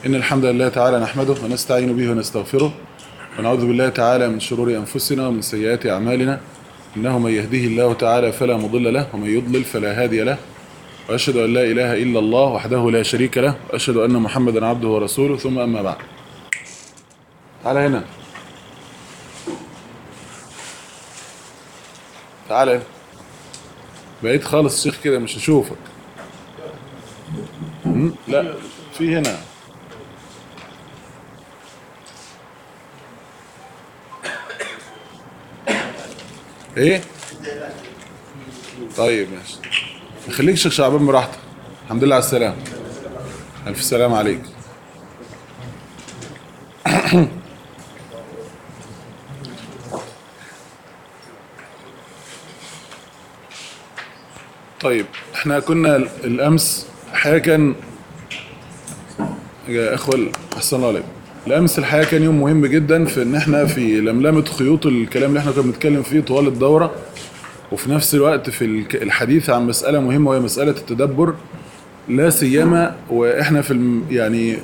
إن الحمد لله تعالى نحمده ونستعين به ونستغفره ونعوذ بالله تعالى من شرور أنفسنا ومن سيئات أعمالنا إنه من يهديه الله تعالى فلا مضل له ومن يضلل فلا هادي له وأشهد أن لا إله إلا الله وحده لا شريك له وأشهد أن محمدا عبده ورسوله ثم أما بعد تعالى هنا تعالى هنا بعيد خالص شيخ كده مش هشوفك م? لا في هنا ايه طيب ماشي خليك شيخ شعبان براحتك الحمد لله على السلامه الف سلام عليك طيب احنا كنا الامس الحقيقه كان يا اخوه احسن الله عليكم الامس الحقيقه كان يوم مهم جدا في ان احنا في لملمه خيوط الكلام اللي احنا كنا بنتكلم فيه طوال الدوره وفي نفس الوقت في الك- الحديث عن مساله مهمه وهي مساله التدبر لا سيما واحنا في الم يعني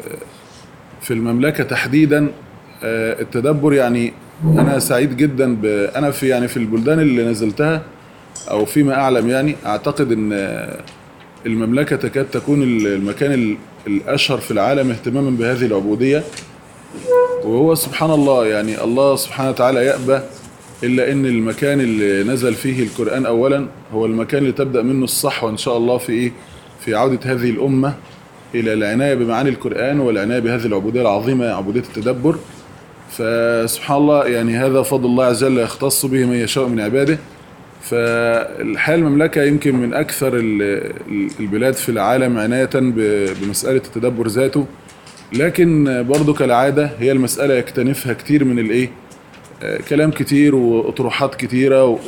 في المملكه تحديدا آه، التدبر يعني انا سعيد جدا ب انا في يعني في البلدان اللي نزلتها او فيما اعلم يعني اعتقد ان آه، المملكه تكاد تكون المكان ال- الاشهر في العالم اهتماما بهذه العبوديه وهو سبحان الله يعني الله سبحانه وتعالى يأبى إلا إن المكان اللي نزل فيه القرآن أولا هو المكان اللي تبدأ منه الصحوة إن شاء الله في إيه؟ في عودة هذه الأمة إلى العناية بمعاني القرآن والعناية بهذه العبودية العظيمة عبودية التدبر فسبحان الله يعني هذا فضل الله عز وجل يختص به من يشاء من عباده فالحقيقة المملكة يمكن من أكثر ال- ال- البلاد في العالم عناية ب- بمسألة التدبر ذاته لكن برضو كالعادة هي المسألة يكتنفها كتير من الإيه آه، كلام كتير وأطروحات كتيرة و...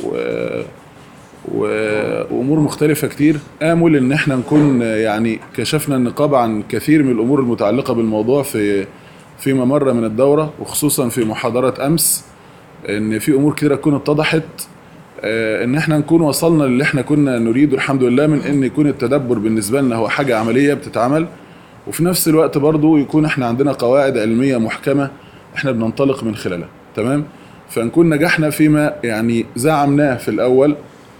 و... وأمور مختلفة كتير آمل إن احنا نكون آه، يعني كشفنا النقاب عن كثير من الأمور المتعلقة بالموضوع في فيما مر من الدورة وخصوصا في محاضرة أمس إن في أمور كتيرة تكون اتضحت آه، ان احنا نكون وصلنا للي احنا كنا نريده الحمد لله من ان يكون التدبر بالنسبه لنا هو حاجه عمليه بتتعمل وفي نفس الوقت برضو يكون احنا عندنا قواعد علميه محكمه احنا بننطلق من خلالها تمام فنكون نجحنا فيما يعني زعمناه في الاول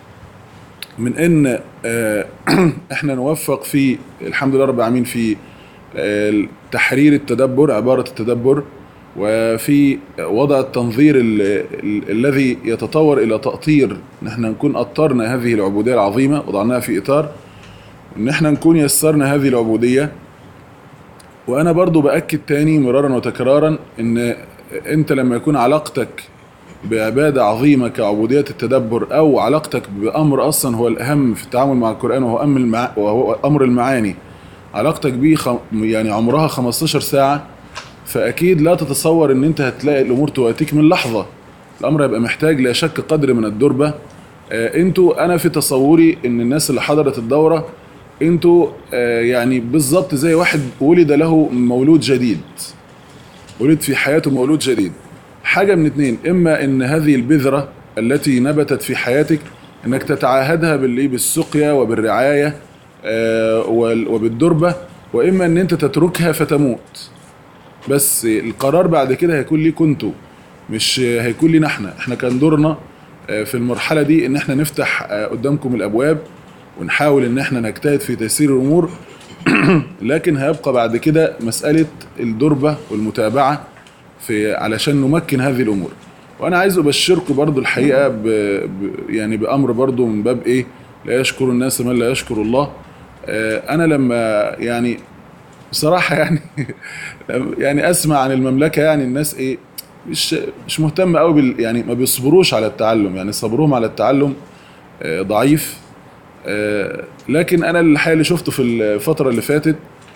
من ان آه، احنا نوفق في الحمد لله رب العالمين في آه، تحرير التدبر عباره التدبر وفي وضع التنظير ال- ال- الذي يتطور الى تأطير ان احنا نكون اطرنا هذه العبوديه العظيمه وضعناها في اطار ان احنا نكون يسرنا هذه العبوديه وانا برضو باكد تاني مرارا وتكرارا ان انت لما يكون علاقتك بعباده عظيمه كعبوديه التدبر او علاقتك بامر اصلا هو الاهم في التعامل مع القران وهو امر المع... وهو امر المعاني علاقتك بيه خ... يعني عمرها 15 ساعه فاكيد لا تتصور ان انت هتلاقي الامور تواتيك من لحظه الامر هيبقى محتاج لا شك قدر من الدربه آه، انتوا انا في تصوري ان الناس اللي حضرت الدوره انتوا آه، يعني بالظبط زي واحد ولد له مولود جديد ولد في حياته مولود جديد حاجه من اتنين اما ان هذه البذره التي نبتت في حياتك انك تتعاهدها بالايه بالسقيا وبالرعايه آه، وال- وبالدربه واما ان انت تتركها فتموت بس القرار بعد كده هيكون ليكوا انتوا مش هيكون لينا احنا احنا كان دورنا آه، في المرحله دي ان احنا نفتح آه، قدامكم الابواب ونحاول ان احنا نجتهد في تيسير الامور لكن هيبقى بعد كده مساله الدربه والمتابعه في علشان نمكن هذه الامور وانا عايز ابشركم برضو الحقيقه ب ب يعني بامر برضو من باب ايه لا يشكر الناس من لا يشكر الله آه، انا لما يعني بصراحه يعني يعني اسمع عن المملكه يعني الناس ايه مش مش مهتمه قوي بال يعني ما بيصبروش على التعلم يعني صبرهم على التعلم آه، ضعيف آه، لكن انا الحقيقه اللي شفته في الفتره اللي فاتت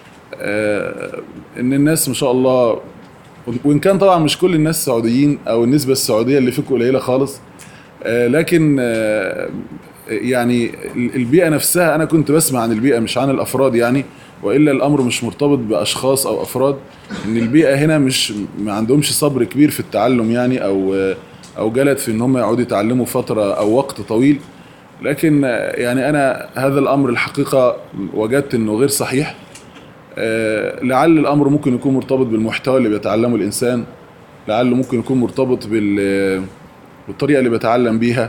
آه، ان الناس ما شاء الله وان كان طبعا مش كل الناس سعوديين او النسبه السعوديه اللي فيكم قليله خالص آه، لكن آه، يعني البيئه نفسها انا كنت بسمع عن البيئه مش عن الافراد يعني والا الامر مش مرتبط باشخاص او افراد ان البيئه هنا مش ما عندهمش صبر كبير في التعلم يعني او او جلد في ان هم يقعدوا يتعلموا فتره او وقت طويل لكن يعني انا هذا الامر الحقيقه وجدت انه غير صحيح آه، لعل الامر ممكن يكون مرتبط بالمحتوى اللي بيتعلمه الانسان لعله ممكن يكون مرتبط بال بالطريقه اللي بيتعلم بيها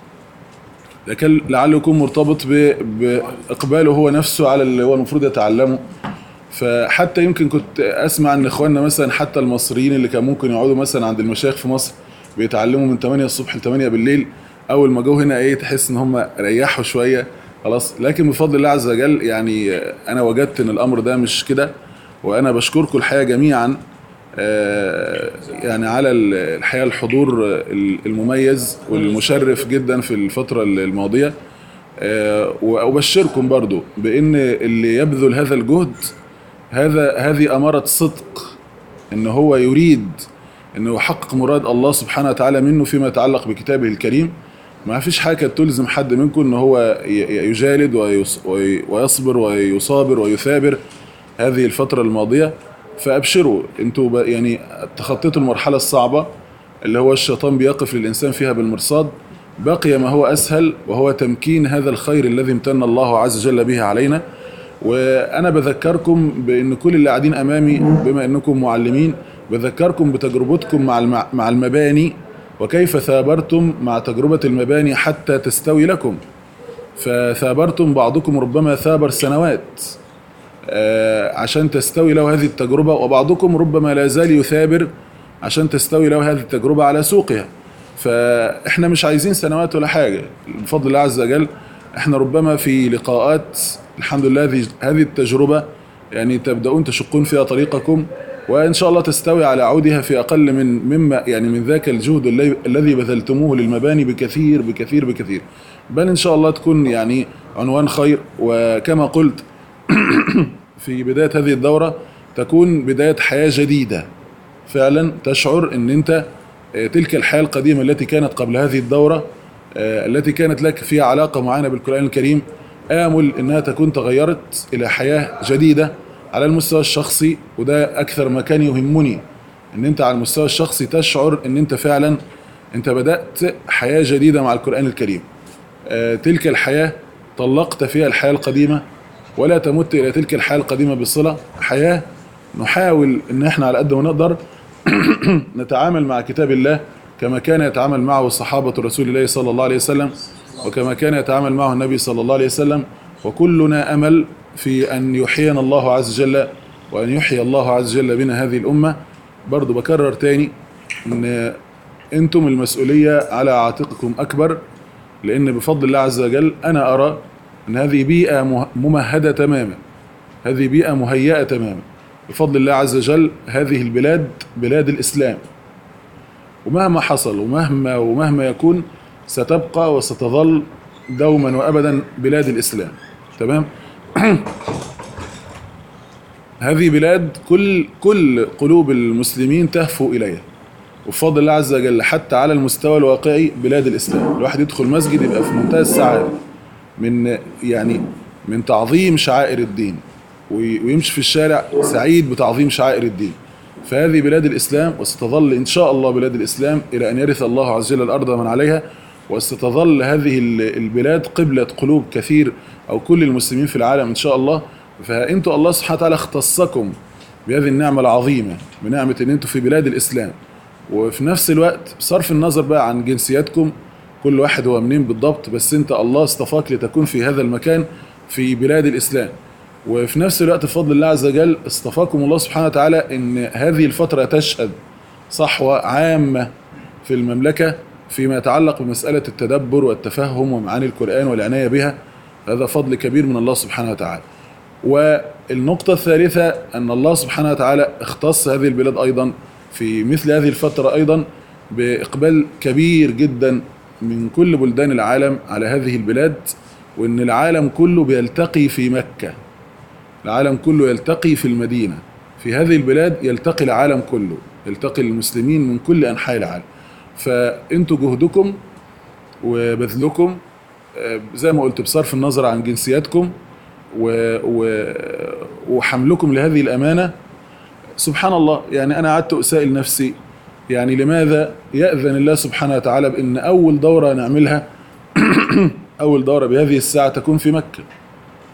لكن لعله يكون مرتبط ب... باقباله هو نفسه على اللي هو المفروض يتعلمه فحتى يمكن كنت اسمع ان اخواننا مثلا حتى المصريين اللي كان ممكن يقعدوا مثلا عند المشايخ في مصر بيتعلموا من 8 الصبح ل 8 بالليل اول ما جو هنا ايه تحس ان هم ريحوا شويه خلاص لكن بفضل الله عز وجل يعني انا وجدت ان الامر ده مش كده وانا بشكركم الحقيقه جميعا آه، يعني على ال- الحقيقه الحضور المميز والمشرف جدا في الفتره الماضيه آه، وابشركم برضو بان اللي يبذل هذا الجهد هذا هذه اماره صدق ان هو يريد انه يحقق مراد الله سبحانه وتعالى منه فيما يتعلق بكتابه الكريم ما فيش حاجه تلزم حد منكم ان هو ي- يجالد ويص- وي- ويصبر ويصابر ويثابر هذه الفتره الماضيه فابشروا انتوا ب- يعني تخطيتوا المرحله الصعبه اللي هو الشيطان بيقف للانسان فيها بالمرصاد بقي ما هو اسهل وهو تمكين هذا الخير الذي امتن الله عز وجل به علينا وانا بذكركم بان كل اللي قاعدين امامي بما انكم معلمين بذكركم بتجربتكم مع الم- مع المباني وكيف ثابرتم مع تجربه المباني حتى تستوي لكم فثابرتم بعضكم ربما ثابر سنوات آه، عشان تستوي له هذه التجربة وبعضكم ربما لا زال يثابر عشان تستوي له هذه التجربة على سوقها فاحنا مش عايزين سنوات ولا حاجة بفضل الله عز وجل احنا ربما في لقاءات الحمد لله هذه هذه التجربة يعني تبدأون تشقون فيها طريقكم وإن شاء الله تستوي على عودها في أقل من مما يعني من ذاك الجهد الذي- الذي بذلتموه للمباني بكثير بكثير بكثير بل إن شاء الله تكون يعني عنوان خير وكما قلت في بداية هذه الدورة تكون بداية حياة جديدة فعلا تشعر ان انت آه، تلك الحياة القديمة التي كانت قبل هذه الدورة آه، التي كانت لك فيها علاقة معينة بالقرآن الكريم آمل انها تكون تغيرت الى حياة جديدة على المستوى الشخصي وده اكثر ما كان يهمني ان انت على المستوى الشخصي تشعر ان انت فعلا انت بدأت حياة جديدة مع القرآن الكريم آه، تلك الحياة طلقت فيها الحياة القديمة ولا تمت إلى تلك الحياة القديمة بصلة حياة نحاول إن إحنا على قد ما نقدر نتعامل مع كتاب الله كما كان يتعامل معه صحابة رسول الله صلى الله عليه وسلم وكما كان يتعامل معه النبي صلى الله عليه وسلم وكلنا أمل في أن يحيينا الله عز وجل وأن يحيي الله عز وجل بنا هذه الأمة برضو بكرر تاني أن أنتم المسؤولية على عاتقكم أكبر لأن بفضل الله عز وجل أنا أرى أن هذه بيئة مه- ممهدة تماما هذه بيئة مهيئة تماما بفضل الله عز وجل هذه البلاد بلاد الإسلام ومهما حصل ومهما ومهما يكون ستبقى وستظل دوما وأبدا بلاد الإسلام تمام هذه بلاد كل كل قلوب المسلمين تهفو إليها وبفضل الله عز وجل حتى على المستوى الواقعي بلاد الإسلام الواحد يدخل مسجد يبقى في منتهى السعادة من يعني من تعظيم شعائر الدين وي- ويمشي في الشارع سعيد بتعظيم شعائر الدين فهذه بلاد الإسلام وستظل إن شاء الله بلاد الإسلام إلى أن يرث الله عز وجل الأرض من عليها وستظل هذه ال- البلاد قبلة قلوب كثير أو كل المسلمين في العالم إن شاء الله فأنتوا الله سبحانه وتعالى اختصكم بهذه النعمة العظيمة بنعمة أن أنتوا في بلاد الإسلام وفي نفس الوقت بصرف النظر بقى عن جنسياتكم كل واحد هو منين بالضبط بس انت الله اصطفاك لتكون في هذا المكان في بلاد الاسلام وفي نفس الوقت بفضل الله عز وجل اصطفاكم الله سبحانه وتعالى ان هذه الفترة تشهد صحوة عامة في المملكة فيما يتعلق بمسألة التدبر والتفهم ومعاني القرآن والعناية بها هذا فضل كبير من الله سبحانه وتعالى والنقطة الثالثة أن الله سبحانه وتعالى اختص هذه البلاد أيضا في مثل هذه الفترة أيضا بإقبال كبير جدا من كل بلدان العالم على هذه البلاد وأن العالم كله بيلتقي في مكة العالم كله يلتقي في المدينة في هذه البلاد يلتقي العالم كله يلتقي المسلمين من كل أنحاء العالم فأنتوا جهدكم وبذلكم آه، زي ما قلت بصرف النظر عن جنسياتكم و و وحملكم لهذه الأمانة سبحان الله يعني أنا قعدت أسائل نفسي يعني لماذا يأذن الله سبحانه وتعالى بأن أول دورة نعملها أول دورة بهذه الساعة تكون في مكة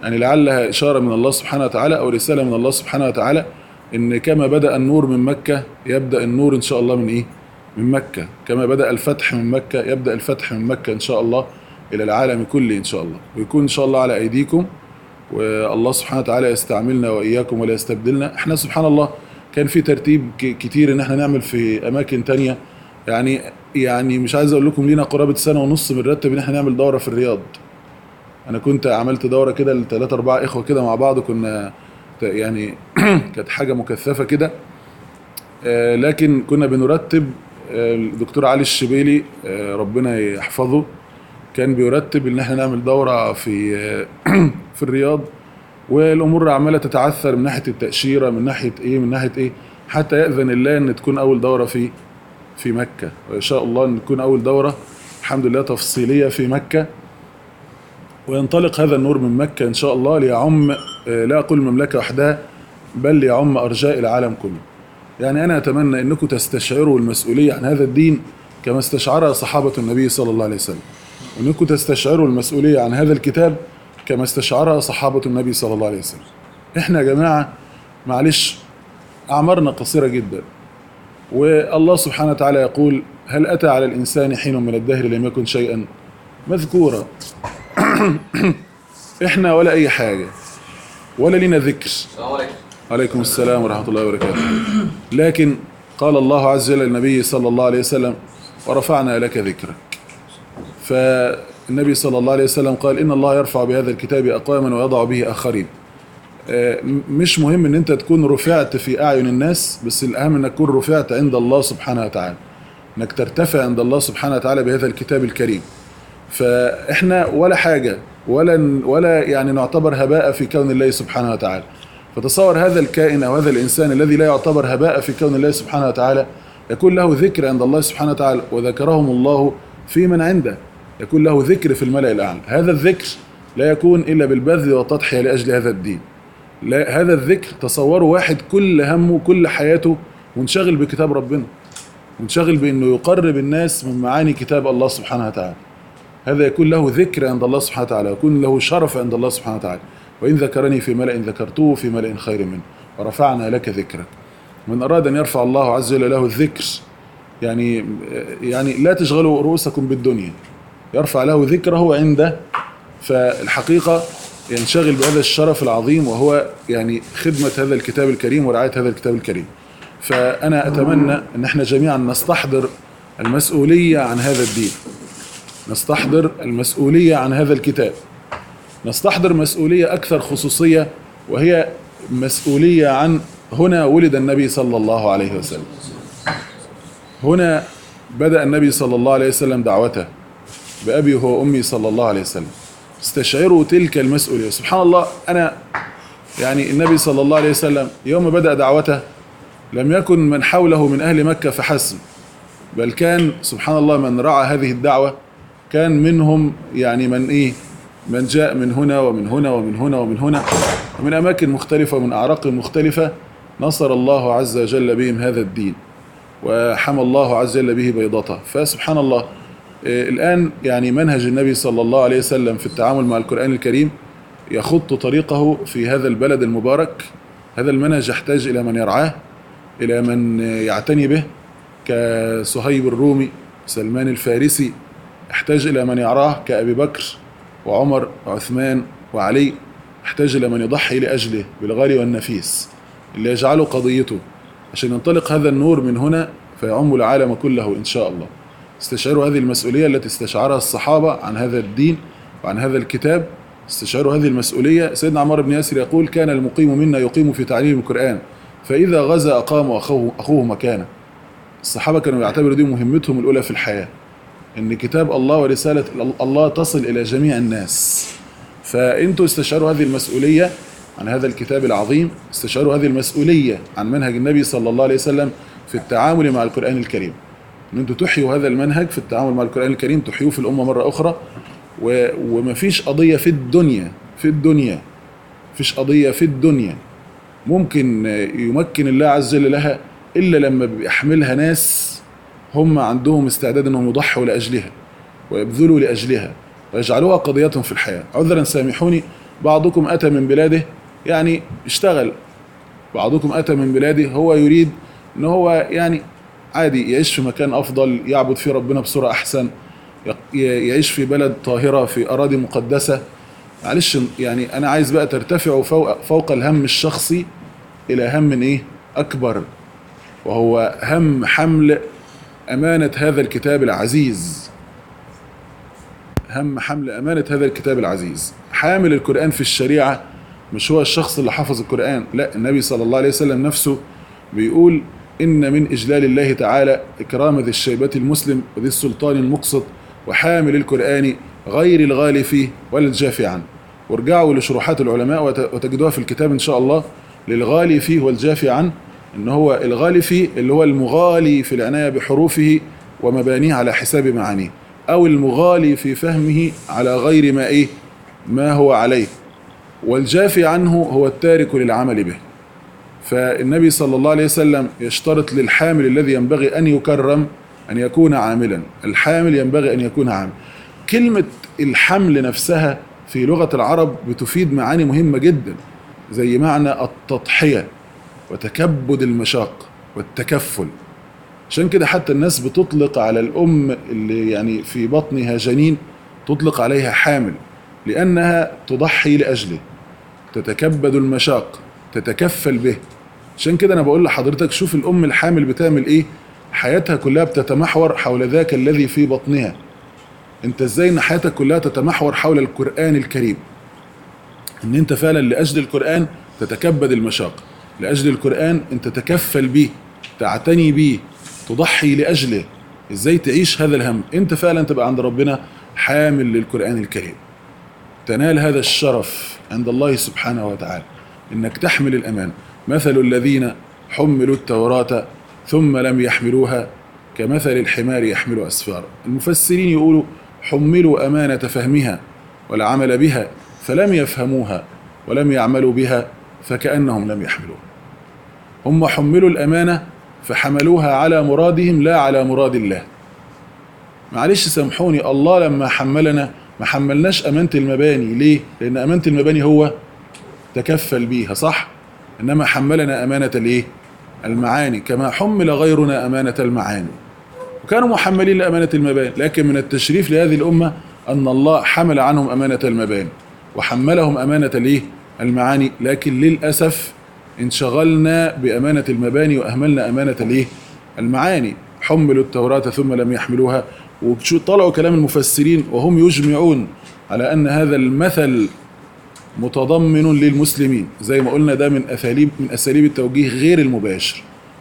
يعني لعلها إشارة من الله سبحانه وتعالى أو رسالة من الله سبحانه وتعالى إن كما بدأ النور من مكة يبدأ النور إن شاء الله من إيه؟ من مكة كما بدأ الفتح من مكة يبدأ الفتح من مكة إن شاء الله إلى العالم كله إن شاء الله ويكون إن شاء الله على أيديكم والله سبحانه وتعالى يستعملنا وإياكم ولا يستبدلنا إحنا سبحان الله كان في ترتيب ك- كتير إن إحنا نعمل في أماكن تانية يعني يعني مش عايز أقول لكم لينا قرابة سنة ونص بنرتب إن إحنا نعمل دورة في الرياض انا كنت عملت دوره كده لثلاثة اربعة اخوه كده مع بعض كنا ت- يعني كانت حاجه مكثفه كده آه، لكن كنا بنرتب آه، الدكتور علي الشبيلي آه، ربنا يحفظه كان بيرتب ان احنا نعمل دوره في آه، في الرياض والامور عماله تتعثر من ناحيه التاشيره من ناحيه ايه من ناحيه ايه حتى ياذن الله ان تكون اول دوره في في مكه وان شاء الله ان تكون اول دوره الحمد لله تفصيليه في مكه وينطلق هذا النور من مكة إن شاء الله ليعم آه، لا أقول المملكة وحدها بل ليعم أرجاء العالم كله يعني أنا أتمنى أنكم تستشعروا المسؤولية عن هذا الدين كما استشعرها صحابة النبي صلى الله عليه وسلم وأنكم تستشعروا المسؤولية عن هذا الكتاب كما استشعرها صحابة النبي صلى الله عليه وسلم إحنا يا جماعة معلش أعمارنا قصيرة جدا والله سبحانه وتعالى يقول هل أتى على الإنسان حين من الدهر لم يكن شيئا مذكورا احنا ولا اي حاجه ولا لنا ذكر السلام عليكم عليكم السلام ورحمه الله وبركاته لكن قال الله عز وجل للنبي صلى الله عليه وسلم ورفعنا لك ذكرك فالنبي صلى الله عليه وسلم قال ان الله يرفع بهذا الكتاب اقواما ويضع به اخرين آه، م- مش مهم ان انت تكون رفعت في اعين الناس بس الاهم انك تكون رفعت عند الله سبحانه وتعالى انك ترتفع عند الله سبحانه وتعالى بهذا الكتاب الكريم فاحنا ولا حاجه ولا ولا يعني نعتبر هباء في كون الله سبحانه وتعالى فتصور هذا الكائن او هذا الانسان الذي لا يعتبر هباء في كون الله سبحانه وتعالى يكون له ذكر عند الله سبحانه وتعالى وذكرهم الله في من عنده يكون له ذكر في الملأ الاعلى هذا الذكر لا يكون الا بالبذل والتضحيه لاجل هذا الدين لا هذا الذكر تصوروا واحد كل همه كل حياته منشغل بكتاب ربنا منشغل بانه يقرب الناس من معاني كتاب الله سبحانه وتعالى هذا يكون له ذكر عند الله سبحانه وتعالى يكون له شرف عند الله سبحانه وتعالى وإن ذكرني في ملأ ذكرته في ملأ خير منه ورفعنا لك ذكرك من أراد أن يرفع الله عز وجل له الذكر يعني يعني لا تشغلوا رؤوسكم بالدنيا يرفع له ذكره عنده فالحقيقة ينشغل بهذا الشرف العظيم وهو يعني خدمة هذا الكتاب الكريم ورعاية هذا الكتاب الكريم فأنا أتمنى أن احنا جميعا نستحضر المسؤولية عن هذا الدين نستحضر المسؤولية عن هذا الكتاب نستحضر مسؤولية أكثر خصوصية وهي مسؤولية عن هنا ولد النبي صلى الله عليه وسلم هنا بدأ النبي صلى الله عليه وسلم دعوته بأبي هو أمي صلى الله عليه وسلم استشعروا تلك المسؤولية سبحان الله أنا يعني النبي صلى الله عليه وسلم يوم بدأ دعوته لم يكن من حوله من أهل مكة فحسب بل كان سبحان الله من رعى هذه الدعوة كان منهم يعني من إيه من جاء من هنا ومن هنا ومن هنا ومن هنا ومن أماكن مختلفة ومن أعراق مختلفة نصر الله عز وجل بهم هذا الدين وحمى الله عز وجل به بيضته فسبحان الله آه، الآن يعني منهج النبي صلى الله عليه وسلم في التعامل مع القرآن الكريم يخط طريقه في هذا البلد المبارك هذا المنهج يحتاج إلى من يرعاه إلى من يعتني به كصهيب الرومي سلمان الفارسي يحتاج إلى من يرعاه كأبي بكر وعمر وعثمان وعلي يحتاج إلى من يضحي لأجله بالغالي والنفيس اللي يجعله قضيته عشان ينطلق هذا النور من هنا فيعم العالم كله إن شاء الله استشعروا هذه المسؤولية التي استشعرها الصحابة عن هذا الدين وعن هذا الكتاب استشعروا هذه المسؤولية سيدنا عمار بن ياسر يقول كان المقيم منا يقيم في تعليم القرآن فإذا غزا أقام أخوه, أخوه مكانه الصحابة كانوا يعتبروا دي مهمتهم الأولى في الحياة إن كتاب الله ورسالة الله تصل إلى جميع الناس فأنتوا استشعروا هذه المسؤولية عن هذا الكتاب العظيم استشعروا هذه المسؤولية عن منهج النبي صلى الله عليه وسلم في التعامل مع القرآن الكريم ان انتوا تحيوا هذا المنهج في التعامل مع القرآن الكريم تحيوه في الأمة مرة أخرى و... ومفيش قضية في الدنيا في الدنيا مفيش قضية في الدنيا ممكن يمكن الله عز وجل لها إلا لما بيحملها ناس هم عندهم استعداد أنهم يضحوا لأجلها ويبذلوا لأجلها ويجعلوها قضيتهم في الحياة عذرا سامحوني بعضكم أتى من بلاده يعني اشتغل بعضكم أتى من بلاده هو يريد ان هو يعني عادي يعيش في مكان أفضل يعبد فيه ربنا بصورة أحسن ي- يعيش في بلد طاهرة في أراضي مقدسة معلش يعني أنا عايز بقى ترتفع فوق, فوق الهم الشخصي إلى هم إيه أكبر وهو هم حمل أمانة هذا الكتاب العزيز هم حمل أمانة هذا الكتاب العزيز حامل القرآن في الشريعة مش هو الشخص اللي حفظ القرآن لا النبي صلى الله عليه وسلم نفسه بيقول إن من إجلال الله تعالى إكرام ذي الشيبة المسلم وذي السلطان المقسط وحامل القرآن غير الغالي فيه ولا الجافي عنه وارجعوا لشروحات العلماء وت- وتجدوها في الكتاب إن شاء الله للغالي فيه والجافي عنه إن هو الغالي فيه اللي هو المغالي في العناية بحروفه ومبانيه على حساب معانيه أو المغالي في فهمه على غير ما إيه ما هو عليه والجافي عنه هو التارك للعمل به فالنبي صلى الله عليه وسلم يشترط للحامل الذي ينبغي أن يكرم أن يكون عاملا الحامل ينبغي أن يكون عامل كلمة الحمل نفسها في لغة العرب بتفيد معاني مهمة جدا زي معنى التضحية وتكبد المشاق والتكفل عشان كده حتى الناس بتطلق على الأم اللي يعني في بطنها جنين تطلق عليها حامل لأنها تضحي لأجله تتكبد المشاق تتكفل به عشان كده انا بقول لحضرتك شوف الام الحامل بتعمل ايه حياتها كلها بتتمحور حول ذاك الذي في بطنها انت ازاي ان حياتك كلها تتمحور حول القرآن الكريم ان انت فعلا لاجل القرآن تتكبد المشاق لاجل القرآن انت تتكفل به تعتني به تضحي لاجله ازاي تعيش هذا الهم انت فعلا تبقى عند ربنا حامل للقرآن الكريم تنال هذا الشرف عند الله سبحانه وتعالى انك تحمل الامان مثل الذين حملوا التوراة ثم لم يحملوها كمثل الحمار يحمل اسفارا المفسرين يقولوا حملوا امانة فهمها والعمل بها فلم يفهموها ولم يعملوا بها فكأنهم لم يحملوها هم حملوا الامانة فحملوها على مرادهم لا على مراد الله معلش سامحوني الله لما حملنا ما حملناش امانه المباني ليه لان امانه المباني هو تكفل بيها صح انما حملنا امانه الايه المعاني كما حمل غيرنا امانه المعاني وكانوا محملين لامانه المباني لكن من التشريف لهذه الامه ان الله حمل عنهم امانه المباني وحملهم امانه الايه المعاني لكن للاسف انشغلنا بامانه المباني واهملنا امانه الايه المعاني حملوا التوراة ثم لم يحملوها وطلعوا كلام المفسرين وهم يجمعون على أن هذا المثل متضمن للمسلمين زي ما قلنا ده من أساليب من أساليب التوجيه غير المباشر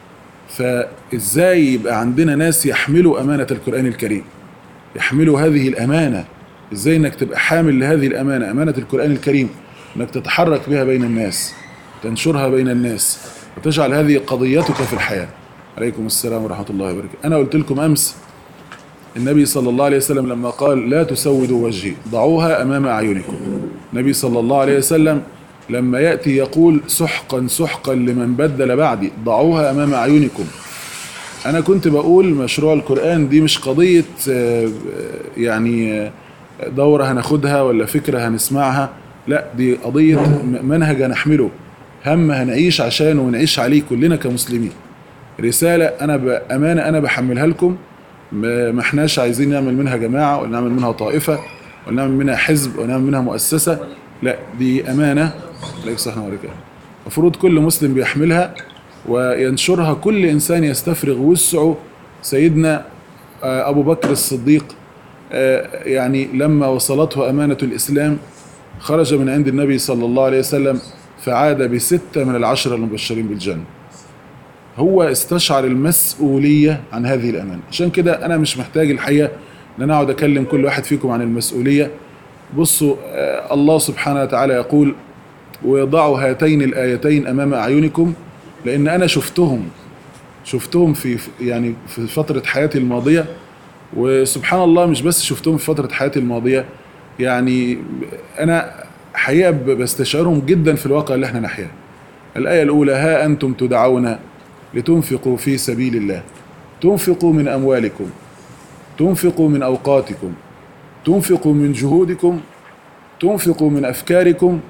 فإزاي يبقى عندنا ناس يحملوا أمانة القرآن الكريم يحملوا هذه الأمانة إزاي إنك تبقى حامل لهذه الأمانة أمانة القرآن الكريم إنك تتحرك بها بين الناس تنشرها بين الناس وتجعل هذه قضيتك في الحياة عليكم السلام ورحمة الله وبركاته أنا قلت لكم أمس النبي صلى الله عليه وسلم لما قال لا تسودوا وجهي ضعوها أمام أعينكم النبي صلى الله عليه وسلم لما يأتي يقول سحقا سحقا لمن بدل بعدي ضعوها أمام أعينكم أنا كنت بقول مشروع القرآن دي مش قضية آه، يعني آه، دورة هناخدها ولا فكرة هنسمعها لا دي قضية م- منهج هنحمله هم هنعيش عشانه ونعيش عليه كلنا كمسلمين رسالة أنا بأمانة أنا بحملها لكم ما ما احناش عايزين نعمل منها جماعة ولا نعمل منها طائفة ولا نعمل منها حزب ولا نعمل منها مؤسسة لا دي أمانة عليك الصحة والبركاته المفروض كل مسلم بيحملها وينشرها كل إنسان يستفرغ وسعه سيدنا آه، أبو بكر الصديق آه، يعني لما وصلته أمانة الإسلام خرج من عند النبي صلى الله عليه وسلم فعاد بستة من العشرة المبشرين بالجنة هو استشعر المسؤولية عن هذه الأمانة عشان كده أنا مش محتاج الحقيقة أن أنا أقعد أكلم كل واحد فيكم عن المسؤولية بصوا آه، الله سبحانه وتعالى يقول ويضعوا هاتين الآيتين أمام أعينكم لأن أنا شفتهم شفتهم في يعني في فترة حياتي الماضية وسبحان الله مش بس شفتهم في فترة حياتي الماضية يعني أنا حقيقة ب- بستشعرهم جدا في الواقع اللي احنا نحياه الآية الأولى ها أنتم تدعون لتنفقوا في سبيل الله تنفقوا من أموالكم تنفقوا من أوقاتكم تنفقوا من جهودكم تنفقوا من أفكاركم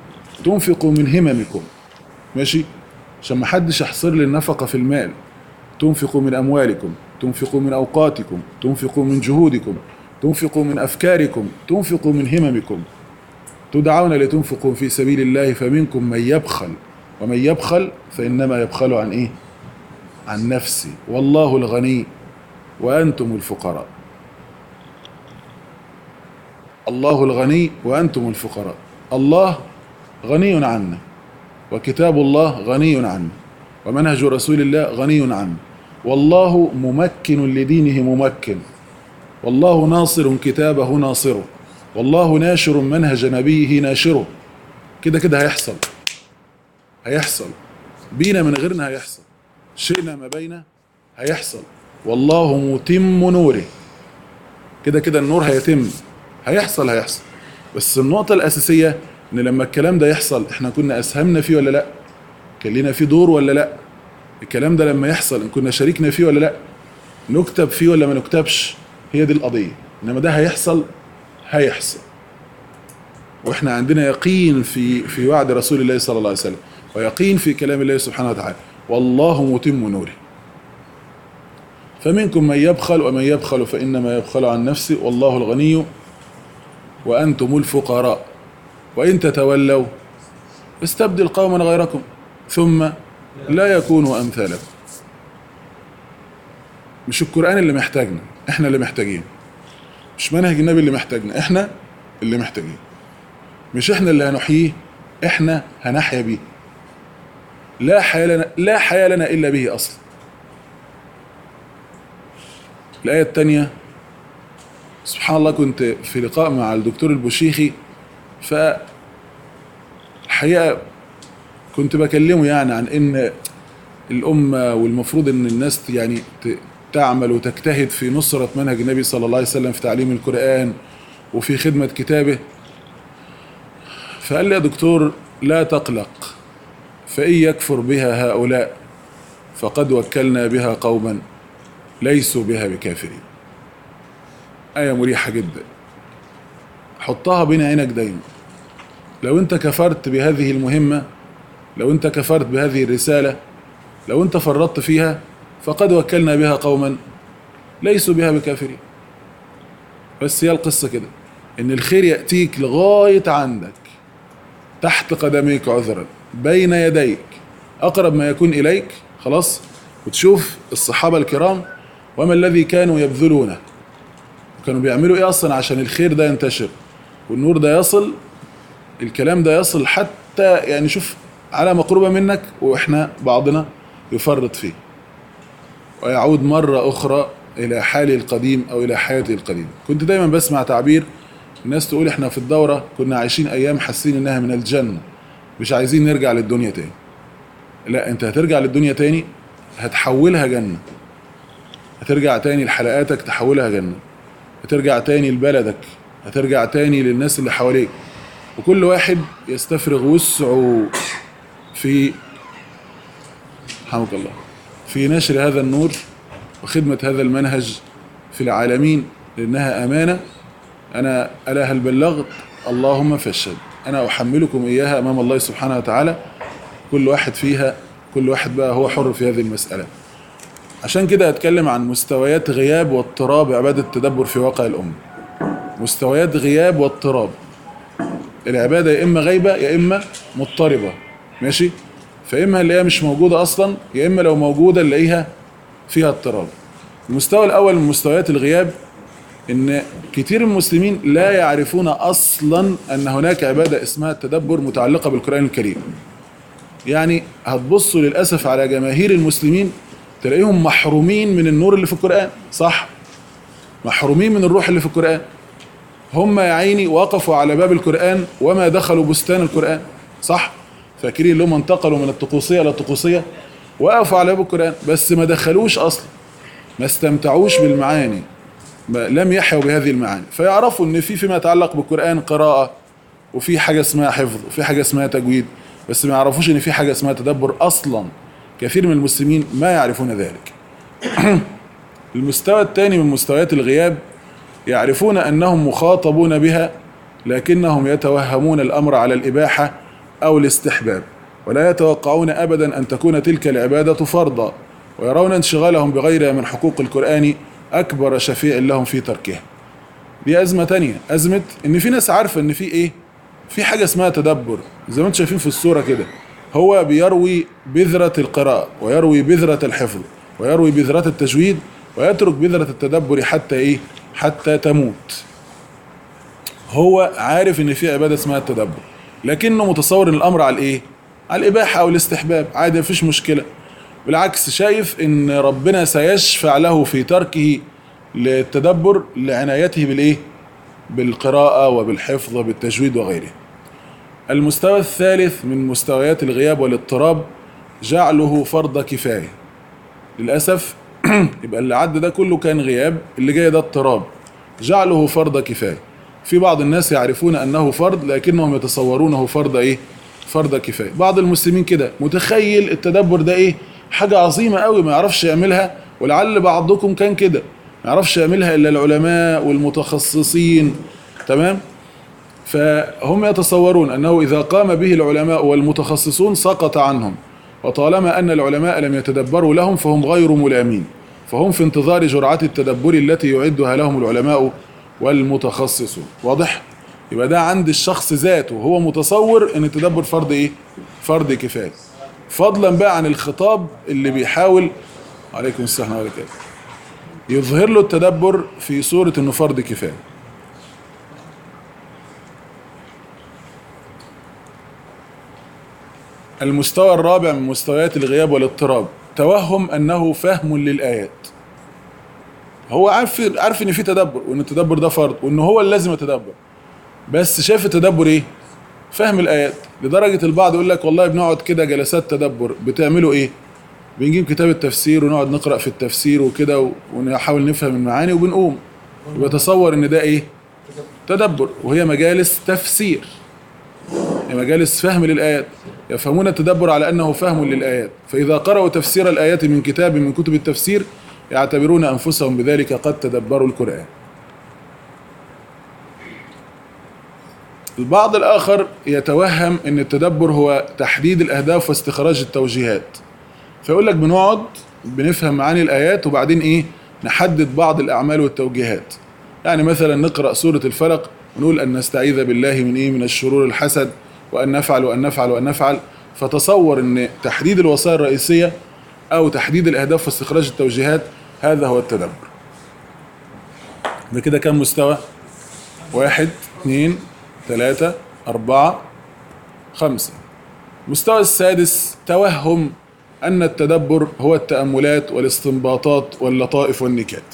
تنفقوا من هممكم ماشي عشان ما حدش يحصر لي النفقة في المال تنفقوا من أموالكم تنفقوا من أوقاتكم تنفقوا من جهودكم تنفقوا من أفكاركم تنفقوا من هممكم تدعون لتنفقوا في سبيل الله فمنكم من يبخل ومن يبخل فإنما يبخل عن إيه عن نفسه والله الغني وأنتم الفقراء الله الغني وأنتم الفقراء الله غني عنا وكتاب الله غني عنه ومنهج رسول الله غني عنه والله ممكن لدينه ممكن والله ناصر كتابه ناصره والله ناشر منهج نبيه ناشره كده كده هيحصل هيحصل بينا من غيرنا هيحصل شئنا ما بينا هيحصل والله متم نوره كده كده النور هيتم هيحصل هيحصل بس النقطة الأساسية إن لما الكلام ده يحصل إحنا كنا أسهمنا فيه ولا لأ؟ كان لنا فيه دور ولا لأ؟ الكلام ده لما يحصل إن كنا شاركنا فيه ولا لأ؟ نكتب فيه ولا ما نكتبش؟ هي دي القضية إنما ده هيحصل هيحصل واحنا عندنا يقين في في وعد رسول الله صلى الله عليه وسلم ويقين في كلام الله سبحانه وتعالى والله متم نوره فمنكم من يبخل ومن يبخل فإنما يبخل عن نفسه والله الغني وأنتم الفقراء وإن تتولوا استبدل قوما غيركم ثم لا يكونوا أمثالكم مش القرآن اللي محتاجنا احنا اللي محتاجين مش منهج النبي اللي محتاجنا احنا اللي محتاجين مش احنا اللي هنحييه احنا هنحيا بيه لا حياة لنا لا حياة لنا إلا به أصلا الآية الثانية سبحان الله كنت في لقاء مع الدكتور البشيخي ف الحقيقة كنت بكلمه يعني عن إن الأمة والمفروض إن الناس يعني ت- تعمل وتجتهد في نصرة منهج النبي صلى الله عليه وسلم في تعليم القرآن وفي خدمة كتابه فقال لي يا دكتور لا تقلق فإن يكفر بها هؤلاء فقد وكلنا بها قوما ليسوا بها بكافرين آية مريحة جدا حطها بين عينك دايما لو انت كفرت بهذه المهمة لو انت كفرت بهذه الرسالة لو انت فرطت فيها فقد وكلنا بها قوما ليسوا بها بكافرين بس هي القصة كده ان الخير يأتيك لغاية عندك تحت قدميك عذرا بين يديك أقرب ما يكون إليك خلاص وتشوف الصحابة الكرام وما الذي كانوا يبذلونه كانوا بيعملوا ايه اصلا عشان الخير ده ينتشر والنور ده يصل الكلام ده يصل حتى يعني شوف على مقربة منك واحنا بعضنا يفرط فيه ويعود مرة أخرى إلى حاله القديم أو إلى حياته القديمة كنت دايما بسمع تعبير الناس تقول احنا في الدورة كنا عايشين أيام حاسين إنها من الجنة مش عايزين نرجع للدنيا تاني لا أنت هترجع للدنيا تاني هتحولها جنة هترجع تاني لحلقاتك تحولها جنة هترجع تاني لبلدك هترجع تاني للناس اللي حواليك وكل واحد يستفرغ وسعه في رحمك الله في نشر هذا النور وخدمة هذا المنهج في العالمين لأنها أمانة أنا ألا هل بلغت اللهم فاشهد أنا أحملكم إياها أمام الله سبحانه وتعالى كل واحد فيها كل واحد بقى هو حر في هذه المسألة عشان كده هتكلم عن مستويات غياب واضطراب عبادة التدبر في واقع الأمة مستويات غياب واضطراب العبادة يا إما غايبة يا إما مضطربة ماشي فإما اللي هي مش موجودة أصلا يا إما لو موجودة نلاقيها فيها اضطراب المستوى الأول من مستويات الغياب إن كتير من المسلمين لا يعرفون أصلا أن هناك عبادة اسمها التدبر متعلقة بالقرآن الكريم يعني هتبصوا للأسف على جماهير المسلمين تلاقيهم محرومين من النور اللي في القرآن صح محرومين من الروح اللي في القرآن هم يا عيني وقفوا على باب القرآن وما دخلوا بستان القرآن صح فاكرين اللي هم انتقلوا من الطقوسية إلى الطقوسية وقفوا على باب القرآن بس ما دخلوش أصلا ما استمتعوش بالمعاني ما لم يحيوا بهذه المعاني فيعرفوا ان في فيما يتعلق بالقرآن قراءة وفي حاجة اسمها حفظ وفي حاجة اسمها تجويد بس ما يعرفوش ان في حاجة اسمها تدبر اصلا كثير من المسلمين ما يعرفون ذلك المستوى الثاني من مستويات الغياب يعرفون انهم مخاطبون بها لكنهم يتوهمون الامر على الاباحة أو الاستحباب ولا يتوقعون أبدا أن تكون تلك العبادة فرضا ويرون انشغالهم بغيرها من حقوق القرآن أكبر شفيع لهم في تركها دي أزمة تانية أزمة إن في ناس عارفة إن في إيه في حاجة اسمها تدبر زي ما انتم شايفين في الصورة كده هو بيروي بذرة القراءة ويروي بذرة الحفظ ويروي بذرة التجويد ويترك بذرة التدبر حتى إيه حتى تموت هو عارف ان في عباده اسمها التدبر لكنه متصور ان الامر على الايه على الاباحه او الاستحباب عادي مفيش مشكله بالعكس شايف ان ربنا سيشفع له في تركه للتدبر لعنايته بالايه بالقراءه وبالحفظ وبالتجويد وغيره المستوى الثالث من مستويات الغياب والاضطراب جعله فرض كفايه للاسف يبقى اللي عدى ده كله كان غياب اللي جاي ده اضطراب جعله فرض كفايه في بعض الناس يعرفون انه فرض لكنهم يتصورونه فرض ايه فرض كفايه بعض المسلمين كده متخيل التدبر ده ايه حاجه عظيمه قوي ما يعرفش يعملها ولعل بعضكم كان كده ما يعرفش يعملها الا العلماء والمتخصصين تمام فهم يتصورون انه اذا قام به العلماء والمتخصصون سقط عنهم وطالما ان العلماء لم يتدبروا لهم فهم غير ملامين فهم في انتظار جرعه التدبر التي يعدها لهم العلماء والمتخصصون واضح يبقى ده عند الشخص ذاته هو متصور ان التدبر فرض ايه فرض كفايه فضلا بقى عن الخطاب اللي بيحاول عليكم السلام عليكم يظهر له التدبر في صورة انه فرض كفاية المستوى الرابع من مستويات الغياب والاضطراب توهم انه فهم للآيات هو عارف عارف ان في تدبر وان التدبر ده فرض وان هو اللي لازم يتدبر بس شايف التدبر ايه فهم الايات لدرجه البعض يقول لك والله بنقعد كده جلسات تدبر بتعملوا ايه بنجيب كتاب التفسير ونقعد نقرا في التفسير وكده و- ونحاول نفهم المعاني وبنقوم ويتصور ان ده ايه تدبر وهي مجالس تفسير هي مجالس فهم للآيات يفهمون التدبر على أنه فهم للآيات فإذا قرأوا تفسير الآيات من كتاب من كتب التفسير يعتبرون أنفسهم بذلك قد تدبروا القرآن البعض الآخر يتوهم أن التدبر هو تحديد الأهداف واستخراج التوجيهات فيقول لك بنقعد بنفهم معاني الآيات وبعدين إيه نحدد بعض الأعمال والتوجيهات يعني مثلا نقرأ سورة الفلق ونقول أن نستعيذ بالله من إيه من الشرور الحسد وأن نفعل وأن نفعل وأن نفعل فتصور أن تحديد الوصايا الرئيسية أو تحديد الأهداف واستخراج التوجيهات هذا هو التدبر ده كده كام مستوى واحد اثنين ثلاثة أربعة خمسة المستوى السادس توهم أن التدبر هو التأملات والاستنباطات واللطائف والنكات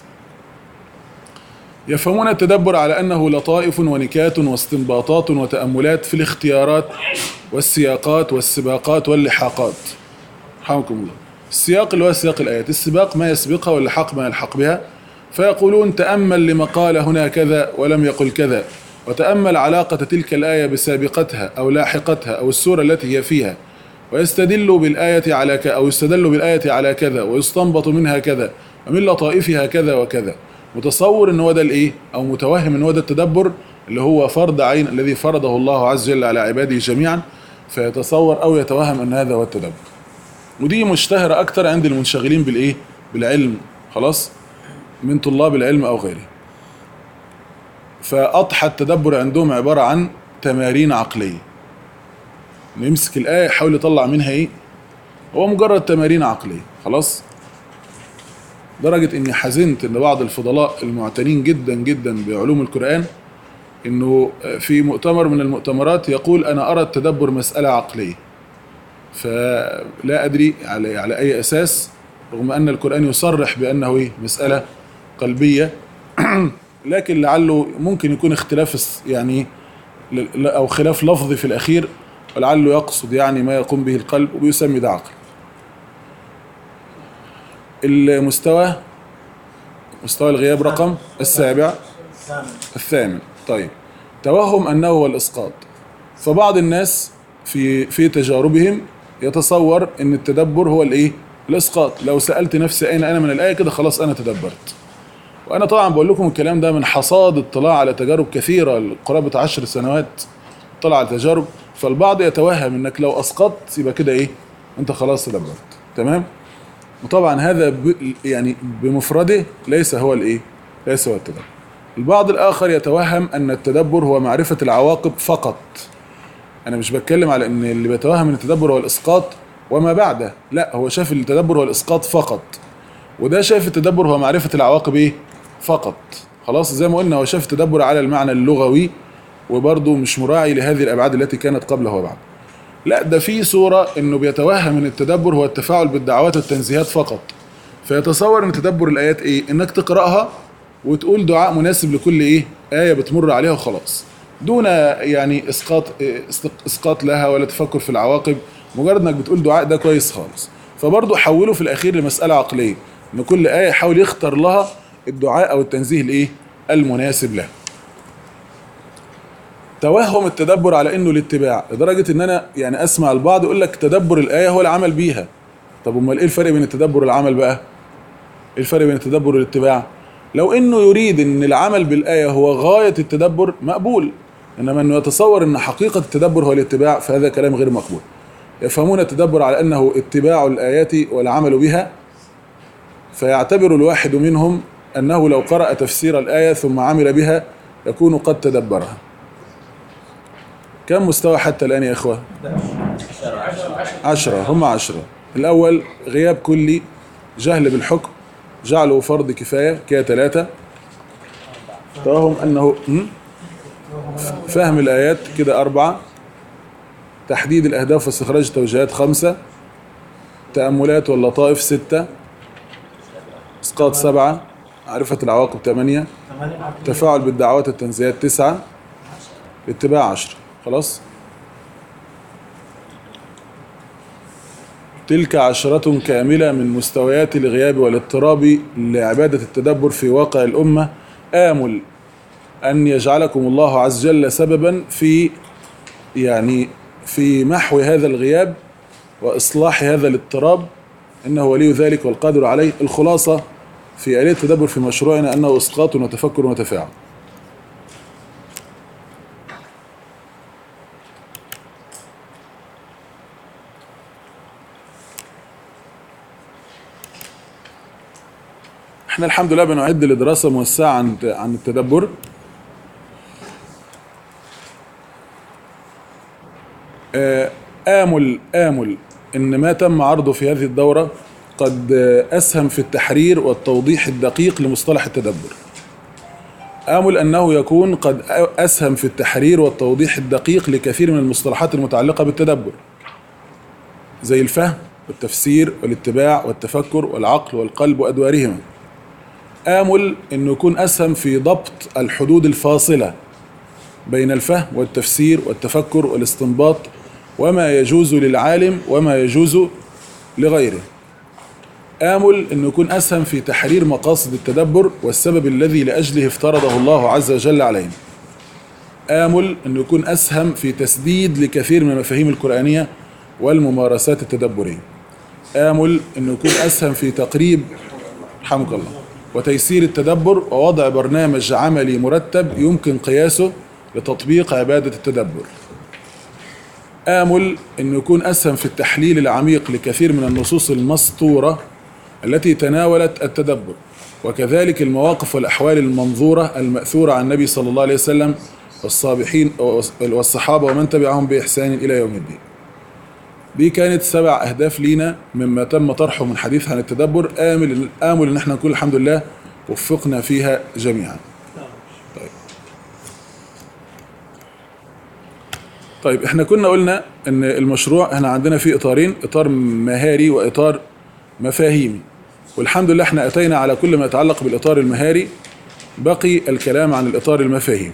يفهمون التدبر على أنه لطائف ونكات واستنباطات وتأملات في الاختيارات والسياقات والسباقات واللحاقات رحمكم الله السياق اللي هو سياق الآيات السباق ما يسبقها واللحاق ما يلحق بها فيقولون تأمل لما قال هنا كذا ولم يقل كذا وتأمل علاقة تلك الآية بسابقتها أو لاحقتها أو السورة التي هي فيها ويستدل بالآية على ك... أو يستدل بالآية على كذا ويستنبط منها كذا ومن لطائفها كذا وكذا متصور ان هو ده الايه او متوهم ان هو ده التدبر اللي هو فرض عين الذي فرضه الله عز وجل على عباده جميعا فيتصور او يتوهم ان هذا هو التدبر ودي مشتهرة اكتر عند المنشغلين بالايه بالعلم خلاص من طلاب العلم او غيره فاضحى التدبر عندهم عبارة عن تمارين عقلية يمسك الآية يحاول يطلع منها ايه هو مجرد تمارين عقلية خلاص درجة اني حزنت ان بعض الفضلاء المعتنين جدا جدا بعلوم القرآن انه في مؤتمر من المؤتمرات يقول انا ارى التدبر مسألة عقلية فلا ادري على على اي اساس رغم ان القرآن يصرح بانه ايه مسألة قلبية لكن لعله ممكن يكون اختلاف يعني او خلاف لفظي في الاخير ولعله يقصد يعني ما يقوم به القلب وبيسمي ده عقل المستوى مستوى الغياب رقم السابع الثامن طيب توهم انه هو الاسقاط فبعض الناس في في تجاربهم يتصور ان التدبر هو الايه الاسقاط لو سالت نفسي اين انا من الايه كده خلاص انا تدبرت وانا طبعا بقول لكم الكلام ده من حصاد اطلاع على تجارب كثيره قرابه عشر سنوات طلع على تجارب فالبعض يتوهم انك لو اسقطت يبقى كده ايه انت خلاص تدبرت تمام وطبعا هذا ب يعني بمفرده ليس هو الايه ليس هو التدبر البعض الاخر يتوهم ان التدبر هو معرفه العواقب فقط انا مش بتكلم على ان اللي بيتوهم ان التدبر هو الاسقاط وما بعده لا هو شايف التدبر هو الاسقاط فقط وده شايف التدبر هو معرفه العواقب ايه فقط خلاص زي ما قلنا هو شاف التدبر على المعنى اللغوي وبرضه مش مراعي لهذه الابعاد التي كانت قبله وبعد لا ده في صوره انه بيتوهم ان التدبر هو التفاعل بالدعوات والتنزيهات فقط فيتصور ان تدبر الايات ايه انك تقراها وتقول دعاء مناسب لكل ايه ايه بتمر عليها وخلاص دون يعني اسقاط اسقاط لها ولا تفكر في العواقب مجرد انك بتقول دعاء ده كويس خالص فبرضه حوله في الاخير لمساله عقليه ان كل ايه يحاول يختار لها الدعاء او التنزيه الايه المناسب لها توهم التدبر على انه الاتباع لدرجه ان انا يعني اسمع البعض يقول لك تدبر الايه هو العمل بيها طب امال ايه الفرق بين التدبر والعمل بقى ايه الفرق بين التدبر والاتباع لو انه يريد ان العمل بالايه هو غايه التدبر مقبول انما انه يتصور ان حقيقه التدبر هو الاتباع فهذا كلام غير مقبول يفهمون التدبر على انه اتباع الايات والعمل بها فيعتبر الواحد منهم انه لو قرأ تفسير الايه ثم عمل بها يكون قد تدبرها كم مستوى حتى الآن يا إخوة عشرة هم عشرة الأول غياب كلي جهل بالحكم جعله فرض كفاية كده ثلاثة تراهم أنه فهم الآيات كده أربعة تحديد الأهداف واستخراج التوجيهات خمسة تأملات واللطائف ستة إسقاط سبعة معرفة العواقب ثمانية تفاعل بالدعوات والتنزيهات تسعة اتباع عشرة خلاص تلك عشرة كاملة من مستويات الغياب والاضطراب لعبادة التدبر في واقع الأمة آمل أن يجعلكم الله عز وجل سببا في يعني في محو هذا الغياب وإصلاح هذا الاضطراب إنه ولي ذلك والقادر عليه الخلاصة في آلية التدبر في مشروعنا أنه إسقاط وتفكر وتفاعل احنا الحمد لله بنعد لدراسة موسعة عن عن التدبر آمل آمل إن ما تم عرضه في هذه الدورة قد أسهم في التحرير والتوضيح الدقيق لمصطلح التدبر آمل أنه يكون قد أسهم في التحرير والتوضيح الدقيق لكثير من المصطلحات المتعلقة بالتدبر زي الفهم والتفسير والاتباع والتفكر والعقل والقلب وأدوارهما آمل أنه يكون أسهم في ضبط الحدود الفاصلة بين الفهم والتفسير والتفكر والاستنباط وما يجوز للعالم وما يجوز لغيره آمل أنه يكون أسهم في تحرير مقاصد التدبر والسبب الذي لأجله افترضه الله عز وجل علينا آمل أنه يكون أسهم في تسديد لكثير من المفاهيم القرآنية والممارسات التدبرية آمل أنه يكون أسهم في تقريب رحمك الله وتيسير التدبر ووضع برنامج عملي مرتب يمكن قياسه لتطبيق عبادة التدبر آمل أنه يكون أسهم في التحليل العميق لكثير من النصوص المسطورة التي تناولت التدبر وكذلك المواقف والأحوال المنظورة المأثورة عن النبي صلى الله عليه وسلم والصابحين والصحابة ومن تبعهم بإحسان إلى يوم الدين دي كانت سبع أهداف لينا مما تم طرحه من حديث عن التدبر آمل آمل إن احنا نكون الحمد لله وفقنا فيها جميعا طيب طيب احنا كنا قلنا ان المشروع احنا عندنا فيه اطارين اطار مهاري واطار مفاهيمي والحمد لله احنا اتينا على كل ما يتعلق بالاطار المهاري بقي الكلام عن الاطار المفاهيمي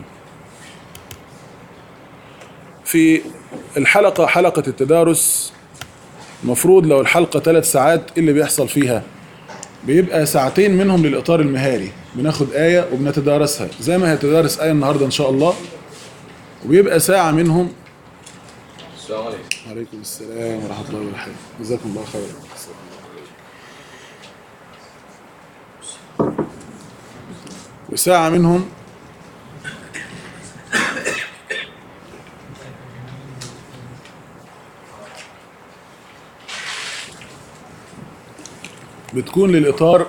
في الحلقة حلقة التدارس مفروض لو الحلقة ثلاث ساعات ايه اللي بيحصل فيها بيبقى ساعتين منهم للإطار المهاري بناخد آية وبنتدارسها زي ما هتدارس آية النهاردة إن شاء الله وبيبقى ساعة منهم السلام عليكم عليكم السلام ورحمة الله وبركاته جزاكم الله خيرا وساعة منهم بتكون للاطار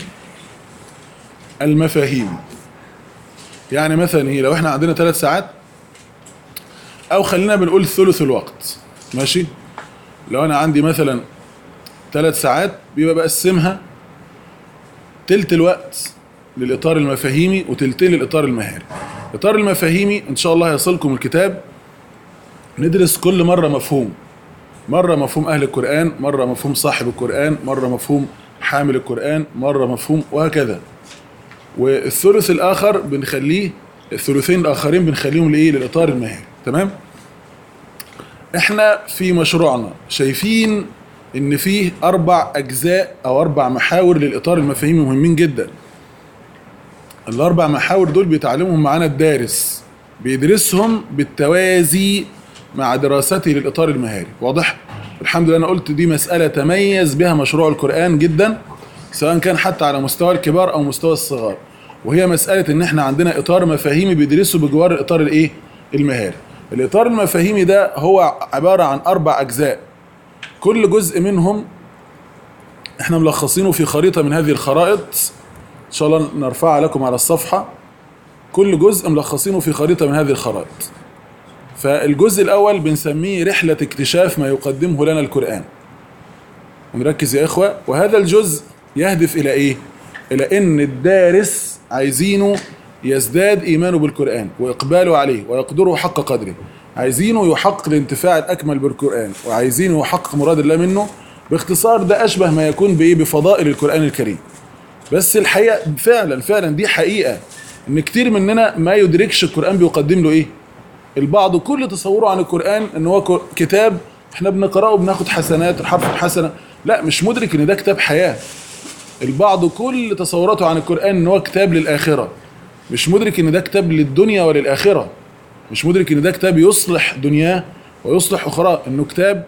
المفاهيمي يعني مثلا ايه لو احنا عندنا ثلاث ساعات او خلينا بنقول ثلث الوقت ماشي لو انا عندي مثلا ثلاث ساعات بيبقى بقسمها تلت الوقت للاطار المفاهيمي وتلتين للاطار المهاري الاطار المفاهيمي ان شاء الله هيصلكم الكتاب ندرس كل مره مفهوم مره مفهوم اهل القران مره مفهوم صاحب القران مره مفهوم حامل القران مره مفهوم وهكذا والثلث الاخر بنخليه الثلثين الاخرين بنخليهم لايه للاطار المهاري تمام احنا في مشروعنا شايفين ان فيه اربع اجزاء او اربع محاور للاطار المفاهيمي مهمين جدا الاربع محاور دول بيتعلمهم معانا الدارس بيدرسهم بالتوازي مع دراسته للاطار المهاري واضح الحمد لله انا قلت دي مساله تميز بها مشروع القران جدا سواء كان حتى على مستوى الكبار او مستوى الصغار وهي مساله ان احنا عندنا اطار مفاهيمي بيدرسه بجوار الاطار الايه المهاري الاطار المفاهيمي ده هو عباره عن اربع اجزاء كل جزء منهم احنا ملخصينه في خريطه من هذه الخرائط ان شاء الله نرفعها لكم على الصفحه كل جزء ملخصينه في خريطه من هذه الخرائط فالجزء الاول بنسميه رحله اكتشاف ما يقدمه لنا القران ونركز يا اخوه وهذا الجزء يهدف الى ايه الى ان الدارس عايزينه يزداد ايمانه بالقران واقباله عليه ويقدره حق قدره عايزينه يحقق الانتفاع الاكمل بالقران وعايزينه يحقق مراد الله منه باختصار ده اشبه ما يكون بايه بفضائل القران الكريم بس الحقيقه فعلا فعلا دي حقيقه ان كتير مننا ما يدركش القران بيقدم له ايه البعض كل تصوره عن القران ان هو ك- كتاب احنا بنقراه وبناخد حسنات الحرف الحسنه لا مش مدرك ان ده كتاب حياه البعض كل تصوراته عن القران ان هو كتاب للاخره مش مدرك ان ده كتاب للدنيا وللاخره مش مدرك ان ده كتاب يصلح دنياه ويصلح اخراه انه كتاب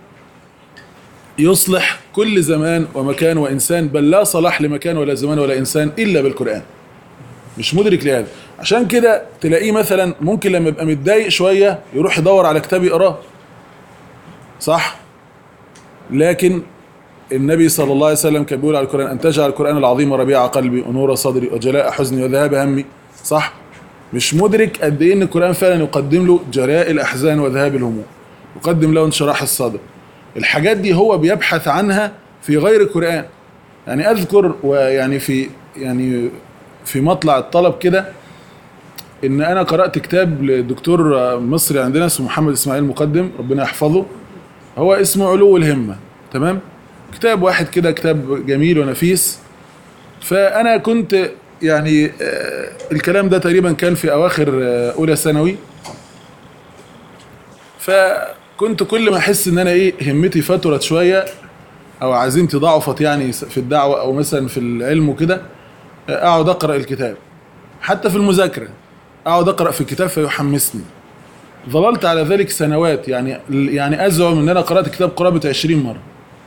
يصلح كل زمان ومكان وانسان بل لا صلاح لمكان ولا زمان ولا انسان الا بالقران مش مدرك لهذا عشان كده تلاقيه مثلا ممكن لما يبقى متضايق شويه يروح يدور على كتاب يقراه صح لكن النبي صلى الله عليه وسلم كان بيقول على القران ان تجعل القران العظيم ربيع قلبي ونور صدري وجلاء حزني وذهاب همي صح مش مدرك قد ايه ان القران فعلا يقدم له جلاء الاحزان وذهاب الهموم يقدم له انشراح الصدر الحاجات دي هو بيبحث عنها في غير القران يعني اذكر ويعني في يعني في مطلع الطلب كده ان انا قرات كتاب لدكتور مصري عندنا اسمه محمد اسماعيل مقدم ربنا يحفظه هو اسمه علو الهمه تمام كتاب واحد كده كتاب جميل ونفيس فانا كنت يعني آه، الكلام ده تقريبا كان في اواخر آه، اولى ثانوي فكنت كل ما احس ان انا ايه همتي فترت شويه او عزيمتي ضعفت يعني في الدعوه او مثلا في العلم وكده آه، اقعد اقرا الكتاب حتى في المذاكره اقعد اقرا في الكتاب فيحمسني ظللت على ذلك سنوات يعني يعني ازعم ان انا قرات كتاب قرابه 20 مره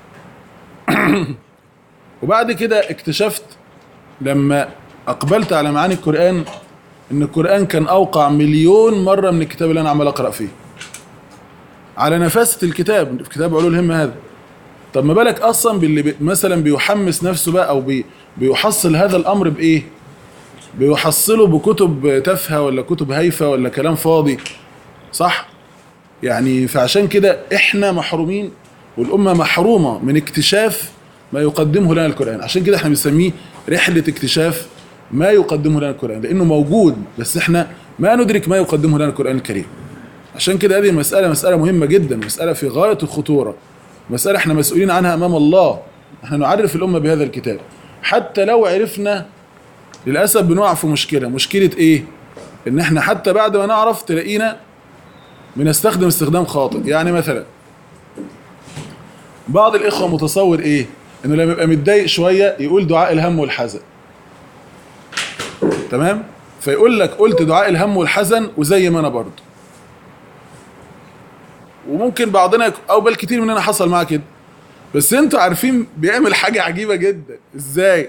وبعد كده اكتشفت لما اقبلت على معاني القران ان القران كان اوقع مليون مره من الكتاب اللي انا عمال اقرا فيه على نفاسه الكتاب في كتاب علو الهمه هذا طب ما بالك اصلا باللي بي مثلا بيحمس نفسه بقى او بي بيحصل هذا الامر بايه بيحصله بكتب تافهه ولا كتب هايفه ولا كلام فاضي صح يعني فعشان كده احنا محرومين والامه محرومه من اكتشاف ما يقدمه لنا القران عشان كده احنا بنسميه رحله اكتشاف ما يقدمه لنا القران لانه موجود بس احنا ما ندرك ما يقدمه لنا القران الكريم عشان كده هذه مساله مساله مهمه جدا مساله في غايه الخطوره مساله احنا مسؤولين عنها امام الله احنا نعرف الامه بهذا الكتاب حتى لو عرفنا للاسف بنقع في مشكله مشكله ايه ان احنا حتى بعد ما نعرف تلاقينا بنستخدم استخدام خاطئ يعني مثلا بعض الاخوه متصور ايه انه لما يبقى متضايق شويه يقول دعاء الهم والحزن تمام فيقول لك قلت دعاء الهم والحزن وزي ما انا برضه وممكن بعضنا يك- او بل كتير مننا حصل معاه كده بس انتوا عارفين بيعمل حاجه عجيبه جدا ازاي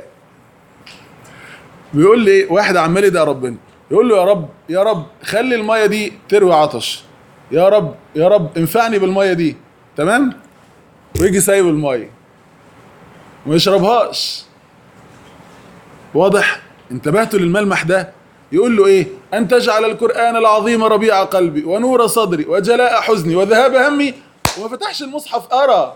بيقول لي ايه واحد عمال يدعي ربنا يقول له يا رب يا رب خلي الميه دي تروي عطش يا رب يا رب انفعني بالميه دي تمام ويجي سايب الميه وما يشربهاش واضح انتبهتوا للملمح ده يقول له ايه ان تجعل القران العظيم ربيع قلبي ونور صدري وجلاء حزني وذهاب همي وما فتحش المصحف ارى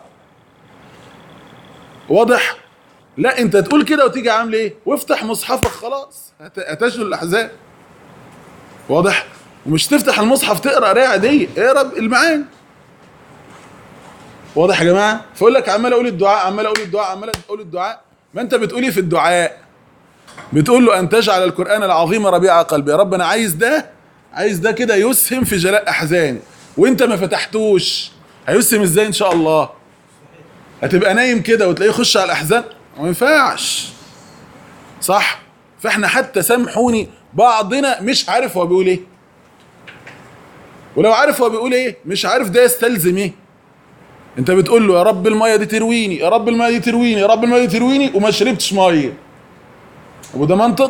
واضح لا انت تقول كده وتيجي عامل ايه وافتح مصحفك خلاص هت- هتشغل الاحزان واضح ومش تفتح المصحف تقرا قرايه عاديه اقرا المعاني واضح يا جماعه فاقول لك عمال اقول الدعاء عمال اقول الدعاء عمال اقول الدعاء ما انت بتقولي في الدعاء بتقول له ان تجعل القران العظيم ربيع قلبي يا رب انا عايز ده عايز ده كده يسهم في جلاء احزاني وانت ما فتحتوش هيسهم ازاي ان شاء الله هتبقى نايم كده وتلاقيه يخش على الاحزان ما ينفعش صح فاحنا حتى سامحوني بعضنا مش عارف هو بيقول ايه ولو عارف هو بيقول ايه مش عارف ده يستلزم ايه انت بتقول له يا رب الميه دي ترويني يا رب الميه دي ترويني يا رب الميه دي ترويني وما شربتش ميه وده منطق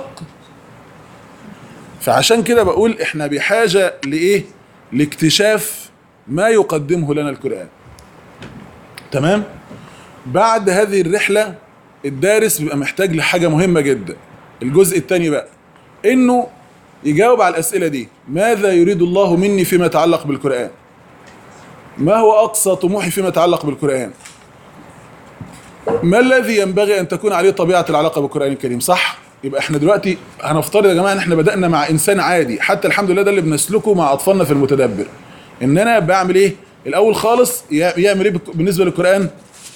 فعشان كده بقول احنا بحاجه لايه لاكتشاف ما يقدمه لنا القران تمام بعد هذه الرحله الدارس بيبقى محتاج لحاجه مهمه جدا الجزء الثاني بقى انه يجاوب على الاسئله دي ماذا يريد الله مني فيما يتعلق بالقران ما هو اقصى طموحي فيما يتعلق بالقران ما الذي ينبغي ان تكون عليه طبيعه العلاقه بالقران الكريم صح يبقى احنا دلوقتي هنفترض يا جماعه ان احنا بدانا مع انسان عادي حتى الحمد لله ده اللي بنسلكه مع اطفالنا في المتدبر ان انا بعمل ايه الاول خالص يع- يعمل ايه بك- بالنسبه للقران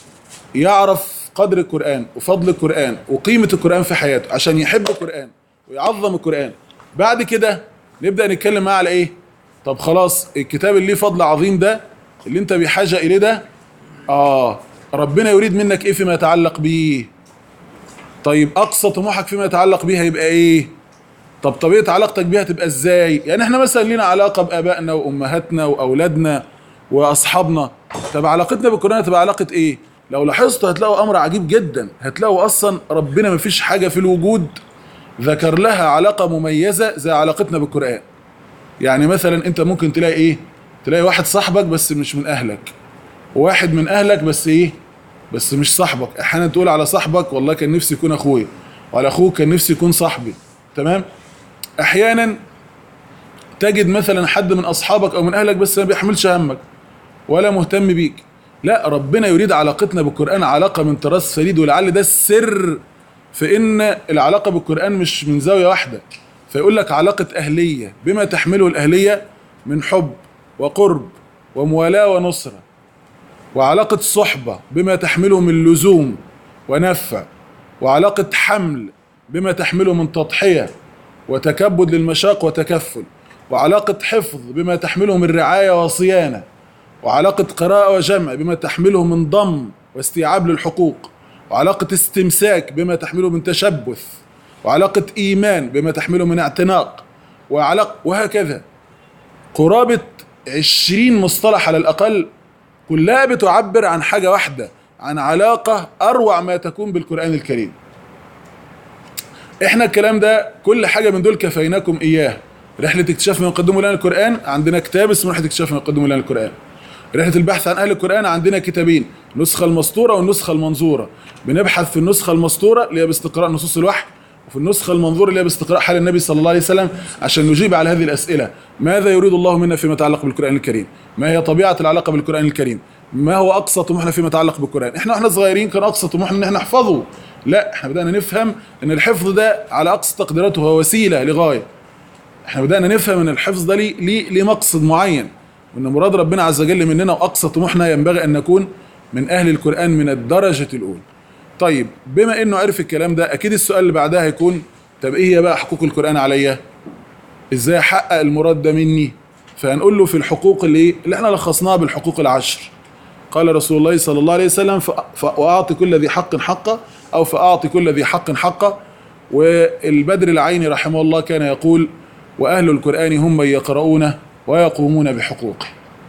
يعرف قدر القرآن وفضل القرآن وقيمة القرآن في حياته عشان يحب القرآن ويعظم القرآن بعد كده نبدأ نتكلم معاه على ايه طب خلاص الكتاب اللي ليه فضل عظيم ده اللي انت بحاجة اليه ده اه ربنا يريد منك ايه فيما يتعلق بيه طيب اقصى طموحك فيما يتعلق بيه هيبقى ايه طب طبيعة علاقتك بيها تبقى ازاي يعني احنا مثلا لينا علاقة بآبائنا وأمهاتنا وأولادنا وأصحابنا طب علاقتنا بالقرآن هتبقى علاقة ايه لو لاحظتوا هتلاقوا أمر عجيب جدا هتلاقوا أصلا ربنا مفيش حاجة في الوجود ذكر لها علاقة مميزة زي علاقتنا بالقرآن يعني مثلا انت ممكن تلاقي ايه تلاقي واحد صاحبك بس مش من اهلك وواحد من اهلك بس ايه بس مش صاحبك احيانا تقول على صاحبك والله كان نفسي يكون اخويا وعلى اخوك كان نفسي يكون صاحبي تمام احيانا تجد مثلا حد من اصحابك او من اهلك بس ما بيحملش همك ولا مهتم بيك لا ربنا يريد علاقتنا بالقران علاقه من طراز فريد ولعل ده السر في ان العلاقه بالقران مش من زاويه واحده فيقول لك علاقه اهليه بما تحمله الاهليه من حب وقرب وموالاه ونصره وعلاقه صحبه بما تحمله من لزوم ونفع وعلاقه حمل بما تحمله من تضحيه وتكبد للمشاق وتكفل وعلاقه حفظ بما تحمله من رعايه وصيانه وعلاقة قراءة وجمع بما تحمله من ضم واستيعاب للحقوق وعلاقة استمساك بما تحمله من تشبث وعلاقة إيمان بما تحمله من اعتناق وعلاقة وهكذا قرابة عشرين مصطلح على الأقل كلها بتعبر عن حاجة واحدة عن علاقة أروع ما تكون بالقرآن الكريم احنا الكلام ده كل حاجة من دول كفيناكم إياه رحلة اكتشاف ما يقدمه لنا القرآن عندنا كتاب اسمه رحلة اكتشاف ما يقدمه لنا القرآن رحلة البحث عن أهل القرآن عندنا كتابين النسخة المسطورة والنسخة المنظورة بنبحث في النسخة المسطورة اللي هي باستقراء نصوص الوحي وفي النسخة المنظورة اللي هي باستقراء حال النبي صلى الله عليه وسلم عشان نجيب على هذه الأسئلة ماذا يريد الله منا فيما يتعلق بالقرآن الكريم ما هي طبيعة العلاقة بالقرآن الكريم ما هو أقصى طموحنا فيما يتعلق بالقرآن احنا واحنا صغيرين كان أقصى طموحنا ان احنا نحفظه لا احنا بدأنا نفهم ان الحفظ ده على أقصى تقديراته هو وسيلة لغاية احنا بدأنا نفهم ان الحفظ ده ليه ليه ليه مقصد معين وان مراد ربنا عز وجل مننا واقصى طموحنا ينبغي ان نكون من اهل القران من الدرجه الاولى. طيب بما انه عرف الكلام ده اكيد السؤال اللي بعدها هيكون طب ايه هي بقى حقوق القران عليا؟ ازاي احقق المراد ده مني؟ فهنقول له في الحقوق اللي اللي احنا لخصناها بالحقوق العشر. قال رسول الله صلى الله عليه وسلم ف- ف- واعطي كل ذي حق حقه او فاعطي كل ذي حق حقه والبدر العيني رحمه الله كان يقول واهل القران هم من يقرؤونه ويقومون بحقوقه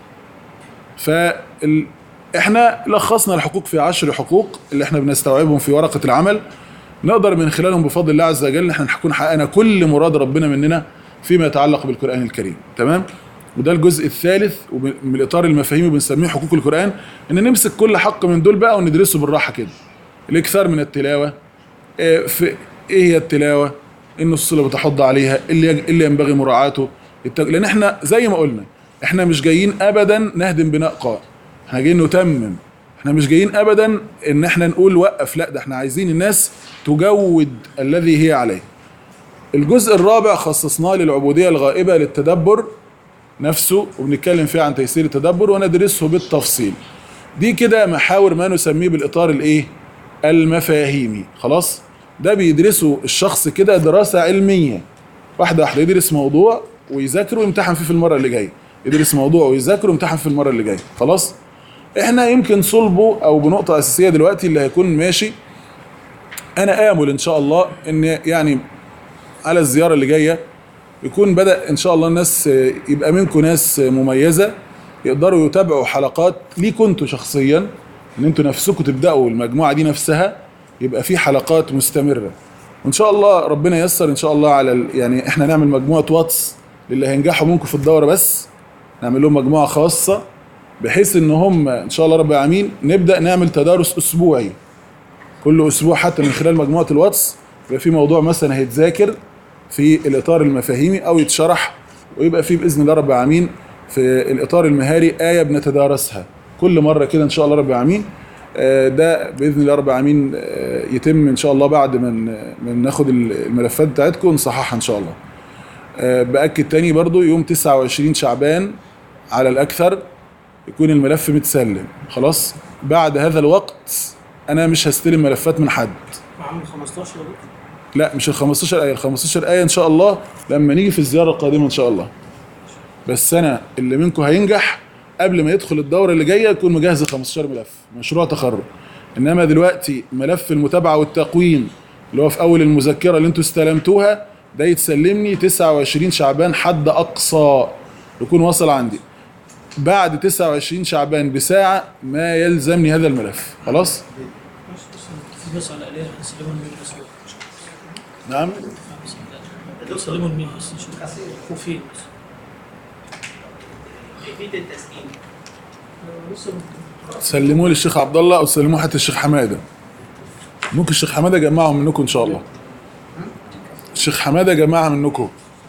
فال... احنا لخصنا الحقوق في عشر حقوق اللي احنا بنستوعبهم في ورقة العمل نقدر من خلالهم بفضل الله عز وجل احنا نكون حققنا كل مراد ربنا مننا فيما يتعلق بالقرآن الكريم تمام وده الجزء الثالث ومن الاطار المفاهيمي بنسميه حقوق القرآن ان نمسك كل حق من دول بقى وندرسه بالراحة كده الاكثار من التلاوه آه، في ايه هي التلاوه النص اللي بتحض عليها اللي يج- اللي ينبغي مراعاته الت- لان احنا زي ما قلنا احنا مش جايين ابدا نهدم بناء قائم احنا جايين نتمم احنا مش جايين ابدا ان احنا نقول وقف لا ده احنا عايزين الناس تجود الذي هي عليه الجزء الرابع خصصناه للعبوديه الغائبه للتدبر نفسه وبنتكلم فيه عن تيسير التدبر وندرسه بالتفصيل دي كده محاور ما نسميه بالاطار الايه المفاهيمي خلاص ده بيدرسه الشخص كده دراسه علميه واحده واحده يدرس موضوع ويذاكره ويمتحن فيه في المره اللي جايه يدرس موضوع ويذاكره ويمتحن في المره اللي جايه خلاص احنا يمكن صلبه او بنقطه اساسيه دلوقتي اللي هيكون ماشي انا امل ان شاء الله ان يعني على الزياره اللي جايه يكون بدا ان شاء الله الناس آه، يبقى منكم ناس آه، مميزه يقدروا يتابعوا حلقات ليكوا انتوا شخصيا ان انتوا نفسكم تبداوا المجموعه دي نفسها يبقى في حلقات مستمره وان شاء الله ربنا ييسر ان شاء الله على ال... يعني احنا نعمل مجموعه واتس للي هينجحوا منكم في الدوره بس نعمل لهم مجموعه خاصه بحيث ان هم ان شاء الله رب العالمين نبدا نعمل تدارس اسبوعي كل اسبوع حتى من خلال مجموعه الواتس يبقى في موضوع مثلا هيتذاكر في الاطار المفاهيمي او يتشرح ويبقى في باذن الله رب العالمين في الاطار المهاري ايه بنتدارسها كل مره كده ان شاء الله رب العالمين آه، ده باذن الله رب العالمين آه، يتم ان شاء الله بعد من من ناخد الملفات بتاعتكم ونصححها ان شاء الله آه، باكد تاني برضو يوم 29 شعبان على الاكثر يكون الملف متسلم خلاص بعد هذا الوقت انا مش هستلم ملفات من حد عامل 15 يا دكتور لا مش ال 15 ايه ال 15 ايه ان شاء الله لما نيجي في الزياره القادمه ان شاء الله بس انا اللي منكم هينجح قبل ما يدخل الدوره اللي جايه يكون مجهز ال 15 ملف مشروع تخرج انما دلوقتي ملف المتابعه والتقويم اللي هو في اول المذكره اللي انتوا استلمتوها ده يتسلمني 29 شعبان حد اقصى يكون وصل عندي بعد 29 شعبان بساعه ما يلزمني هذا الملف خلاص بس بس بس على عليها نسلمهم مين بس نعم نسلمهم مين بس نشوف وفين بس كيفية التسليم لسه سلموه للشيخ عبد الله او سلموه حتى الشيخ حماده ممكن الشيخ حماده يجمعهم منكم ان شاء الله الشيخ حماده جمعها منكم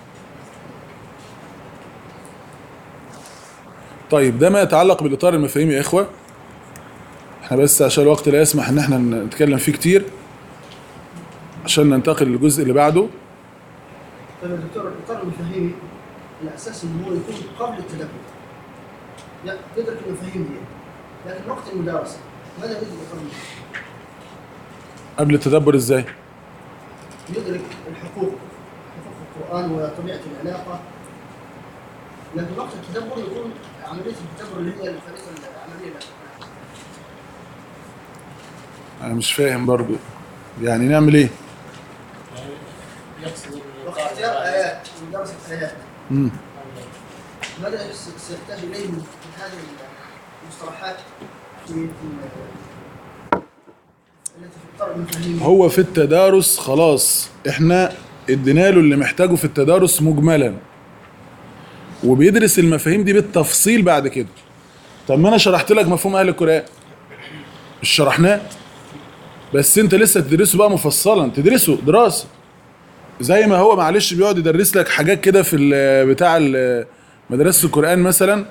طيب ده ما يتعلق بالاطار المفاهيمي يا اخوه احنا بس عشان الوقت لا يسمح ان احنا نتكلم فيه كتير عشان ننتقل للجزء اللي بعده طيب يا دكتور الاطار المفاهيمي الاساس انه هو يكون قبل التدبر لا يدرك المفاهيم دي لكن وقت المدارسه ماذا يدرك الاطار المفاهيمي؟ قبل التدبر ازاي يدرك الحقوق حقوق القران وطبيعه العلاقه لكن وقت التدبر يكون عمليه التدبر اللي هي الفريسه العمليه انا مش فاهم برضو يعني نعمل ايه يقصد وقت اختيار ايات مدارسه ايات مم. ماذا سيحتاج اليه من هذه المصطلحات في في- التي في اطار المفاهيم هو في التدارس خلاص احنا ادينا له اللي محتاجه في التدارس مجملا وبيدرس المفاهيم دي بالتفصيل بعد كده طب ما انا شرحت لك مفهوم اهل القران مش شرحناه بس انت لسه تدرسه بقى مفصلا تدرسه دراسه زي ما هو معلش بيقعد يدرس لك حاجات كده في ال- بتاع ال- مدرسه القران مثلا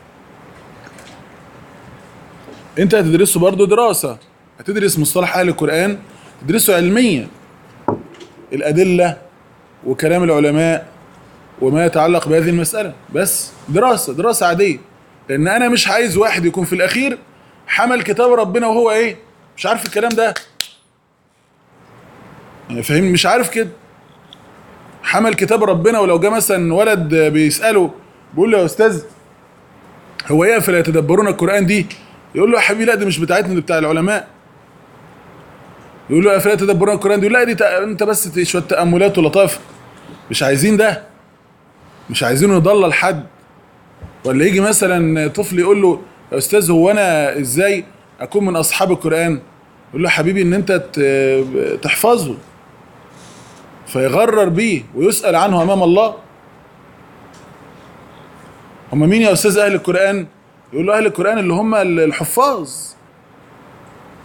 انت هتدرسه برضه دراسه هتدرس مصطلح اهل القران تدرسه علميا الادله وكلام العلماء وما يتعلق بهذه المساله بس دراسه دراسه عاديه لان انا مش عايز واحد يكون في الاخير حمل كتاب ربنا وهو ايه مش عارف الكلام ده يعني فاهم مش عارف كده حمل كتاب ربنا ولو جه مثلا ولد بيساله بيقول له يا استاذ هو ايه فلا يتدبرون القران دي يقول له يا حبيبي لا دي مش بتاعتنا دي بتاع العلماء يقول له افلا تدبرون القران دي يقول لا دي تأ- انت بس ت- شويه تاملات ولطائف مش عايزين ده مش عايزينه يضلل حد ولا يجي مثلا طفل يقول له يا استاذ هو انا ازاي اكون من اصحاب القران يقول له يا حبيبي ان انت ت- تحفظه فيغرر بيه ويسال عنه امام الله هم مين يا استاذ اهل القران يقول له اهل القران اللي هم الحفاظ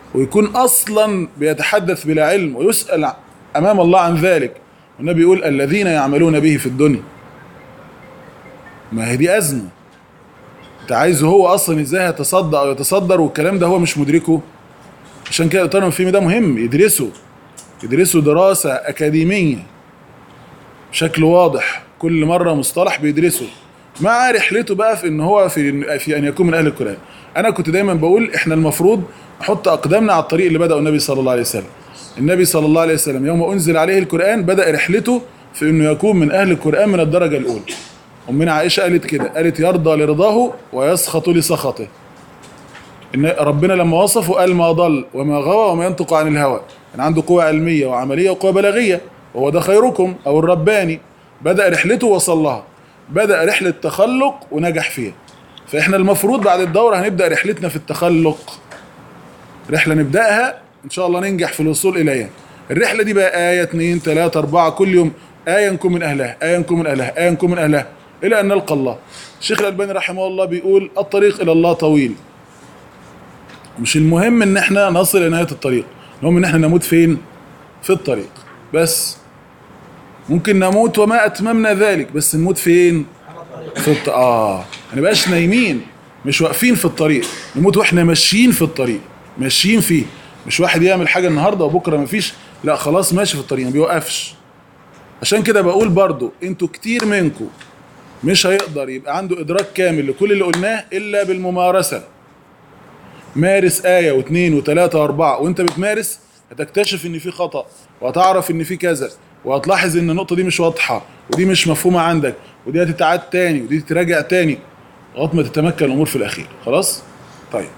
ويكون اصلا بيتحدث بلا علم ويسال امام الله عن ذلك والنبي يقول الذين يعملون به في الدنيا ما هي دي ازمه انت عايزه هو اصلا ازاي يتصدى او يتصدر والكلام ده هو مش مدركه عشان كده الاطار المفهومي ده مهم يدرسه يدرسوا دراسة أكاديمية بشكل واضح كل مرة مصطلح بيدرسه مع رحلته بقى في ان هو في في ان يكون من اهل القران انا كنت دايما بقول احنا المفروض نحط اقدامنا على الطريق اللي بدأه النبي صلى الله عليه وسلم النبي صلى الله عليه وسلم يوم انزل عليه القران بدأ رحلته في انه يكون من اهل القران من الدرجه الاولى امنا عائشه قالت كده قالت يرضى لرضاه ويسخط لسخطه ان ربنا لما وصفه قال ما ضل وما غوى وما ينطق عن الهوى كان عنده قوة علمية وعملية وقوة بلاغية وهو ده خيركم أو الرباني بدأ رحلته وصل لها بدأ رحلة تخلق ونجح فيها فإحنا المفروض بعد الدورة هنبدأ رحلتنا في التخلق رحلة نبدأها إن شاء الله ننجح في الوصول إليها الرحلة دي بقى آية اتنين تلاتة أربعة كل يوم آية نكون من أهلها آية نكون من أهلها آية نكون من أهلها إلى أن نلقى الله الشيخ الألباني رحمه الله بيقول الطريق إلى الله طويل مش المهم ان احنا نصل الى نهايه الطريق المهم ان احنا نموت فين في الطريق بس ممكن نموت وما اتممنا ذلك بس نموت فين في الط... اه ما نبقاش نايمين مش واقفين في الطريق نموت واحنا ماشيين في الطريق ماشيين فيه مش واحد يعمل حاجه النهارده وبكره مفيش لا خلاص ماشي في الطريق ما بيوقفش عشان كده بقول برضو انتوا كتير منكم مش هيقدر يبقى عنده ادراك كامل لكل اللي قلناه الا بالممارسه مارس آية واثنين وثلاثة وأربعة وأنت بتمارس هتكتشف إن في خطأ وهتعرف إن في كذا وهتلاحظ إن النقطة دي مش واضحة ودي مش مفهومة عندك ودي هتتعاد تاني ودي تتراجع تاني لغاية ما تتمكن الأمور في الأخير خلاص؟ طيب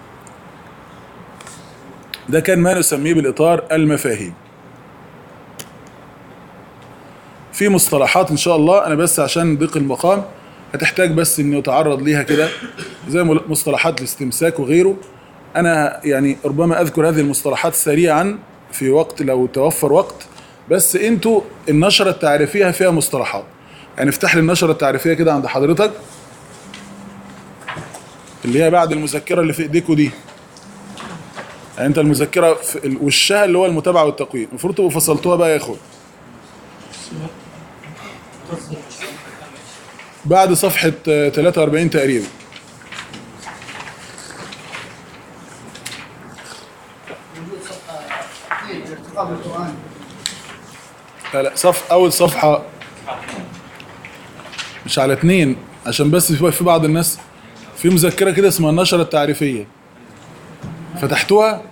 ده كان ما نسميه بالإطار المفاهيم في مصطلحات إن شاء الله أنا بس عشان ضيق المقام هتحتاج بس انه يتعرض ليها كده زي مصطلحات الاستمساك وغيره انا يعني ربما اذكر هذه المصطلحات سريعا في وقت لو توفر وقت بس انتوا النشرة التعريفية فيها مصطلحات يعني افتح لي النشرة التعريفية كده عند حضرتك اللي هي بعد المذكرة اللي في ايديكوا دي يعني انت المذكرة في وشها اللي هو المتابعة والتقويم المفروض تبقوا فصلتوها بقى يا اخوان بعد صفحة 43 تقريبا موجود صفحه اثنين ارتقاء بالقران لا لا صف أول صفحة مش على اتنين عشان بس في في بعض الناس في مذكرة كده اسمها النشرة التعريفية فتحتوها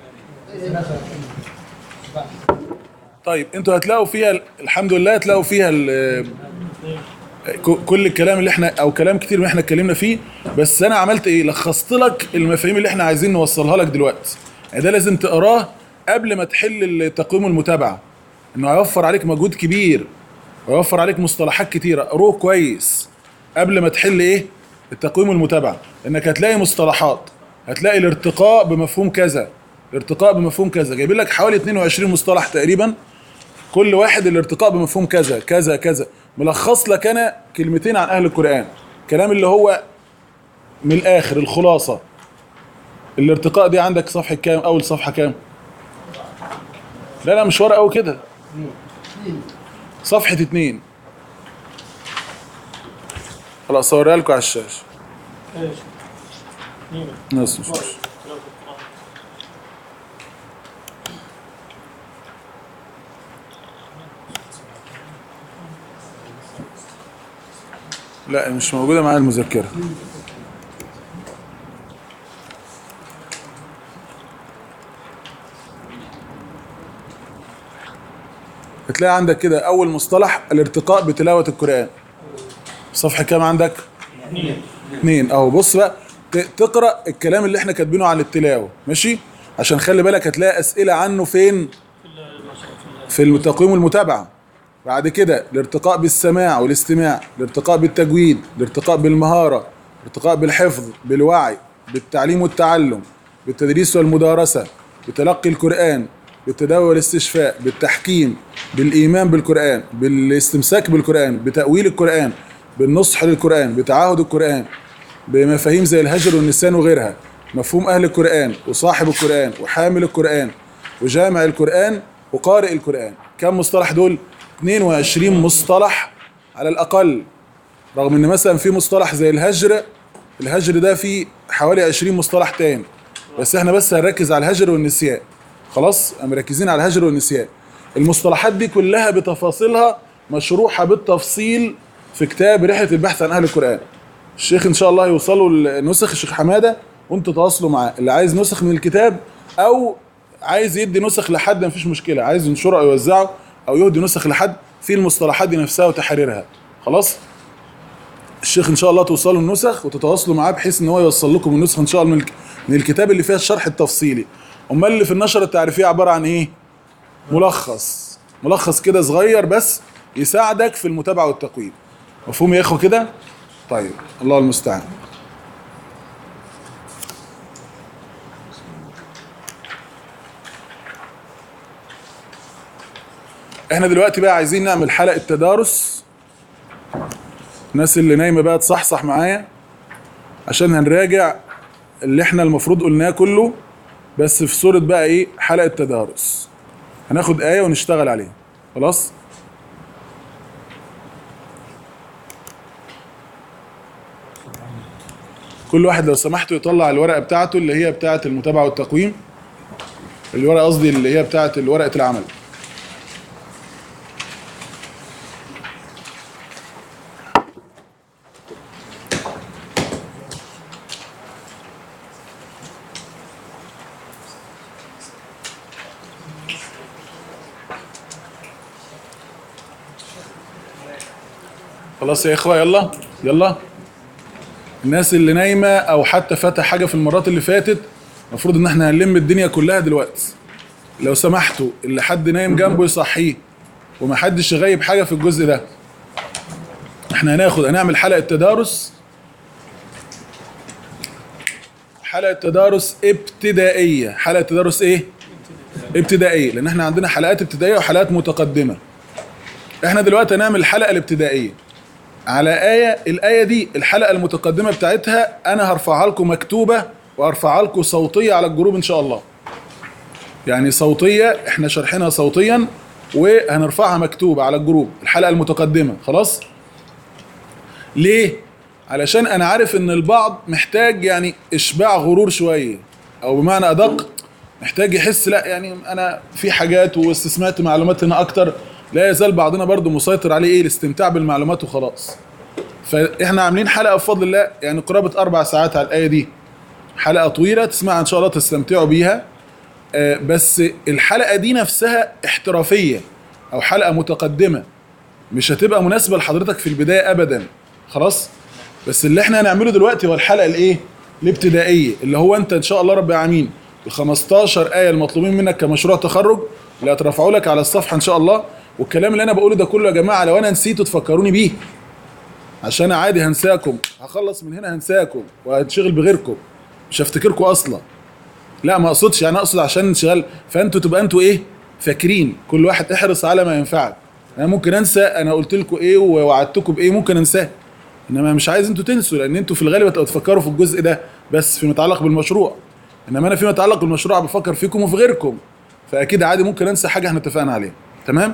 طيب انتوا هتلاقوا فيها الحمد لله هتلاقوا فيها ال- ك- كل الكلام اللي احنا او كلام كتير من احنا اتكلمنا فيه بس انا عملت ايه لخصت لك المفاهيم اللي احنا عايزين نوصلها لك دلوقتي يعني ده لازم تقراه قبل ما تحل التقويم والمتابعه انه هيوفر عليك مجهود كبير ويوفر عليك مصطلحات كتيره قروه كويس قبل ما تحل ايه التقويم والمتابعه انك هتلاقي مصطلحات هتلاقي الارتقاء بمفهوم كذا الارتقاء بمفهوم كذا جايبين لك حوالي 22 مصطلح تقريبا كل واحد الارتقاء بمفهوم كذا كذا كذا ملخص لك انا كلمتين عن اهل القران كلام اللي هو من الاخر الخلاصه الارتقاء دي عندك صفحه كام اول صفحه كام لا لا مش ورقه قوي كده صفحه اتنين خلاص اوريها لكم على الشاشه ايش؟ مين؟ نص مش مش. لا مش موجوده معايا المذكره هتلاقي عندك كده اول مصطلح الارتقاء بتلاوه القران صفحه كام عندك اثنين اهو بص بقى ت- تقرا الكلام اللي احنا كاتبينه عن التلاوه ماشي عشان خلي بالك هتلاقي اسئله عنه فين في التقويم والمتابعه بعد كده الارتقاء بالسماع والاستماع الارتقاء بالتجويد الارتقاء بالمهاره الارتقاء بالحفظ بالوعي بالتعليم والتعلم بالتدريس والمدارسه بتلقي القران بالتداوي والاستشفاء بالتحكيم بالايمان بالقران بالاستمساك بالقران بتاويل القران بالنصح للقران بتعاهد القران بمفاهيم زي الهجر والنسيان وغيرها مفهوم أهل القرآن وصاحب القرآن وحامل القرآن وجامع القرآن وقارئ القرآن كم مصطلح دول 22 مصطلح على الأقل رغم ان مثلا في مصطلح زي الهجر الهجر ده فيه حوالي 20 مصطلح تاني بس احنا بس هنركز على الهجر والنسيان خلاص مركزين على الهجر والنسيان المصطلحات دي كلها بتفاصيلها مشروحة بالتفصيل في كتاب رحلة البحث عن أهل القرآن الشيخ إن شاء الله يوصلوا النسخ الشيخ حمادة وانتوا تواصلوا معاه اللي عايز نسخ من الكتاب أو عايز يدي نسخ لحد مفيش مشكلة عايز ينشره أو يوزعه أو يهدي نسخ لحد في المصطلحات دي نفسها وتحريرها خلاص الشيخ ان شاء الله توصلوا النسخ وتتواصلوا معاه بحيث ان هو يوصل لكم النسخه ان شاء الله من الك- من الكتاب اللي فيها الشرح التفصيلي امال اللي في النشره التعريفيه عباره عن ايه ملخص ملخص كده صغير بس يساعدك في المتابعه والتقويم مفهوم يا اخوه كده طيب الله المستعان احنا دلوقتي بقى عايزين نعمل حلقه تدارس الناس اللي نايمه بقى تصحصح معايا عشان هنراجع اللي احنا المفروض قلناه كله بس في صورة بقى ايه حلقة تدارس هناخد آية ونشتغل عليها خلاص كل واحد لو سمحتوا يطلع الورقة بتاعته اللي هي بتاعة المتابعة والتقويم الورقة قصدي اللي هي بتاعة ورقة العمل خلاص يا اخوة يلا يلا الناس اللي نايمة او حتى فاتها حاجة في المرات اللي فاتت المفروض ان احنا هنلم الدنيا كلها دلوقتي لو سمحتوا اللي حد نايم جنبه يصحيه ومحدش يغيب حاجة في الجزء ده احنا هناخد هنعمل حلقة تدارس حلقة تدارس ابتدائية حلقة تدارس ايه ابتدائية لان احنا عندنا حلقات ابتدائية وحلقات متقدمة احنا دلوقتي هنعمل الحلقة الابتدائية على آية الآية دي الحلقة المتقدمة بتاعتها أنا هرفعها لكم مكتوبة وهرفعها لكم صوتية على الجروب إن شاء الله يعني صوتية احنا شارحينها صوتيا وهنرفعها مكتوبة على الجروب الحلقة المتقدمة خلاص ليه؟ علشان أنا عارف إن البعض محتاج يعني إشباع غرور شوية أو بمعنى أدق محتاج يحس لا يعني أنا في حاجات واستسمعت معلومات هنا أكتر لا يزال بعضنا برضو مسيطر عليه إيه الاستمتاع بالمعلومات وخلاص فإحنا عاملين حلقة بفضل الله يعني قرابة أربع ساعات على الآية دي حلقة طويلة تسمعها إن شاء الله تستمتعوا بيها آه، بس الحلقة دي نفسها احترافية أو حلقة متقدمة مش هتبقى مناسبة لحضرتك في البداية أبدا خلاص بس اللي احنا هنعمله دلوقتي هو الحلقة الإيه الابتدائية اللي هو أنت إن شاء الله رب العالمين ال 15 آية المطلوبين منك كمشروع تخرج اللي هترفعوا لك على الصفحة إن شاء الله والكلام اللي أنا بقوله ده كله يا جماعة لو أنا نسيته تفكروني بيه عشان عادي هنساكم هخلص من هنا هنساكم وهنشغل بغيركم مش هفتكركم اصلا لا ما اقصدش يعني اقصد عشان انشغال فانتوا تبقى انتوا ايه فاكرين كل واحد احرص على ما ينفعك انا ممكن انسى انا قلت لكم ايه ووعدتكم بايه ممكن انساه انما مش عايز انتوا تنسوا لان انتوا في الغالب هتبقوا تفكروا في الجزء ده بس فيما يتعلق بالمشروع انما انا فيما يتعلق بالمشروع بفكر فيكم وفي غيركم فاكيد عادي ممكن انسى حاجه احنا اتفقنا عليها تمام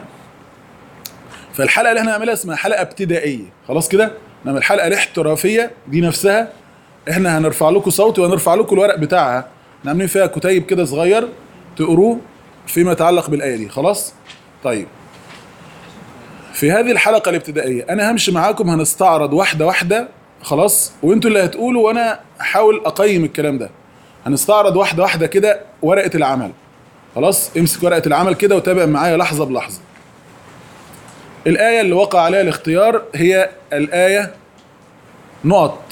فالحلقه اللي احنا هنعملها اسمها حلقه ابتدائيه خلاص كده انما الحلقه الاحترافيه دي نفسها احنا هنرفع لكم صوتي وهنرفع لكم الورق بتاعها احنا عاملين فيها كتيب كده صغير تقروه فيما يتعلق بالايه دي خلاص طيب في هذه الحلقه الابتدائيه انا همشي معاكم هنستعرض واحده واحده خلاص وانتوا اللي هتقولوا وانا احاول اقيم الكلام ده هنستعرض واحده واحده كده ورقه العمل خلاص امسك ورقه العمل كده وتابع معايا لحظه بلحظه الآية اللي وقع عليها الاختيار هي الآية نقط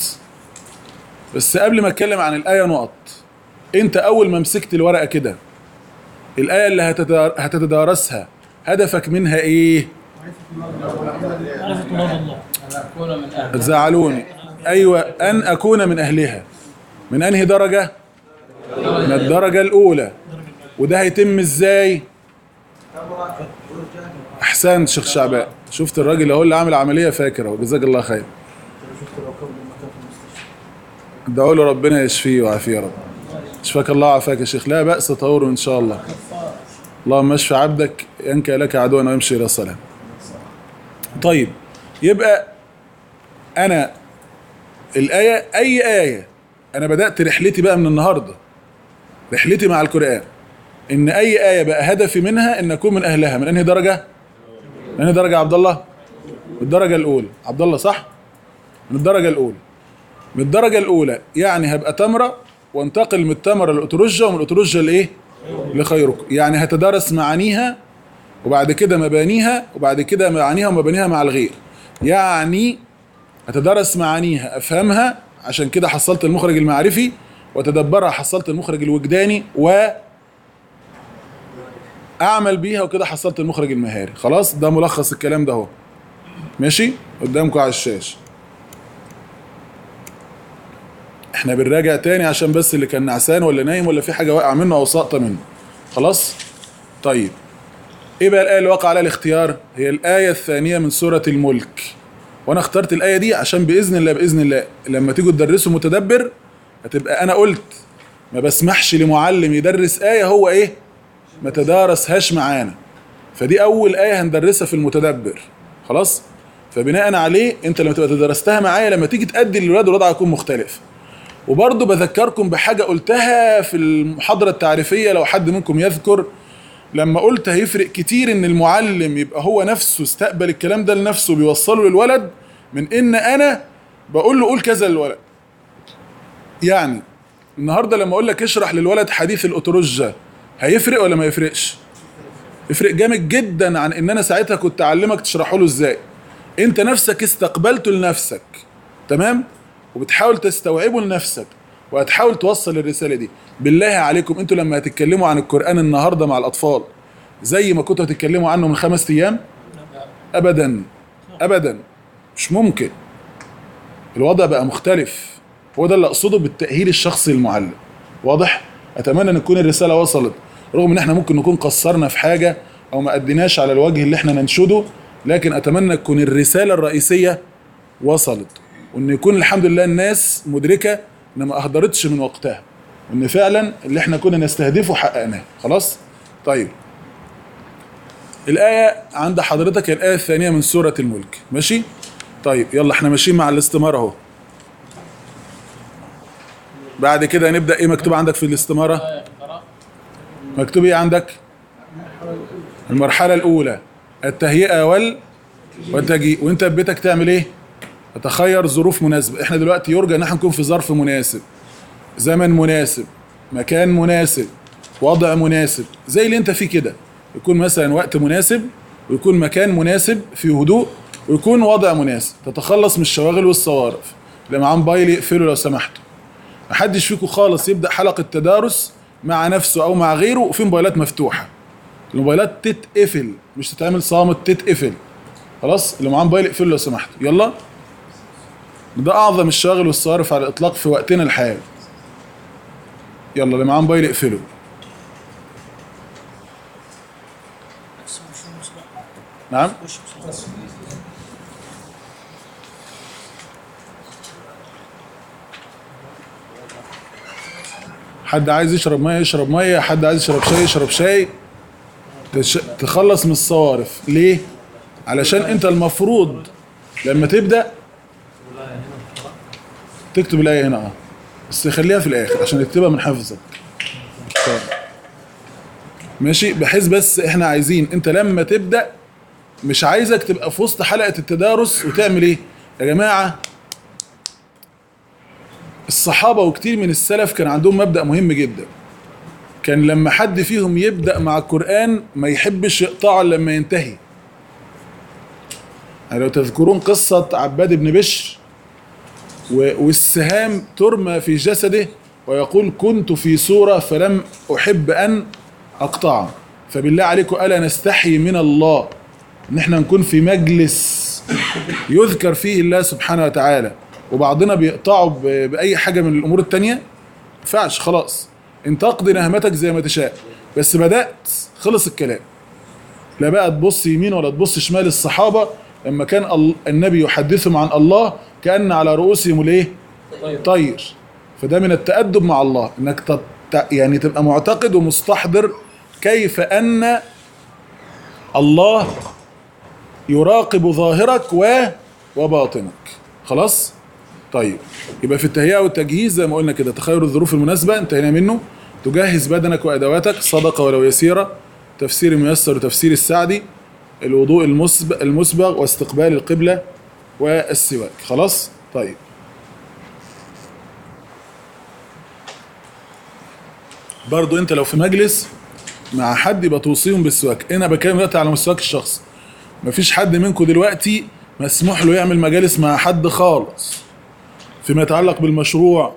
بس قبل ما اتكلم عن الآية نقط انت اول ما مسكت الورقة كده الآية اللي هتدار- هتتدارسها هدفك منها ايه معرفة مراد الله تزعلوني ايوه ان اكون من اهلها من انهي درجة من الدرجة الاولى وده هيتم ازاي احسنت شيخ شعبان شفت الراجل اهو اللي عامل عمليه فاكر اهو جزاك الله خير ادعوا له ربنا يشفيه ويعافيه يا رب شفاك الله وعافاك يا شيخ لا بأس طهور إن شاء الله اللهم اشف عبدك ينكى لك عدوا ويمشي إلى الصلاة طيب يبقى أنا الآية أي آية أنا بدأت رحلتي بقى من النهاردة رحلتي مع القرآن إن أي آية بقى هدفي منها إن أكون من أهلها من أنهي درجة؟ من أنهي درجة يا عبد الله؟ من الدرجة الأولى عبد الله صح؟ من الدرجة الأولى من الدرجة الأولى يعني هبقى تمرة وانتقل من التمرة للأترجة ومن الأترجة لإيه؟ لخيركم يعني هتدارس معانيها وبعد كده مبانيها وبعد كده معانيها ومبانيها مع الغير يعني أتدرس معانيها أفهمها عشان كده حصلت المخرج المعرفي وتدبرها حصلت المخرج الوجداني و أعمل بيها وكده حصلت المخرج المهاري خلاص ده ملخص الكلام ده اهو ماشي قدامكم على الشاشة احنا بنراجع تاني عشان بس اللي كان نعسان ولا نايم ولا في حاجة واقعة منه أو ساقطة منه خلاص طيب ايه بقى الآية اللي وقع عليها الاختيار هي الآية الثانية من سورة الملك وانا اخترت الآية دي عشان بإذن الله بإذن الله لما تيجوا تدرسوا متدبر هتبقى انا قلت ما بسمحش لمعلم يدرس آية هو ايه ما تدارسهاش معانا فدي اول آية هندرسها في المتدبر خلاص فبناء عليه انت لما تبقى تدرستها معايا لما تيجي تأدي للولاد الوضع هيكون مختلف وبرضه بذكركم بحاجة قلتها في المحاضرة التعريفية لو حد منكم يذكر لما قلت هيفرق كتير ان المعلم يبقى هو نفسه استقبل الكلام ده لنفسه بيوصله للولد من ان انا بقول له قول كذا للولد يعني النهارده لما اقول لك اشرح للولد حديث الاترجه هيفرق ولا ما يفرقش يفرق جامد جدا عن ان انا ساعتها كنت اعلمك تشرحه له ازاي انت نفسك استقبلته لنفسك تمام وبتحاول تستوعبه لنفسك وهتحاول توصل الرساله دي بالله عليكم انتوا لما هتتكلموا عن القران النهارده مع الاطفال زي ما كنتوا هتتكلموا عنه من خمس ايام ابدا ابدا مش ممكن الوضع بقى مختلف هو ده اللي اقصده بالتاهيل الشخصي للمعلم واضح اتمنى ان تكون الرساله وصلت رغم ان احنا ممكن نكون قصرنا في حاجه او ما اديناش على الوجه اللي احنا ننشده لكن اتمنى تكون الرساله الرئيسيه وصلت وان يكون الحمد لله الناس مدركه ان ما اهدرتش من وقتها وان فعلا اللي احنا كنا نستهدفه حققناه خلاص طيب الآية عند حضرتك الآية الثانية من سورة الملك ماشي طيب يلا احنا ماشيين مع الاستمارة اهو بعد كده نبدأ ايه مكتوب عندك في الاستمارة مكتوب ايه عندك المرحلة الأولى التهيئة وال والتجيء وانت في بيتك تعمل ايه تتخير ظروف مناسبة احنا دلوقتي يرجى ان احنا نكون في ظرف مناسب زمن مناسب مكان مناسب وضع مناسب زي اللي انت فيه كده يكون مثلا وقت مناسب ويكون مكان مناسب في هدوء ويكون وضع مناسب تتخلص من الشواغل والصوارف اللي معاه موبايل يقفله لو سمحتوا محدش فيكم خالص يبدا حلقه تدارس مع نفسه او مع غيره وفي موبايلات مفتوحه الموبايلات تتقفل مش تتعمل صامت تتقفل خلاص اللي معاه موبايل يقفله لو سمحتوا يلا ده اعظم الشواغل والصوارف على الاطلاق في وقتنا الحالي يلا اللي معاه موبايل يقفله بس مش المصباح نعم وش بس حد عايز يشرب ميه يشرب ميه حد عايز يشرب شاي يشرب شاي تش... تخلص من الصوارف ليه علشان انت المفروض لما تبدا تكتب الايه هنا اه بس خليها في الاخر عشان تكتبها من حفظك طيب. ماشي بحيث بس احنا عايزين انت لما تبدا مش عايزك تبقى في وسط حلقه التدارس وتعمل ايه يا جماعه الصحابة وكتير من السلف كان عندهم مبدأ مهم جدا كان لما حد فيهم يبدأ مع القرآن ما يحبش يقطعه إلا لما ينتهي يعني لو تذكرون قصة عباد بن بشر و- والسهام ترمى في جسده ويقول كنت في سورة فلم أحب أن أقطعه فبالله عليكم ألا نستحي من الله إن احنا نكون في مجلس يذكر فيه الله سبحانه وتعالى وبعضنا بيقطعوا ب- بأي حاجة من الأمور التانية ينفعش خلاص انت تقضي نهمتك زي ما تشاء بس بدأت خلص الكلام لا بقى تبص يمين ولا تبص شمال الصحابة لما كان ال- النبي يحدثهم عن الله كأن على رؤوسهم الايه طير فده من التأدب مع الله انك تت- تع- يعني تبقى معتقد ومستحضر كيف ان الله يراقب ظاهرك و وباطنك خلاص طيب يبقى في التهيئه والتجهيز زي ما قلنا كده تخير الظروف المناسبه انتهينا منه تجهز بدنك وادواتك صدقه ولو يسيره تفسير الميسر وتفسير السعدي الوضوء المسبغ, المسبغ واستقبال القبله والسواك خلاص طيب برضو انت لو في مجلس مع حد يبقى توصيهم بالسواك انا بتكلم دلوقتي على مستواك الشخصي مفيش حد منكم دلوقتي مسموح له يعمل مجالس مع حد خالص فيما يتعلق بالمشروع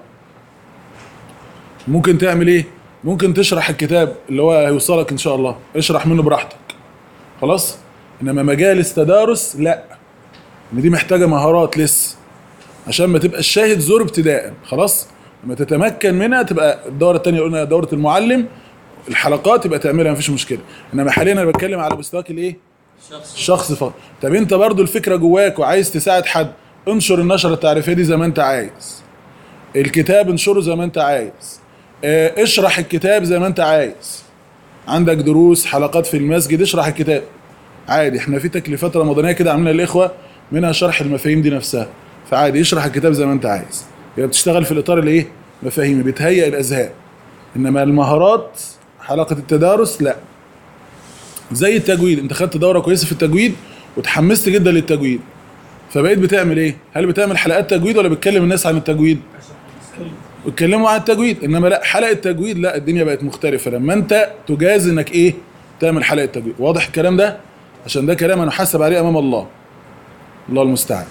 ممكن تعمل ايه ممكن تشرح الكتاب اللي هو هيوصلك ان شاء الله اشرح منه براحتك خلاص انما مجالس تدارس لا ان دي محتاجه مهارات لسه عشان ما تبقى الشاهد زور ابتداء خلاص لما تتمكن منها تبقى الدوره الثانيه قلنا دوره المعلم الحلقات يبقى تعملها مفيش مشكله انما حاليا انا بتكلم على مستواك الايه شخص شخص فقط طب انت برضو الفكره جواك وعايز تساعد حد انشر النشره التعريفيه دي زي ما انت عايز الكتاب انشره زي ما انت عايز اه، اشرح الكتاب زي ما انت عايز عندك دروس حلقات في المسجد اشرح الكتاب عادي احنا في تكليفات رمضانيه كده عاملينها الاخوه منها شرح المفاهيم دي نفسها فعادي اشرح الكتاب زي ما انت عايز يبقى بتشتغل في الاطار الايه مفاهيمي بتهيئ الاذهان انما المهارات حلقه التدارس لا زي التجويد انت خدت دوره كويسه في التجويد وتحمست جدا للتجويد فبقيت بتعمل ايه هل بتعمل حلقات تجويد ولا بتكلم الناس عن التجويد بتكلموا عن التجويد انما لا حلقه تجويد لا الدنيا بقت مختلفه لما انت تجاز انك ايه تعمل حلقه تجويد واضح الكلام ده عشان ده كلام انا حاسب عليه امام الله الله المستعان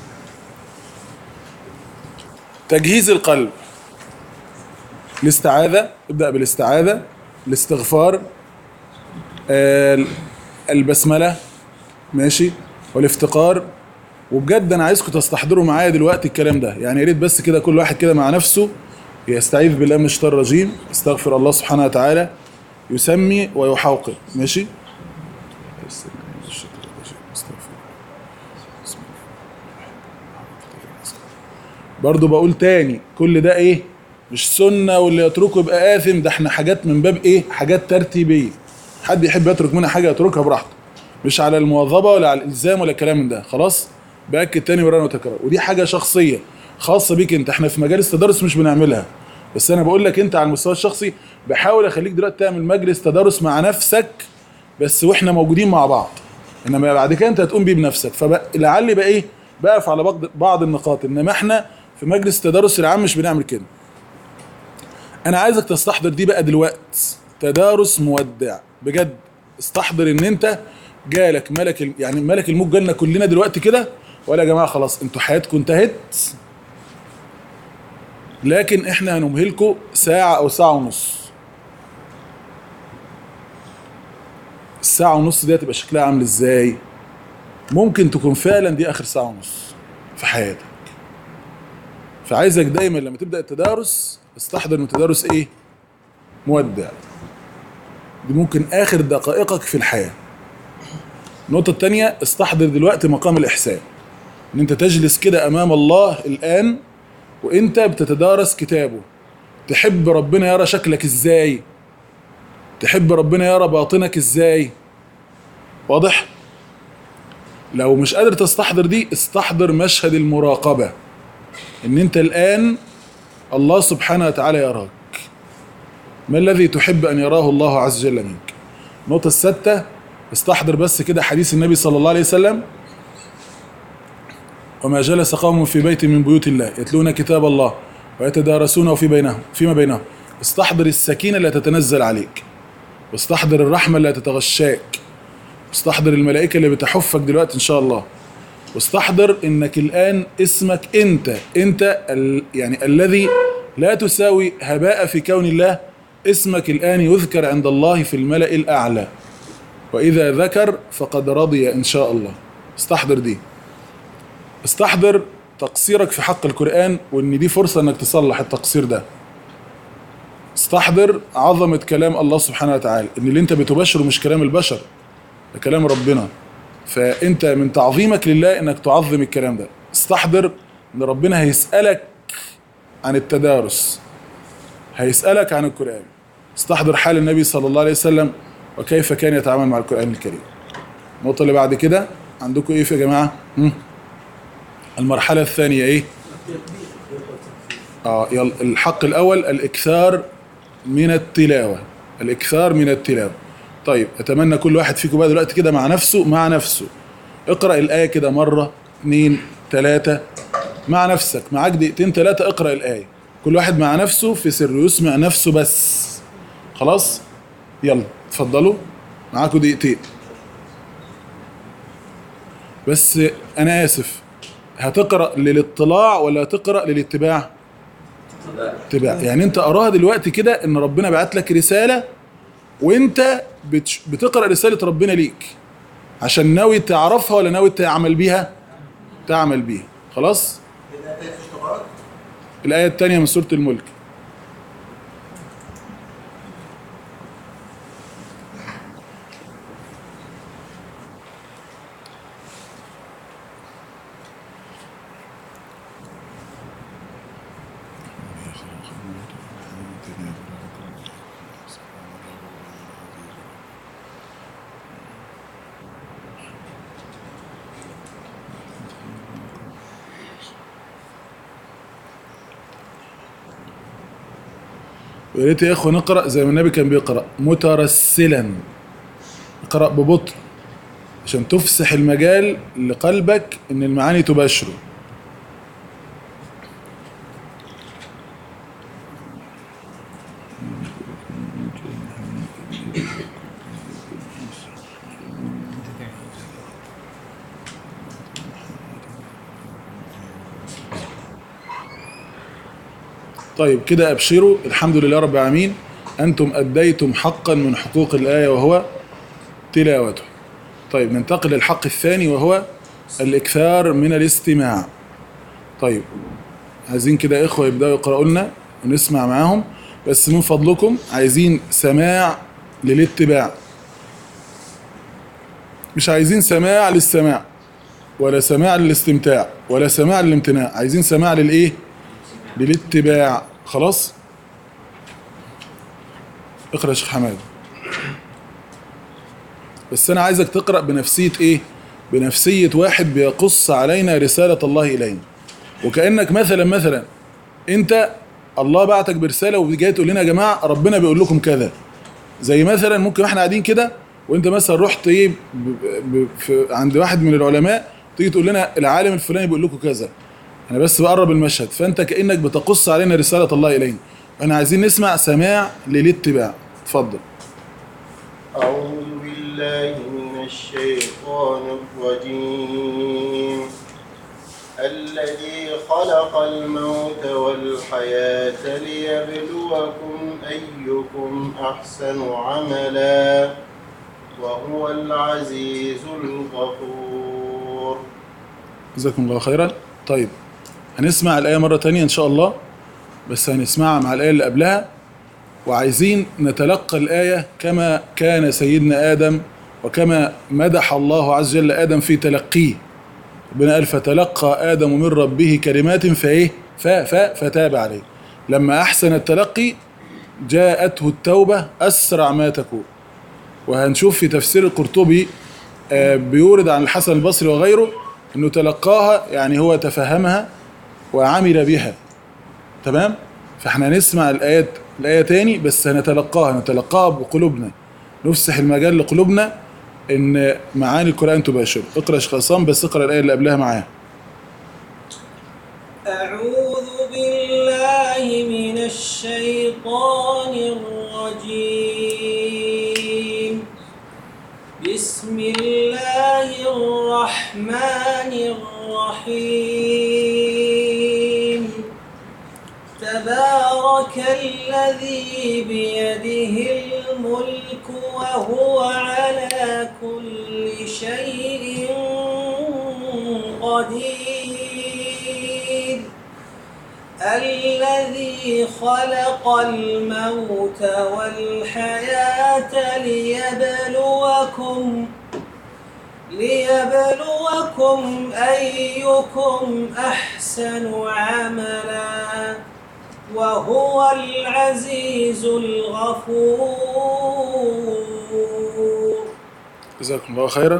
تجهيز القلب الاستعاذه ابدا بالاستعاذه الاستغفار آه، البسمله ماشي والافتقار وبجد انا عايزكم تستحضروا معايا دلوقتي الكلام ده يعني يا ريت بس كده كل واحد كده مع نفسه يستعيذ بالله من الشيطان الرجيم استغفر الله سبحانه وتعالى يسمي ويحوقل ماشي برضو بقول تاني كل ده ايه مش سنة واللي يتركه يبقى آثم ده احنا حاجات من باب ايه حاجات ترتيبية حد يحب يترك منها حاجة يتركها براحته مش على المواظبة ولا على الإلزام ولا الكلام من ده خلاص بأكد تاني مرة وتكرار ودي حاجة شخصية خاصة بيك انت احنا في مجالس تدرس مش بنعملها بس انا بقول لك انت على المستوى الشخصي بحاول اخليك دلوقتي تعمل مجلس تدرس مع نفسك بس واحنا موجودين مع بعض انما بعد كده انت هتقوم بيه بنفسك فلعلي بقى ايه بقف على بعض بعض النقاط انما احنا في مجلس التدرس العام مش بنعمل كده انا عايزك تستحضر دي بقى دلوقتي تدارس مودع بجد استحضر ان انت جالك ملك ال- يعني ملك الموت جالنا كلنا دلوقتي كده ولا يا جماعه خلاص انتوا حياتكم انتهت لكن احنا هنمهلكم ساعه او ساعه ونص الساعه ونص دي هتبقى شكلها عامل ازاي ممكن تكون فعلا دي اخر ساعه ونص في حياتك فعايزك دايما لما تبدا التدارس استحضر ان التدارس ايه مودع دي ممكن اخر دقائقك في الحياه النقطه الثانيه استحضر دلوقتي مقام الاحسان ان انت تجلس كده امام الله الان وانت بتتدارس كتابه تحب ربنا يرى شكلك ازاي تحب ربنا يرى باطنك ازاي واضح لو مش قادر تستحضر دي استحضر مشهد المراقبه ان انت الان الله سبحانه وتعالى يراك ما الذي تحب ان يراه الله عز وجل منك النقطه السادسه استحضر بس كده حديث النبي صلى الله عليه وسلم وما جلس قوم في بيت من بيوت الله يتلون كتاب الله ويتدارسونه في بينهم فيما بينهم استحضر السكينه اللي تتنزل عليك واستحضر الرحمه اللي تتغشاك واستحضر الملائكه اللي بتحفك دلوقتي ان شاء الله واستحضر انك الان اسمك انت انت ال يعني الذي لا تساوي هباء في كون الله اسمك الان يذكر عند الله في الملأ الاعلى واذا ذكر فقد رضي ان شاء الله استحضر دي استحضر تقصيرك في حق القرآن وان دي فرصة انك تصلح التقصير ده استحضر عظمة كلام الله سبحانه وتعالى ان اللي انت بتبشره مش كلام البشر ده كلام ربنا فانت من تعظيمك لله انك تعظم الكلام ده استحضر ان ربنا هيسألك عن التدارس هيسألك عن القرآن استحضر حال النبي صلى الله عليه وسلم وكيف كان يتعامل مع القرآن الكريم النقطة اللي بعد كده عندكم ايه يا جماعة هم؟ المرحلة الثانية ايه اه يلا الحق الاول الاكثار من التلاوة الاكثار من التلاوة طيب اتمنى كل واحد فيكم بقى دلوقتي كده مع نفسه مع نفسه اقرأ الآية كده مرة اتنين تلاتة مع نفسك معاك دقيقتين تلاتة اقرأ الآية كل واحد مع نفسه في سر يسمع نفسه بس خلاص يلا اتفضلوا معاكم دقيقتين بس انا اسف هتقرا للاطلاع ولا هتقرا للاتباع اتباع يعني انت اراها دلوقتي كده ان ربنا بعت لك رساله وانت بتش- بتقرا رساله ربنا ليك عشان ناوي تعرفها ولا ناوي تعمل بيها تعمل بيها خلاص الايه الثانيه من سوره الملك ويا ريت يا اخوه نقرا زي ما النبي كان بيقرا مترسلا اقرا ببطء عشان تفسح المجال لقلبك ان المعاني تباشره طيب كده ابشروا الحمد لله رب العالمين انتم اديتم حقا من حقوق الايه وهو تلاوته طيب ننتقل للحق الثاني وهو الاكثار من الاستماع طيب عايزين كده يا اخوه يبداوا يقراوا لنا ونسمع معاهم بس من فضلكم عايزين سماع للاتباع مش عايزين سماع للسماع ولا سماع للاستمتاع ولا سماع للامتناع عايزين سماع للايه للاتباع خلاص اقرا يا شيخ حماد بس انا عايزك تقرا بنفسيه ايه بنفسيه واحد بيقص علينا رساله الله الينا وكانك مثلا مثلا انت الله بعتك برساله وجاي تقول لنا يا جماعه ربنا بيقول لكم كذا زي مثلا ممكن احنا قاعدين كده وانت مثلا رحت ايه ب- ب- في عند واحد من العلماء تيجي تقول لنا العالم الفلاني بيقول لكم كذا انا بس بقرب المشهد فانت كانك بتقص علينا رساله الله الينا احنا عايزين نسمع سماع للاتباع اتفضل أعوذ بالله من الشيطان الرجيم الذي خلق الموت والحياة ليبلوكم أيكم أحسن عملا وهو العزيز الغفور جزاكم الله خيرا طيب هنسمع الآية مرة تانية إن شاء الله بس هنسمعها مع الآية اللي قبلها وعايزين نتلقى الآية كما كان سيدنا آدم وكما مدح الله عز وجل آدم في تلقيه ربنا قال فتلقى آدم من ربه كلمات فإيه ف ف فتاب عليه لما أحسن التلقي جاءته التوبة أسرع ما تكون وهنشوف في تفسير القرطبي آه، بيورد عن الحسن البصري وغيره انه تلقاها يعني هو تفهمها وعمل بها تمام فاحنا نسمع الايات الايه تاني بس هنتلقاها نتلقاها بقلوبنا نفسح المجال لقلوبنا ان معاني القران تباشر اقرا يا شيخ عصام بس اقرا الايه اللي قبلها معاها أعوذ بالله من الشيطان الرجيم بسم الله الرحمن الرحيم تبارك الذي بيده الملك وهو على كل شيء قدير الذي خلق الموت والحياة ليبلوكم ليبلوكم أيكم أحسن عملا وهو العزيز الغفور جزاكم الله خيرا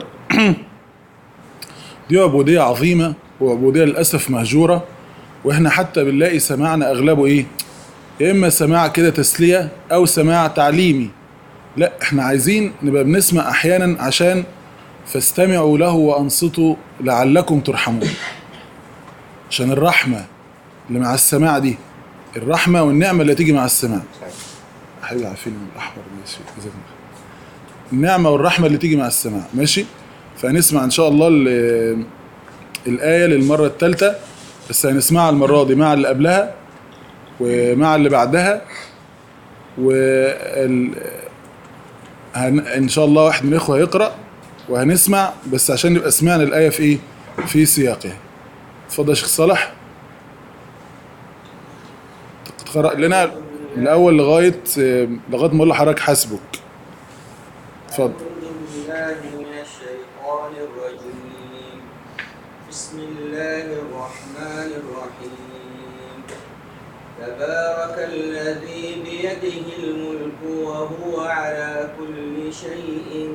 دي عبودية عظيمة وعبودية للأسف مهجورة وإحنا حتى بنلاقي سماعنا أغلبه إيه؟ يا إما سماع كده تسلية أو سماع تعليمي لا إحنا عايزين نبقى بنسمع أحيانا عشان فاستمعوا له وأنصتوا لعلكم ترحمون عشان الرحمة اللي مع السماع دي الرحمة والنعمة اللي تيجي مع السماع حبيبي عارفين الأحمر ماشي جزاكم الله النعمة والرحمة اللي تيجي مع السماع ماشي فهنسمع إن شاء الله ال- الآية للمرة الثالثة بس هنسمعها المرة دي مع اللي قبلها ومع اللي بعدها وال... هن... إن شاء الله واحد من الإخوة هيقرأ وهنسمع بس عشان نبقى سمعنا الآية في إيه؟ في سياقها اتفضل يا شيخ صالح تقرأ لنا من الأول لغاية لغاية ما أقول لحضرتك حسبك اتفضل أعوذ بالله من الشيطان الرجيم بسم الله الرحمن الرحيم تبارك الذي بيده الملك وهو على كل شيء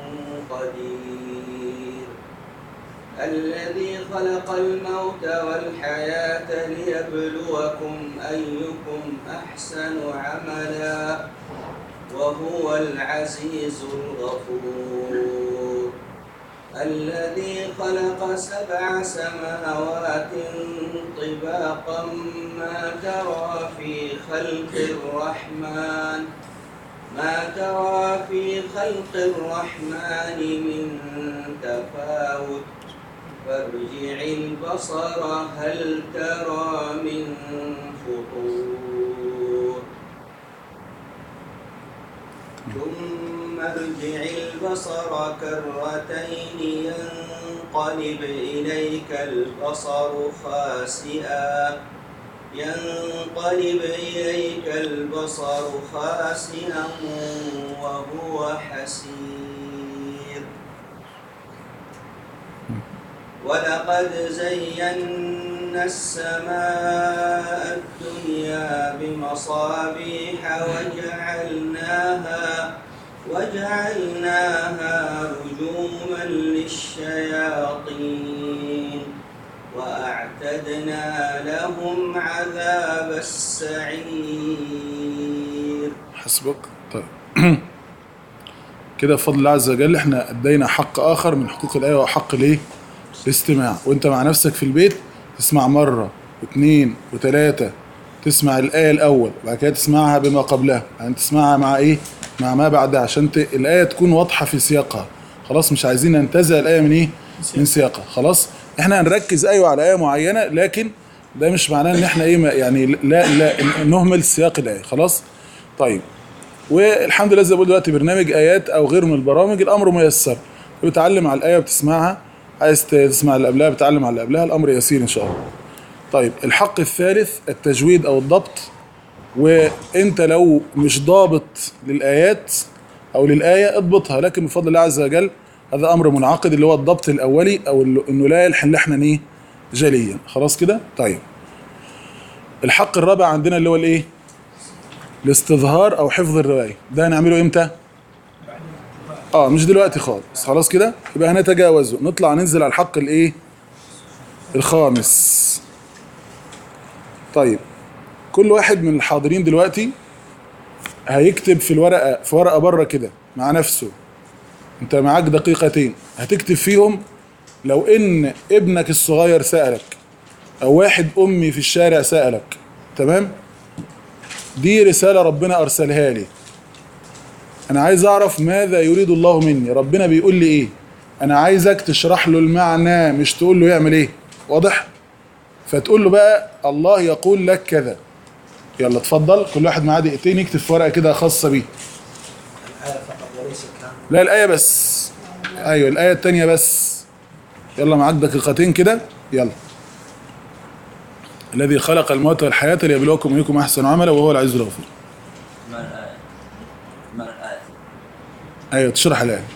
قدير الذي خلق الموت والحياة ليبلوكم أيكم أحسن عملاً وهو العزيز الغفور الذي خلق سبع سماوات طباقا ما ترى في خلق الرحمن ما ترى في خلق الرحمن من تفاوت فارجع البصر هل ترى من فطور ثم ارجع البصر كرتين ينقلب إليك البصر خاسئا ينقلب إليك البصر خاسئا وهو حسير ولقد زينا السماء الدنيا بمصابيح وجعلناها وجعلناها رجوما للشياطين وأعتدنا لهم عذاب السعير حسبك طيب كده بفضل الله عز وجل احنا ادينا حق اخر من حقوق الايه وحق الايه الاستماع وانت مع نفسك في البيت تسمع مره واثنين وثلاثه تسمع الايه الاول وبعد كده تسمعها بما قبلها يعني تسمعها مع ايه مع ما بعدها عشان ت... الايه تكون واضحه في سياقها خلاص مش عايزين ننتزع الايه من ايه من سياقها خلاص احنا هنركز ايوه على ايه معينه لكن ده مش معناه ان احنا ايه ما- يعني لا لا نهمل سياق الايه خلاص طيب والحمد لله زي ما بقول دلوقتي برنامج ايات او غيره من البرامج الامر ميسر بتعلم على الايه وبتسمعها عايز تسمع اللي قبلها بتعلم على اللي قبلها الامر يسير ان شاء الله طيب الحق الثالث التجويد او الضبط وانت لو مش ضابط للايات او للايه اضبطها لكن بفضل الله عز وجل هذا امر منعقد اللي هو الضبط الاولي او ال- انه لا يلحن لحنا ايه جليا خلاص كده طيب الحق الرابع عندنا اللي هو الايه الاستظهار او حفظ الروايه ده هنعمله امتى اه مش دلوقتي خالص خلاص كده يبقى هنتجاوزه نطلع ننزل على الحق الايه الخامس طيب كل واحد من الحاضرين دلوقتي هيكتب في الورقه في ورقه بره كده مع نفسه انت معاك دقيقتين هتكتب فيهم لو ان ابنك الصغير سالك او واحد امي في الشارع سالك تمام دي رسالة ربنا أرسلها لي أنا عايز أعرف ماذا يريد الله مني ربنا بيقول لي إيه أنا عايزك تشرح له المعنى مش تقول له يعمل إيه واضح فتقول له بقى الله يقول لك كذا يلا اتفضل كل واحد معاه دقيقتين يكتب في ورقة كده خاصة بيه الآية فقط وليس الكلام لا الآية بس أيوة الآية التانية بس يلا معاك دقيقتين كده يلا الذي خلق الموت والحياة ليبلوكم أيكم أحسن عملا وهو العزيز الغفور ما الآية؟ ما الآية؟ ايوه تشرح الآية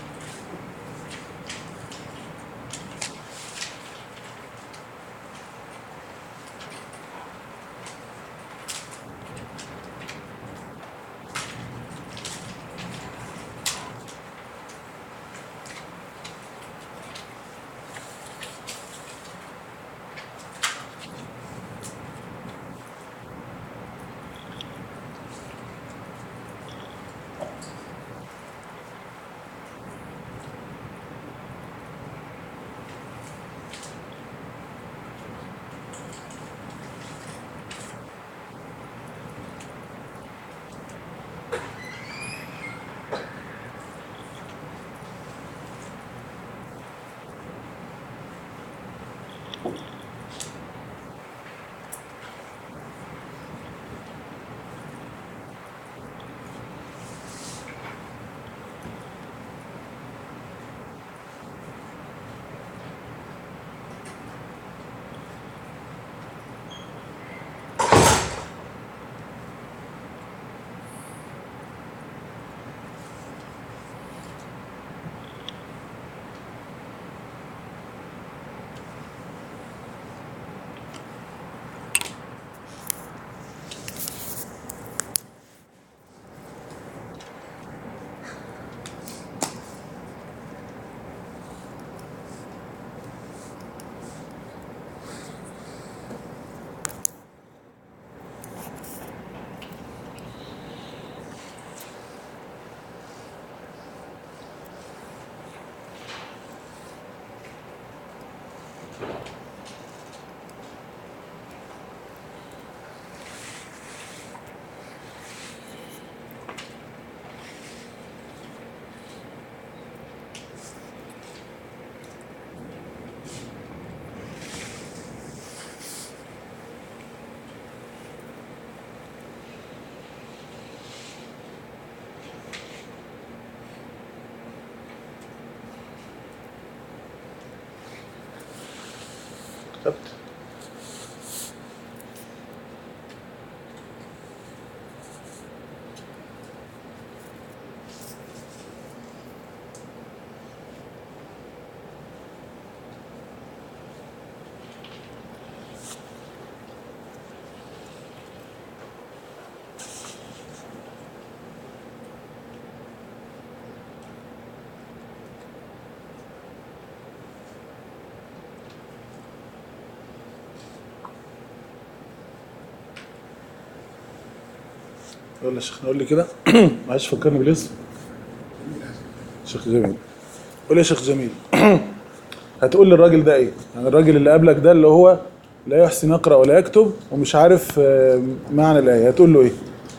يلا يا شيخ قول لي كده معلش فكرني بالاسم شيخ جميل قول يا شيخ جميل هتقول للراجل ده ايه يعني الراجل اللي قبلك ده اللي هو لا يحسن يقرا ولا يكتب ومش عارف آه، معنى الايه هتقول له ايه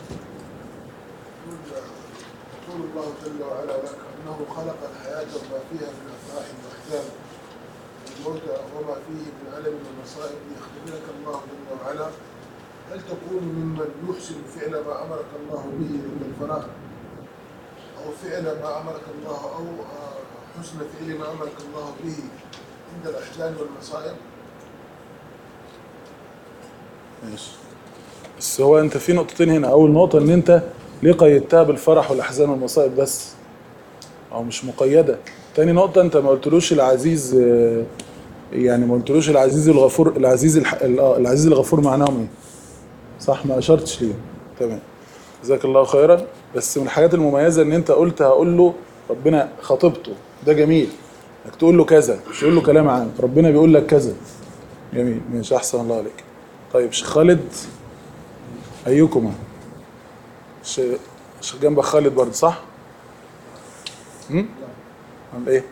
يقول الله جل وعلا لك انه خلق الحياه وما فيها من افراح واحزان والموت وما فيه من الم ومصائب ليختبرك الله جل وعلا هل تكون ممن يحسن فعل ما امرك الله به عند الفراغ او فعل ما امرك الله او آه، حسن فعل ما امرك الله به عند الاحزان والمصائب ماشي بس هو انت في نقطتين هنا اول نقطه ان انت ليه قيدتها بالفرح والاحزان والمصائب بس او مش مقيده تاني نقطه انت ما قلتلوش العزيز آه، يعني ما قلتلوش العزيز الغفور العزيز الح... ال- آه، العزيز الغفور معناهم ايه صح ما اشرتش ليه تمام جزاك الله خيرا بس من الحاجات المميزه ان انت قلت هقول له ربنا خاطبته ده جميل انك تقول له كذا مش تقول له كلام عام ربنا بيقول لك كذا جميل ماشي احسن الله عليك طيب شيخ خالد ايكما ش- شيخ جنبك خالد برضه صح؟ امم عم ايه؟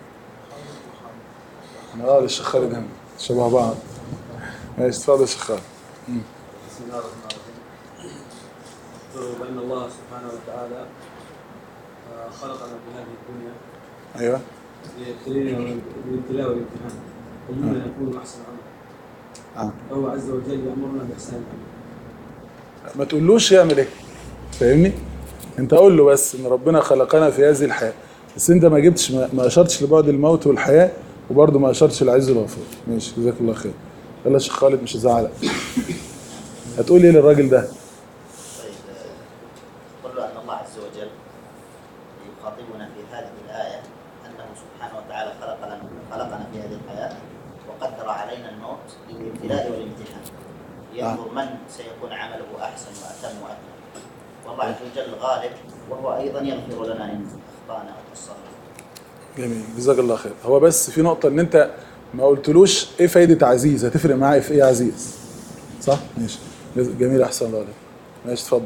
انا اه الشيخ خالد هنا شبه بعض ماشي اتفضل يا شيخ خالد بسم الله الرحمن الرحيم اذكروا بأن الله سبحانه وتعالى آه، خلقنا في هذه الدنيا ايوه ليبتلينا بالابتلاء والامتحان أينا يكون أحسن عملا اه فهو عز وجل يأمرنا بإحسان العمل ما تقولوش يعمل ايه فاهمني؟ انت قول له بس ان ربنا خلقنا في هذه الحياه بس انت ما جبتش ما ما اشرتش لبعد الموت والحياه وبرضه ما اشرتش للعز والغفور ماشي جزاك الله خير يلا يا شيخ خالد مش هزعلك هتقول ايه للراجل ده؟ طيب آه، قل له أن الله عز وجل يخاطبنا في هذه الآية أنه سبحانه وتعالى خلق لنا خلقنا في هذه الحياة وقدر علينا الموت للابتلاء والامتحان ينظر من سيكون عمله أحسن وأتم وأكمل والله عز وجل غالب وهو أيضا يغفر لنا إن أخطأنا أو قصرنا جميل جزاك الله خير هو بس في نقطة ان انت ما قلتلوش ايه فايدة عزيز هتفرق معايا في ايه عزيز صح ماشي جميل احسن الله عليك ماشي اتفضل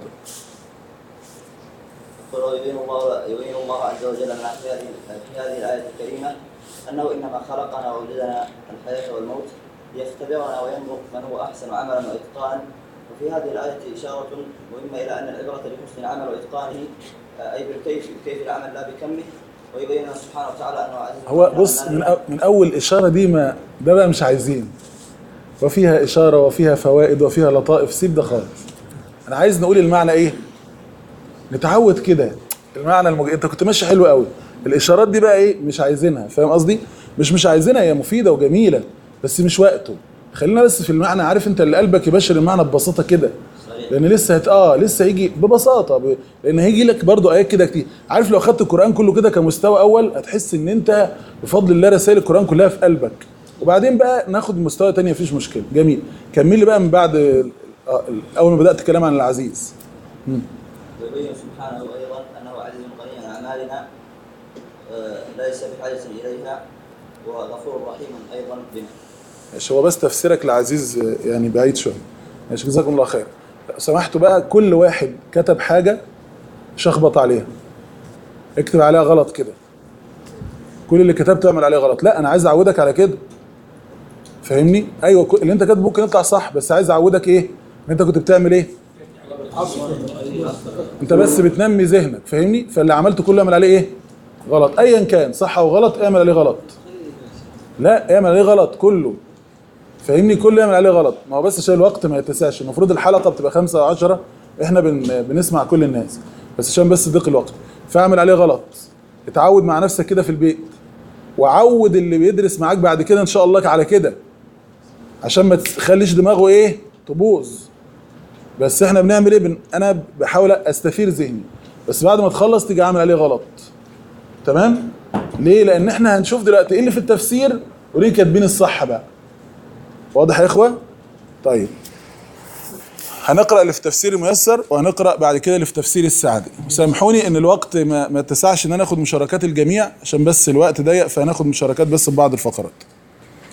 يقول يبين الله يبين الله عز وجل لنا في هذه في هذه الآية الكريمة أنه إنما خلقنا ووجدنا الحياة والموت ليختبرنا وينظر من هو أحسن عملا وإتقانا وفي هذه الآية إشارة مهمة إلى أن العبرة بحسن العمل وإتقانه آه، أي بالكيف كيف العمل لا بكمه ويبين لنا سبحانه وتعالى أنه عزيز هو بص من أو من اول اشارة دي ما ده بقى مش عايزين وفيها اشارة وفيها فوائد وفيها لطائف سيب ده خالص انا عايز نقول المعنى ايه نتعود كده المعنى المج... انت كنت ماشي حلو قوي الاشارات دي بقى ايه مش عايزينها فاهم قصدي مش مش عايزينها هي مفيده وجميله بس مش وقته خلينا بس في المعنى عارف انت اللي قلبك يبشر المعنى ببساطه كده لان لسه هت... اه لسه هيجي ببساطه ب... لان هيجي لك برضو ايات كده كتير عارف لو اخدت القران كله كده كمستوى اول هتحس ان انت بفضل الله رسائل القران كلها في قلبك وبعدين بقى ناخد مستوى تاني مفيش مشكله جميل كمل لي بقى من بعد آه، اول ما بدات الكلام عن العزيز مم. ويبين سبحانه أيضا أنه عزيز غني عن أعمالنا آه، ليس بحاجة إليها وغفور رحيم أيضا بنا ماشي هو بس تفسيرك لعزيز آه، يعني بعيد شويه ماشي جزاكم الله خير لو سمحتوا بقى كل واحد كتب حاجه شخبط عليها اكتب عليها غلط كده كل اللي كتبته اعمل عليه غلط لا انا عايز اعودك على كده فاهمني ايوه كل- اللي انت كاتبه ممكن يطلع صح بس عايز اعودك ايه ان انت كنت بتعمل ايه انت بس بتنمي ذهنك فاهمني فاللي عملته كله اعمل عليه ايه غلط ايا كان صح او غلط اعمل عليه غلط لا اعمل عليه غلط كله فاهمني كله يعمل عليه غلط ما هو بس عشان الوقت ما يتسعش المفروض الحلقه بتبقى خمسة او عشرة احنا بن بنسمع كل الناس بس عشان بس ضيق الوقت فاعمل عليه غلط اتعود مع نفسك كده في البيت وعود اللي بيدرس معاك بعد كده ان شاء الله على كده عشان ما تخليش دماغه ايه تبوظ بس احنا بنعمل ايه بن... انا بحاول استثير ذهني بس بعد ما تخلص تيجي عامل عليه غلط تمام ليه لان احنا هنشوف دلوقتي ايه اللي في التفسير وليه كاتبين الصح بقى واضح يا اخوه طيب هنقرا اللي في تفسير الميسر وهنقرا بعد كده اللي في تفسير السعدي سامحوني ان الوقت ما, ما اتسعش ان انا اخد مشاركات الجميع عشان بس الوقت ضيق فهناخد مشاركات بس في بعض الفقرات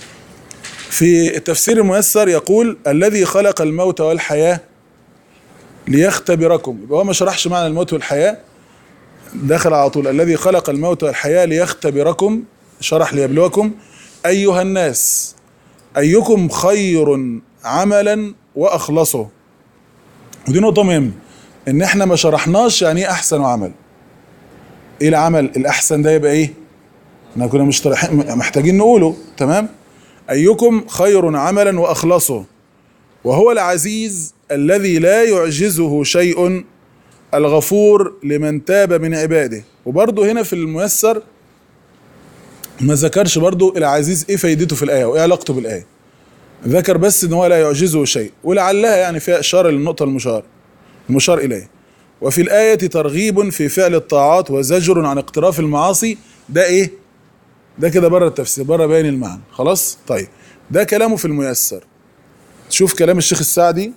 في التفسير الميسر يقول الذي خلق الموت والحياه ليختبركم يبقى هو ما شرحش معنى الموت والحياة دخل على طول الذي خلق الموت والحياة ليختبركم شرح ليبلوكم أيها الناس أيكم خير عملا وأخلصه ودي نقطة مهمة إن إحنا ما شرحناش يعني إيه أحسن عمل إيه العمل الأحسن ده يبقى إيه؟ إحنا كنا مشترحين محتاجين نقوله تمام؟ أيكم خير عملا وأخلصه وهو العزيز الذي لا يعجزه شيء الغفور لمن تاب من عباده وبرضه هنا في الميسر ما ذكرش برضه العزيز ايه فايدته في الايه وايه علاقته بالايه ذكر بس ان هو لا يعجزه شيء ولعلها يعني فيها اشاره للنقطه المشار المشار اليه وفي الايه ترغيب في فعل الطاعات وزجر عن اقتراف المعاصي ده ايه ده كده بره التفسير بره بيان المعنى خلاص طيب ده كلامه في الميسر شوف كلام الشيخ السعدي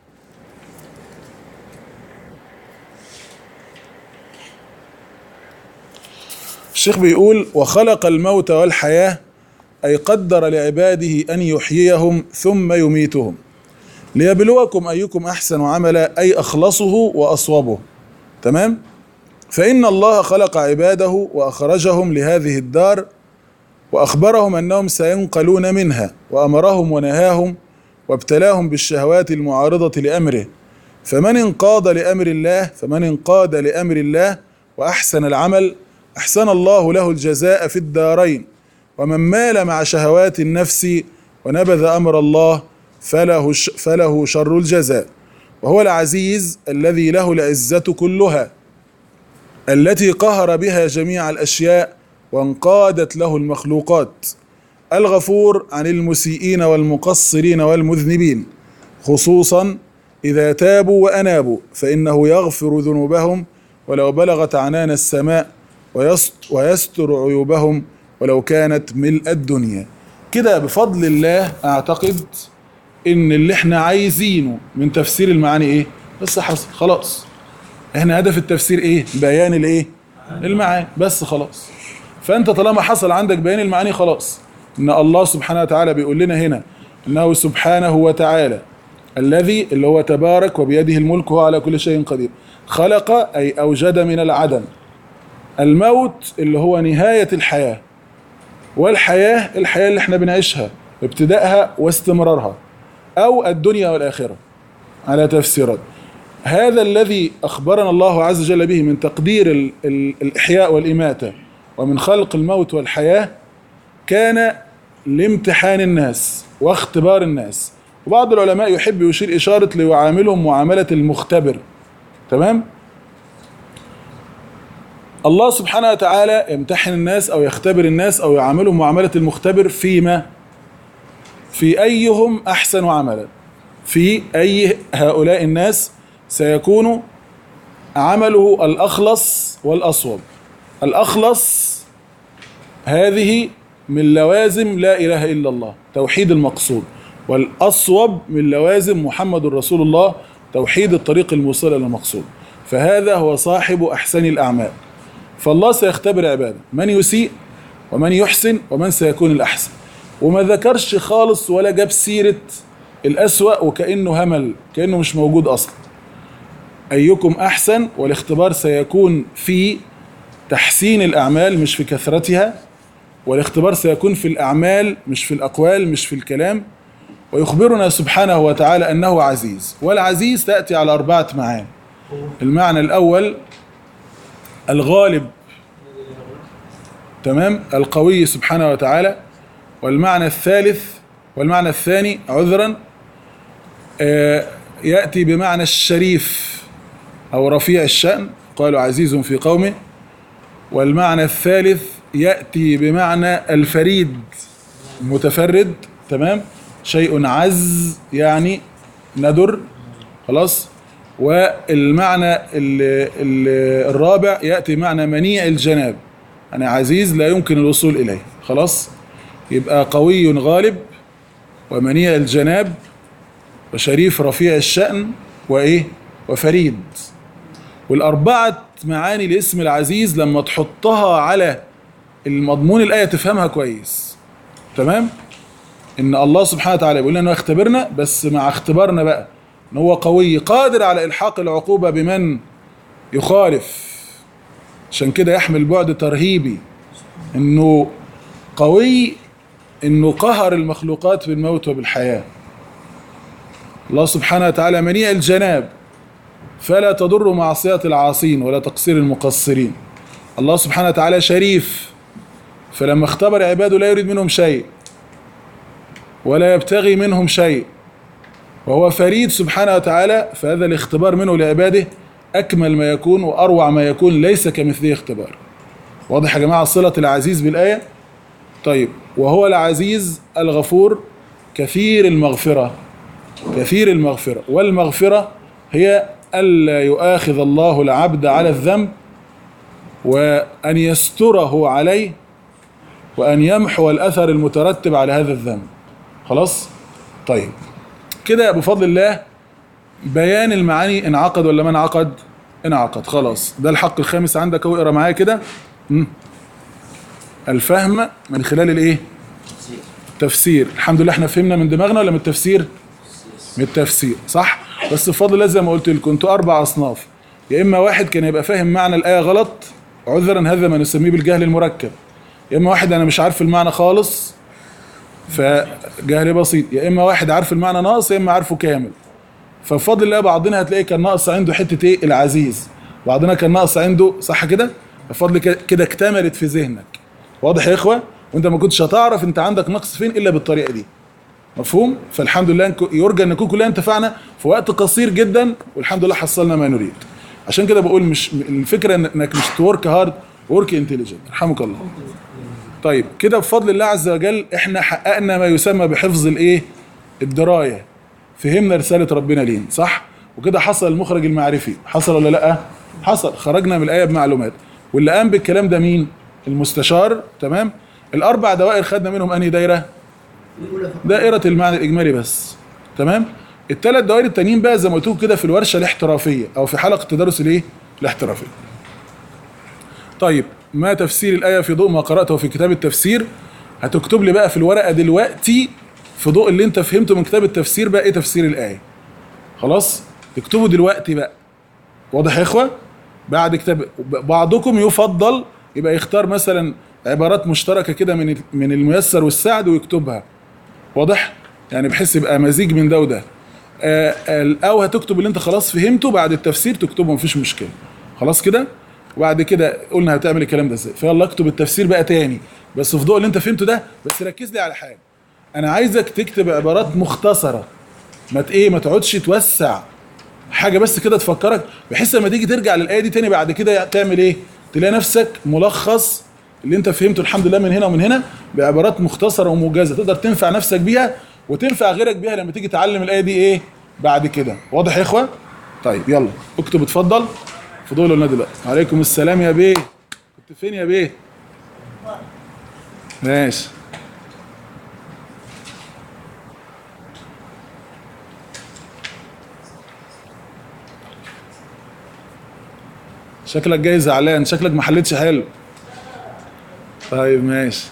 الشيخ بيقول وخلق الموت والحياة أي قدر لعباده أن يحييهم ثم يميتهم ليبلوكم أيكم أحسن عملا أي أخلصه وأصوبه تمام فإن الله خلق عباده وأخرجهم لهذه الدار وأخبرهم أنهم سينقلون منها وأمرهم ونهاهم وابتلاهم بالشهوات المعارضة لأمره فمن انقاد لأمر الله فمن انقاد لأمر الله وأحسن العمل أحسن الله له الجزاء في الدارين ومن مال مع شهوات النفس ونبذ أمر الله فله, فله شر الجزاء وهو العزيز الذي له العزة كلها التي قهر بها جميع الأشياء وانقادت له المخلوقات الغفور عن المسيئين والمقصرين والمذنبين خصوصا إذا تابوا وأنابوا فإنه يغفر ذنوبهم ولو بلغت عنان السماء ويستر عيوبهم ولو كانت ملء الدنيا كده بفضل الله أعتقد إن اللي احنا عايزينه من تفسير المعاني إيه بس حصل خلاص احنا هدف التفسير إيه بيان الإيه المعاني بس خلاص فأنت طالما حصل عندك بيان المعاني خلاص ان الله سبحانه وتعالى بيقول لنا هنا انه سبحانه وتعالى الذي اللي هو تبارك وبيده الملك وهو على كل شيء قدير خلق اي اوجد من العدم الموت اللي هو نهايه الحياه والحياه الحياه اللي احنا بنعيشها ابتدائها واستمرارها او الدنيا والاخره على تفسيرات هذا الذي اخبرنا الله عز وجل به من تقدير ال ال الاحياء والاماته ومن خلق الموت والحياه كان لامتحان الناس واختبار الناس وبعض العلماء يحب يشير إشارة ليعاملهم معاملة المختبر تمام الله سبحانه وتعالى يمتحن الناس أو يختبر الناس أو يعاملهم معاملة المختبر فيما في أيهم أحسن عملا في أي هؤلاء الناس سيكون عمله الأخلص والأصوب الأخلص هذه من لوازم لا إله إلا الله توحيد المقصود والأصوب من لوازم محمد رسول الله توحيد الطريق الموصل إلى المقصود فهذا هو صاحب أحسن الأعمال فالله سيختبر عباده من يسيء ومن يحسن ومن سيكون الأحسن وما ذكرش خالص ولا جاب سيرة الأسوأ وكأنه همل كأنه مش موجود أصلا أيكم أحسن والاختبار سيكون في تحسين الأعمال مش في كثرتها والاختبار سيكون في الأعمال مش في الأقوال مش في الكلام ويخبرنا سبحانه وتعالى أنه عزيز والعزيز تأتي على أربعة معاني المعنى الأول الغالب تمام القوي سبحانه وتعالى والمعنى الثالث والمعنى الثاني عذرا آه يأتي بمعنى الشريف أو رفيع الشأن قالوا عزيز في قومه والمعنى الثالث يأتي بمعنى الفريد متفرد تمام شيء عز يعني ندر خلاص والمعنى ال ال الرابع يأتي معنى منيع الجناب يعني عزيز لا يمكن الوصول إليه خلاص يبقى قوي غالب ومنيع الجناب وشريف رفيع الشأن وإيه وفريد والأربعة معاني لاسم العزيز لما تحطها على المضمون الآية تفهمها كويس تمام إن الله سبحانه وتعالى بيقول لنا اختبرنا بس مع اختبارنا بقى ان هو قوي قادر على الحاق العقوبه بمن يخالف عشان كده يحمل بعد ترهيبي انه قوي انه قهر المخلوقات بالموت وبالحياه الله سبحانه وتعالى منيع الجناب فلا تضر معصيه العاصين ولا تقصير المقصرين الله سبحانه وتعالى شريف فلما اختبر عباده لا يريد منهم شيء ولا يبتغي منهم شيء وهو فريد سبحانه وتعالى فهذا الاختبار منه لعباده أكمل ما يكون وأروع ما يكون ليس كمثله اختبار واضح يا جماعة صلة العزيز بالآية طيب وهو العزيز الغفور كثير المغفرة كثير المغفرة والمغفرة هي ألا يؤاخذ الله العبد على الذنب وأن يستره عليه وأن يمحو الأثر المترتب على هذا الذنب خلاص طيب كده بفضل الله بيان المعاني انعقد ولا ما انعقد انعقد خلاص ده الحق الخامس عندك اهو اقرا معايا كده مم. الفهم من خلال الايه التفسير الحمد لله احنا فهمنا من دماغنا ولا من التفسير من التفسير صح بس بفضل الله زي ما قلت لكم انتوا اربع اصناف يا اما واحد كان يبقى فاهم معنى الايه غلط عذرا هذا ما نسميه بالجهل المركب يا اما واحد انا مش عارف المعنى خالص فجهل بسيط يا اما واحد عارف المعنى ناقص يا اما عارفه كامل فبفضل الله بعضنا هتلاقي كان ناقص عنده حته ايه العزيز بعضنا كان ناقص عنده صح كده بفضل كده كده اكتملت في ذهنك واضح يا اخوه وانت ما كنتش هتعرف انت عندك نقص فين الا بالطريقه دي مفهوم فالحمد لله إنكو- يرجى ان نكون كلنا انتفعنا في وقت قصير جدا والحمد لله حصلنا ما نريد عشان كده بقول مش الفكره إن- انك مش تورك هارد ورك انتليجنت رحمك الله طيب كده بفضل الله عز وجل احنا حققنا ما يسمى بحفظ الايه الدرايه فهمنا رساله ربنا لين صح وكده حصل المخرج المعرفي حصل ولا لا حصل خرجنا من الايه بمعلومات واللي قام بالكلام ده مين المستشار تمام الاربع دوائر خدنا منهم انهي دايره الأولى فقط دائرة المعنى الإجمالي بس تمام الثلاث دوائر التانيين بقى زي ما قلت لكم كده في الورشة الاحترافية أو في حلقة تدرس الإيه؟ الاحترافية. طيب ما تفسير الآية في ضوء ما قرأته في كتاب التفسير هتكتب لي بقى في الورقة دلوقتي في ضوء اللي أنت فهمته من كتاب التفسير بقى إيه تفسير الآية. خلاص؟ تكتبه دلوقتي بقى. واضح يا إخوة؟ بعد كتاب بعضكم يفضل يبقى يختار مثلا عبارات مشتركة كده من من الميسر والسعد ويكتبها. واضح يعني بحيث يبقى مزيج من ده وده آه، آه، او هتكتب اللي انت خلاص فهمته بعد التفسير تكتبه مفيش مشكله خلاص كده وبعد كده قلنا هتعمل الكلام ده ازاي فيلا اكتب التفسير بقى تاني بس في ضوء اللي انت فهمته ده بس ركز لي على حاجه انا عايزك تكتب عبارات مختصره ما ت- ايه ما تقعدش توسع حاجه بس كده تفكرك بحيث لما تيجي ترجع للايه دي تاني بعد كده تعمل ايه تلاقي نفسك ملخص اللي انت فهمته الحمد لله من هنا ومن هنا بعبارات مختصره وموجزه تقدر تنفع نفسك بيها وتنفع غيرك بيها لما تيجي تعلم الايه دي ايه بعد كده واضح يا اخوه طيب يلا اكتب اتفضل فضول اللي قلنا دلوقتي عليكم السلام يا بيه كنت فين يا بيه ماشي شكلك جاي زعلان شكلك ما حلتش حلو طيب ماشي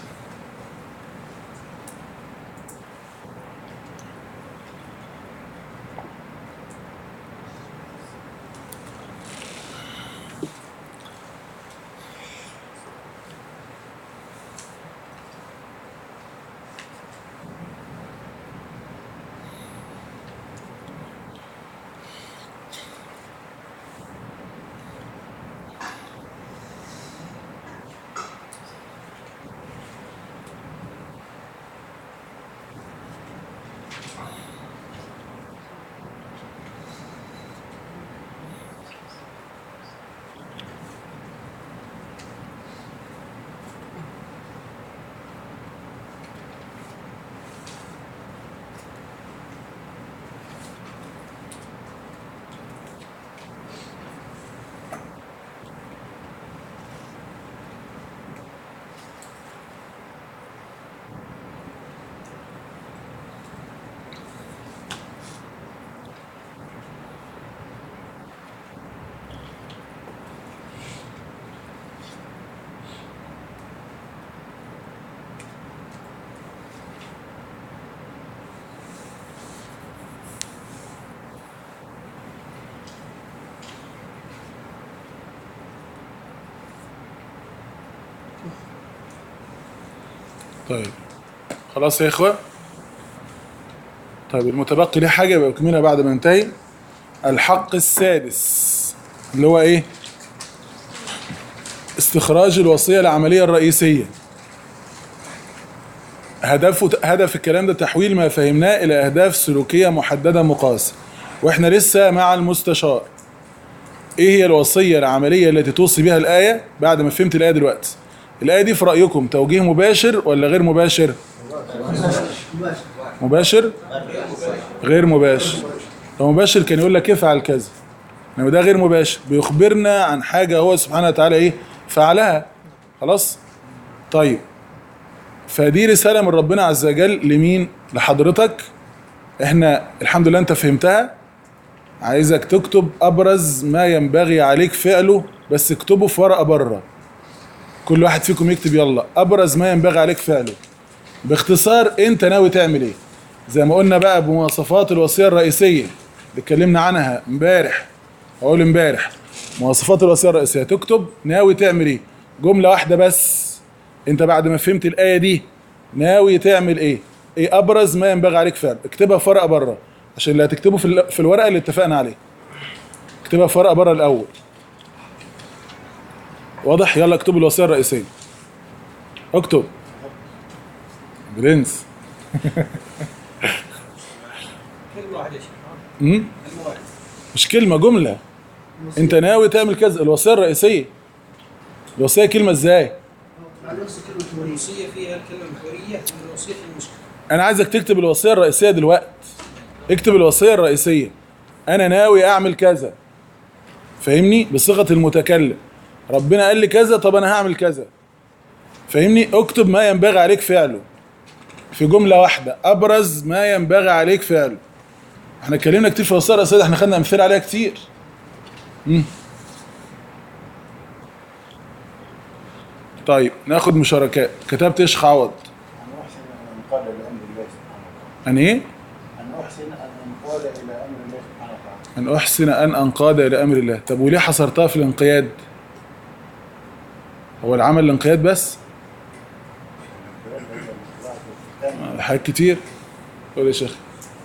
طيب خلاص يا اخوة طيب المتبقي ليه حاجة يبقى يكملها بعد ما ننتهي الحق السادس اللي هو ايه استخراج الوصية العملية الرئيسية هدفه هدف الكلام ده تحويل ما فهمناه إلى أهداف سلوكية محددة مقاسة وإحنا لسه مع المستشار إيه هي الوصية العملية التي توصي بها الآية بعد ما فهمت الآية دلوقتي الآية دي في رأيكم توجيه مباشر ولا غير مباشر مباشر مباشر غير مباشر لو مباشر كان يقول لك افعل كذا انما ده غير مباشر بيخبرنا عن حاجه هو سبحانه وتعالى ايه فعلها خلاص طيب فدي رساله من ربنا عز وجل لمين لحضرتك احنا الحمد لله انت فهمتها عايزك تكتب ابرز ما ينبغي عليك فعله بس اكتبه في ورقه بره كل واحد فيكم يكتب يلا ابرز ما ينبغي عليك فعله باختصار انت ناوي تعمل ايه زي ما قلنا بقى بمواصفات الوصيه الرئيسيه اللي اتكلمنا عنها امبارح اقول امبارح مواصفات الوصيه الرئيسيه تكتب ناوي تعمل ايه جمله واحده بس انت بعد ما فهمت الايه دي ناوي تعمل ايه ايه ابرز ما ينبغي عليك فعل اكتبها في ورقه بره عشان اللي هتكتبه في ال- في الورقه اللي اتفقنا عليه اكتبها في ورقه بره الاول واضح يلا اكتب الوصيه الرئيسيه اكتب برنس كلمة واحدة يا شيخ امم كلمة واحدة مش كلمه جمله انت ناوي تعمل كذا الوصيه الرئيسيه الوصيه كلمه ازاي مع نفس كلمة وليد الوصية فيها الكلمة محورية والوصية في المشكلة انا عايزك تكتب الوصيه الرئيسيه دلوقتي اكتب الوصيه الرئيسيه انا ناوي اعمل كذا فاهمني بصيغه المتكلم ربنا قال لي كذا طب انا هعمل كذا فاهمني اكتب ما ينبغي عليك فعله في جمله واحده ابرز ما ينبغي عليك فعله احنا اتكلمنا كتير في الوصيه الرئيسيه احنا خدنا امثله عليها كتير مم. طيب ناخد مشاركات كتبت ايش عوض أن أحسن أن أنقاد لأمر الله سبحانه وتعالى ان ايه أن أحسن أن أنقاد إلى أمر الله سبحانه وتعالى أن أحسن أن أنقاد إلى أمر الله طب وليه حصرتها في الانقياد هو العمل الانقياد بس حاجات كتير قول يا شيخ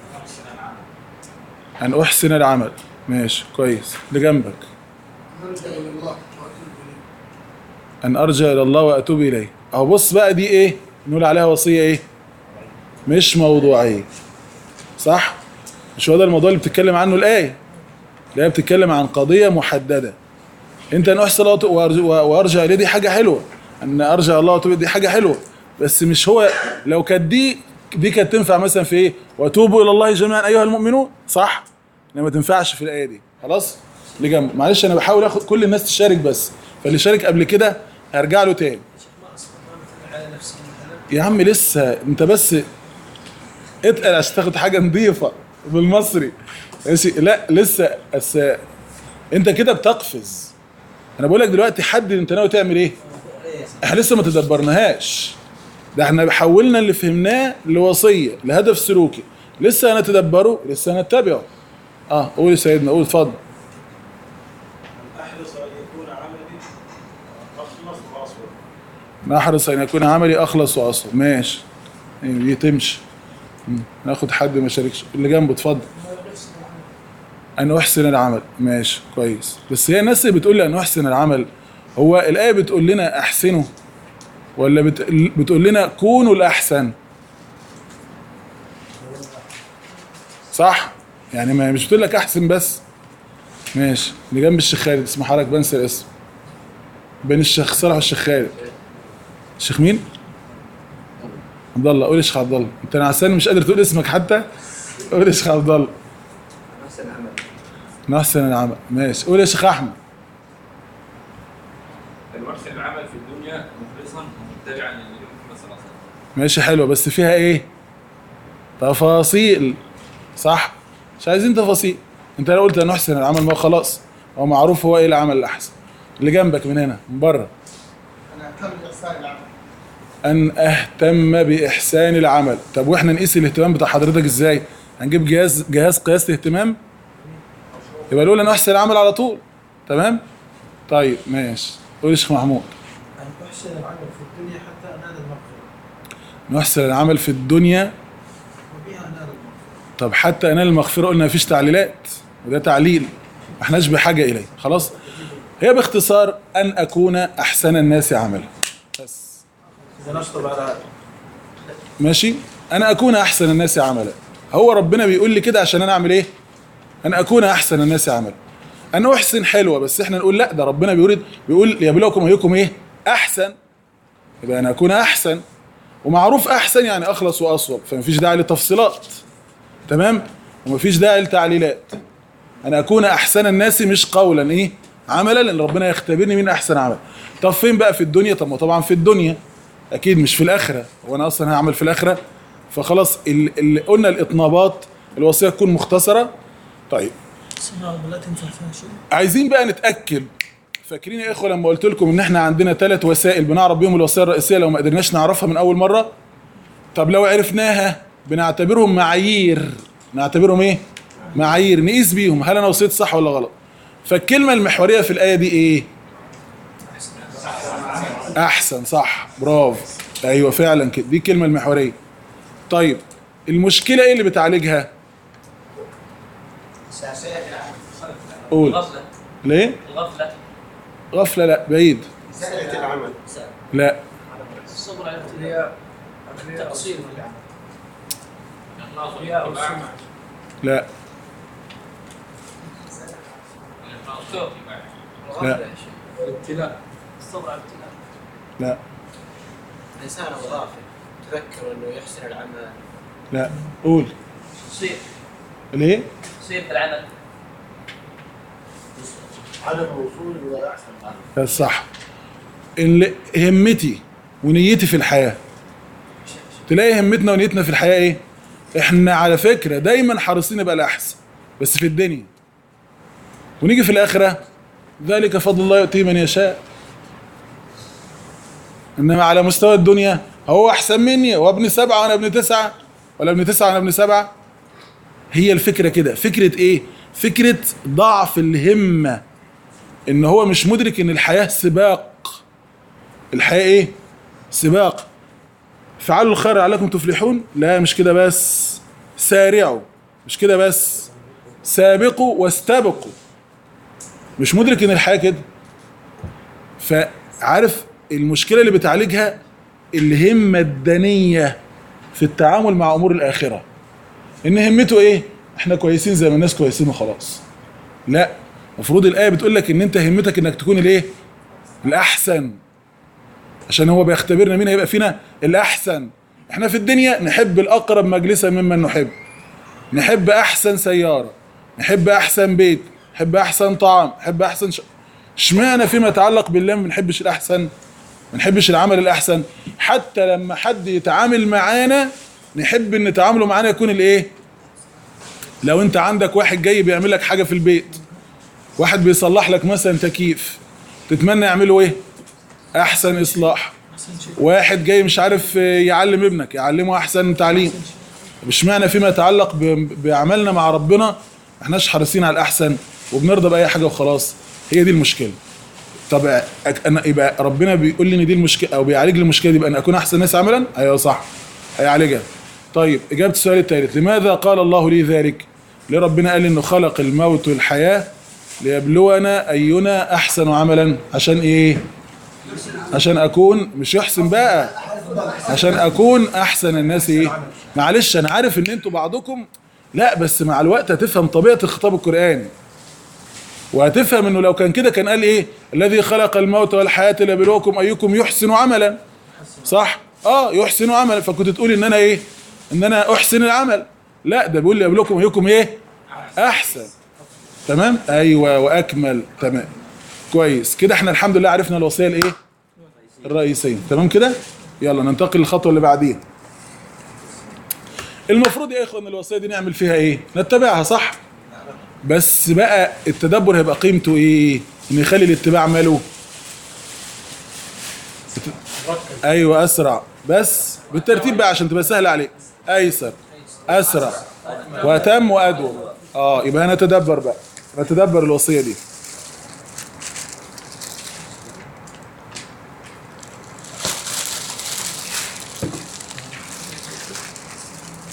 أن أحسن العمل ماشي كويس اللي جنبك نرجع إلى الله وأتوب إليه أن أرجع إلى الله وأتوب إليه أهو بص بقى دي إيه نقول عليها وصية إيه مش موضوعية صح مش هو ده الموضوع اللي بتتكلم عنه الآية الآية بتتكلم عن قضية محددة أنت أن أحسن الله وأرجع, وأرجع إليه دي حاجة حلوة أن أرجع الله وأتوب إليه دي حاجة حلوة بس مش هو لو كانت دي دي كانت تنفع مثلا في إيه وأتوبوا إلى الله جميعا أيها المؤمنون صح إنما ما تنفعش في الآية دي خلاص اللي جنب معلش أنا بحاول آخد كل الناس تشارك بس فاللي شارك قبل كده هرجع له تاني يا شيخ ما أصلا ما مثل على نفسي مثلا يا عم لسه انت بس اتقل عشان تاخد حاجه نظيفه بالمصري ماشي لا لسه أس... انت كده بتقفز انا بقول لك دلوقتي حدد انت ناوي تعمل ايه احنا لسه ما تدبرناهاش ده احنا حولنا اللي فهمناه لوصيه لهدف سلوكي لسه هنتدبره لسه هنتبعه اه قول يا سيدنا قول اتفضل أحرص أن يكون عملي أخلص وأصبر نحرص ان يكون عملي اخلص واصل ماشي دي تمشي مم. ناخد حد ما شاركش اللي جنبه اتفضل ان احسن العمل ماشي كويس بس هي الناس اللي بتقول لي ان احسن العمل هو الايه بتقول لنا احسنوا ولا بت... بتقول لنا كونوا الاحسن صح يعني ما مش بتقول لك احسن بس ماشي اللي جنب الشيخ خالد اسمه حضرتك بنسى الاسم بين الشيخ صالح والشيخ خالد الشيخ مين؟ عبد الله قول يا شيخ عبد الله انت نعسان مش قادر تقول اسمك حتى قول يا شيخ عبد الله أحسن عمل نحسن العمل ماشي قول يا شيخ احمد المحسن العمل في الدنيا مخلصا متبعا للنبي محمد صلى الله عليه وسلم ماشي حلوه بس فيها ايه؟ تفاصيل صح؟ مش عايزين تفاصيل انت لو قلت نحسن العمل ما خلاص هو معروف هو ايه العمل الاحسن اللي جنبك من هنا من بره أنا أهتم بإحسان العمل ان اهتم باحسان العمل طب واحنا نقيس الاهتمام بتاع حضرتك ازاي هنجيب جهاز جهاز قياس الاهتمام يبقى الاولى ان احسن العمل على طول تمام طيب ماشي قول يا شيخ محمود أن أحسن العمل في الدنيا حتى أنال المغفرة نحسن العمل في الدنيا وبها نال طب حتى انال المغفره قلنا مفيش تعليلات وده تعليل ما احناش بحاجه اليه خلاص هي باختصار ان اكون احسن الناس عملا بس إذا نشطب على هذا ماشي انا اكون احسن الناس عملا هو ربنا بيقول لي كده عشان انا اعمل ايه ان اكون احسن الناس عملا ان احسن حلوه بس احنا نقول لا ده ربنا بيقول بيقول ليبلوكم ايكم ايه احسن يبقى انا اكون احسن ومعروف احسن يعني اخلص واصوب فمفيش داعي لتفصيلات تمام ومفيش داعي لتعليلات انا اكون احسن الناس مش قولا ايه عملا لان ربنا يختبرني مين احسن عمل طب فين بقى في الدنيا طب ما طبعا في الدنيا اكيد مش في الاخره وانا اصلا هعمل في الاخره فخلاص ال- اللي قلنا الاطنابات الوصيه تكون مختصره طيب سنة لا تنفع فيها شيء عايزين بقى نتاكد فاكرين يا اخوه لما قلت لكم ان احنا عندنا ثلاث وسائل بنعرف بيهم الوصيه الرئيسيه لو ما قدرناش نعرفها من اول مره طب لو عرفناها بنعتبرهم معايير نعتبرهم ايه معايير نقيس بيهم هل انا وصيت صح ولا غلط فالكلمه المحوريه في الايه دي ايه احسن صح برافو ايوه فعلا كده دي الكلمه المحوريه طيب المشكله ايه اللي بتعالجها قول الغفلة ليه الغفلة غفله لا بعيد سهلة العمل لا الصبر على الرياء التقصير في العمل الرياء والسمعة لا لا الابتلاء الصبر على الابتلاء لا الإنسان هو غافل تذكر أنه يحسن العمل لا قول تصير ليه تصير في العمل عدم الوصول إلى أحسن عمل ده صح اللي همتي ونيتي في الحياه تلاقي همتنا ونيتنا في الحياه ايه احنا على فكره دايما حريصين نبقى الاحسن بس في الدنيا ونيجي في الاخره ذلك فضل الله يؤتيه من يشاء انما على مستوى الدنيا هو احسن مني هو ابن سبعه وانا ابن تسعه ولا ابن تسعه وانا ابن سبعه هي الفكره كده فكره ايه فكره ضعف الهمه ان هو مش مدرك ان الحياه سباق الحياه ايه سباق فعلوا الخير لعلكم تفلحون لا مش كده بس سارعوا مش كده بس سابقوا واستبقوا مش مدرك ان الحياه كده فعارف المشكله اللي بتعالجها الهمه الدنيه في التعامل مع امور الاخره ان همته ايه احنا كويسين زي ما الناس كويسين وخلاص لا المفروض الايه بتقول لك ان انت همتك انك تكون الايه الاحسن عشان هو بيختبرنا مين هيبقى فينا الاحسن احنا في الدنيا نحب الاقرب مجلسا ممن نحب نحب احسن سياره نحب احسن بيت نحب احسن طعام نحب احسن ش... اشمعنى فيما يتعلق بالله ما بنحبش الاحسن ما نحبش العمل الاحسن حتى لما حد يتعامل معانا نحب ان تعامله معانا يكون الايه لو انت عندك واحد جاي بيعمل لك حاجه في البيت واحد بيصلح لك مثلا تكييف تتمنى يعمله ايه احسن اصلاح واحد جاي مش عارف يعلم ابنك يعلمه احسن تعليم مش معنى فيما يتعلق ب- بعملنا مع ربنا ما احناش حريصين على الاحسن وبنرضى باي حاجه وخلاص هي دي المشكله طب أك- انا يبقى ربنا بيقول لي ان دي المشكله او بيعالج لي المشكله دي يبقى انا اكون احسن ناس عملا ايوه صح هيعالجها طيب اجابه السؤال الثالث لماذا قال الله لي ذلك ليه ربنا قال انه خلق الموت والحياه ليبلونا اينا احسن عملا عشان ايه عشان اكون مش يحسن بقى عشان اكون احسن الناس ايه معلش انا عارف ان انتوا بعضكم لا بس مع الوقت هتفهم طبيعه الخطاب القراني وهتفهم انه لو كان كده كان قال ايه الذي خلق الموت والحياه ليبلوكم ايكم يحسن عملا صح اه يحسن عملا فكنت تقول ان انا ايه ان انا احسن العمل لا ده بيقول ليبلوكم ايكم ايه احسن تمام ايوه واكمل تمام كويس كده احنا الحمد لله عرفنا الوصيه الايه الرئيسيه تمام كده يلا ننتقل للخطوه اللي بعديها المفروض يا اخوان الوصيه دي نعمل فيها ايه نتبعها صح بس بقى التدبر هيبقى قيمته ايه ان يخلي الاتباع ماله ايوه اسرع بس بالترتيب بقى عشان تبقى سهله عليك ايسر اسرع واتم وادوم اه يبقى نتدبر بقى نتدبر الوصيه دي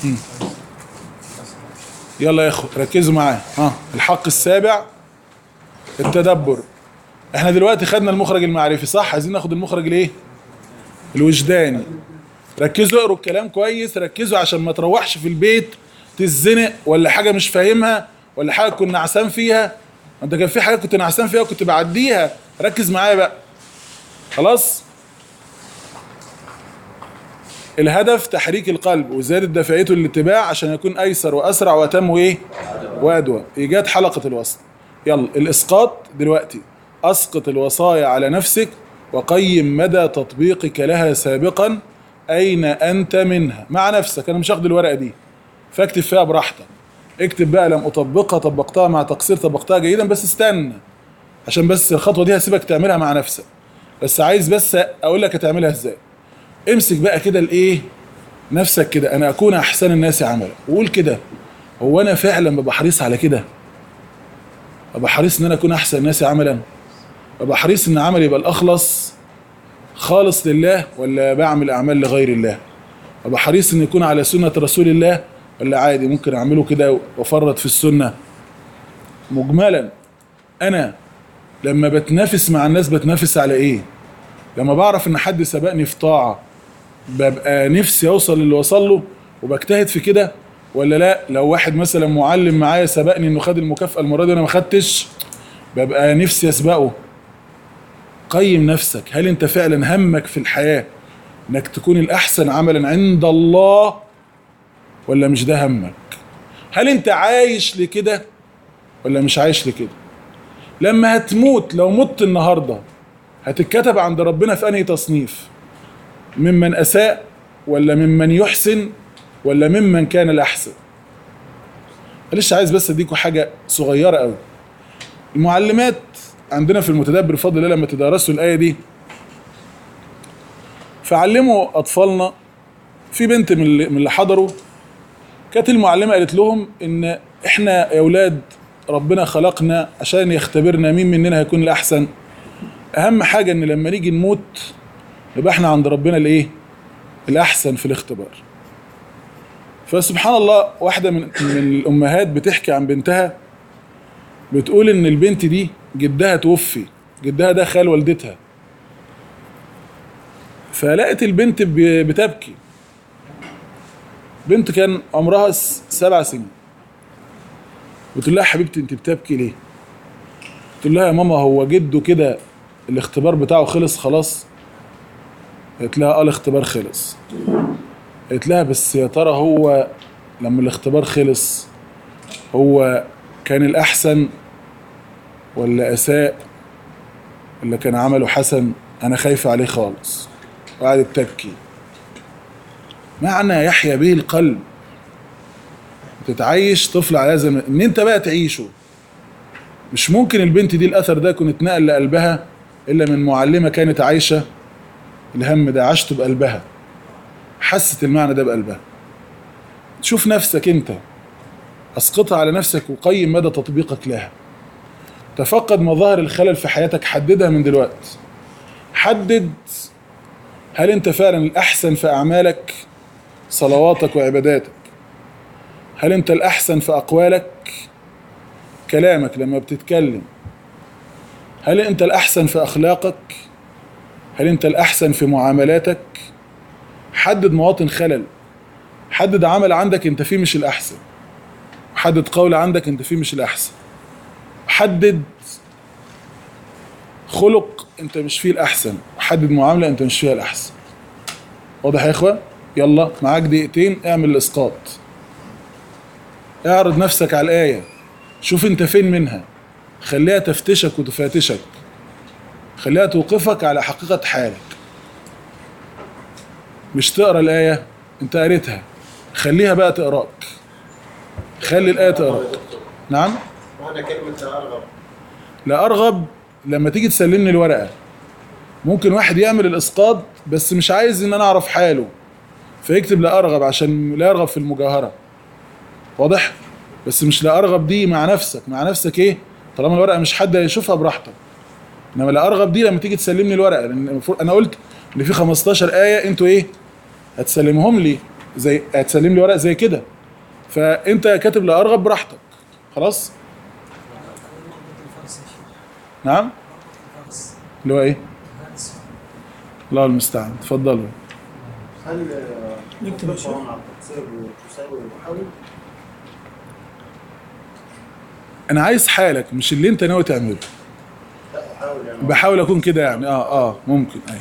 مم. يلا يا اخو ركزوا معايا ها الحق السابع التدبر احنا دلوقتي خدنا المخرج المعرفي صح عايزين ناخد المخرج الايه الوجداني ركزوا اقروا الكلام كويس ركزوا عشان ما تروحش في البيت تزنق ولا حاجه مش فاهمها ولا حاجه كنت نعسان فيها انت كان في حاجه كنت نعسان فيها وكنت بعديها ركز معايا بقى خلاص الهدف تحريك القلب وزيادة دافعيته للاتباع عشان يكون أيسر وأسرع وأتم وإيه؟ وأدوى إيجاد حلقة الوصل يلا الإسقاط دلوقتي أسقط الوصايا على نفسك وقيم مدى تطبيقك لها سابقا أين أنت منها مع نفسك أنا مش هاخد الورقة دي فاكتب فيها براحتك اكتب بقى لم أطبقها طبقتها مع تقصير طبقتها جيدا بس استنى عشان بس الخطوة دي هسيبك تعملها مع نفسك بس عايز بس أقول لك هتعملها إزاي امسك بقى كده الايه نفسك كده انا اكون احسن الناس عملا وقول كده هو انا فعلا ببقى حريص على كده ببقى حريص ان انا اكون احسن الناس عملا ببقى حريص ان عملي يبقى الاخلص خالص لله ولا بعمل اعمال لغير الله ببقى حريص ان يكون على سنة رسول الله ولا عادي ممكن اعمله كده وافرط في السنة مجملا انا لما بتنافس مع الناس بتنافس على ايه لما بعرف ان حد سبقني في طاعه ببقى نفسي اوصل للي وصل له وبجتهد في كده ولا لا لو واحد مثلا معلم معايا سبقني انه خد المكافاه المره دي وانا ما خدتش ببقى نفسي اسبقه قيم نفسك هل انت فعلا همك في الحياه انك تكون الاحسن عملا عند الله ولا مش ده همك هل انت عايش لكده ولا مش عايش لكده لما هتموت لو مت النهارده هتتكتب عند ربنا في انهي تصنيف ممن اساء ولا ممن يحسن ولا ممن كان الاحسن معلش عايز بس اديكوا حاجه صغيره قوي المعلمات عندنا في المتدبر بفضل الله لما تدرسوا الايه دي فعلموا اطفالنا في بنت من اللي, من اللي حضروا كانت المعلمه قالت لهم ان احنا يا اولاد ربنا خلقنا عشان يختبرنا مين مننا هيكون الاحسن اهم حاجه ان لما نيجي نموت يبقى احنا عند ربنا الايه الاحسن في الاختبار فسبحان الله واحده من من الامهات بتحكي عن بنتها بتقول ان البنت دي جدها توفي جدها ده خال والدتها فلقت البنت ب- بتبكي بنت كان عمرها س- سبع سنين بتقول لها حبيبتي انت بتبكي ليه تقول لها يا ماما هو جده كده الاختبار بتاعه خلص خلاص قالت لها اه الاختبار خلص قالت لها بس يا ترى هو لما الاختبار خلص هو كان الاحسن ولا اساء ولا كان عمله حسن انا خايفه عليه خالص وقعدت تبكي معنى يحيا به القلب تتعيش طفل على هذا الم- ان انت بقى تعيشه مش ممكن البنت دي الاثر ده يكون اتنقل لقلبها الا من معلمه كانت عايشه الهم ده عاشته بقلبها حست المعنى ده بقلبها شوف نفسك انت اسقطها على نفسك وقيم مدى تطبيقك لها تفقد مظاهر الخلل في حياتك حددها من دلوقتي حدد هل انت فعلا الاحسن في اعمالك صلواتك وعباداتك هل انت الاحسن في اقوالك كلامك لما بتتكلم هل انت الاحسن في اخلاقك هل انت الاحسن في معاملاتك حدد مواطن خلل حدد عمل عندك انت فيه مش الاحسن حدد قول عندك انت فيه مش الاحسن حدد خلق انت مش فيه الاحسن حدد معامله انت مش فيها الاحسن واضح يا اخوه يلا معاك دقيقتين اعمل الاسقاط اعرض نفسك على الايه شوف انت فين منها خليها تفتشك وتفاتشك خليها توقفك على حقيقة حالك مش تقرا الآية انت قريتها خليها بقى تقراك خلي الآية تقراك نعم معنى كلمة لا أرغب لا أرغب لما تيجي تسلمني الورقة ممكن واحد يعمل الإسقاط بس مش عايز إن أنا أعرف حاله فيكتب لا أرغب عشان لا يرغب في المجاهرة واضح؟ بس مش لا أرغب دي مع نفسك مع نفسك إيه؟ طالما الورقة مش حد هيشوفها براحتك انما لا ارغب دي لما تيجي تسلمني الورقه لان المفروض انا قلت ان في 15 ايه انتوا ايه هتسلمهم لي زي هتسلم لي ورق زي كده فانت كاتب لا ارغب براحتك خلاص نعم اللي هو ايه الله المستعان اتفضلوا هل نكتب يا شيخ. مع التقصير تساوي المحاول؟ انا عايز حالك مش اللي انت ناوي تعمله لا احاول يعني بحاول اكون كده يعني اه اه ممكن اي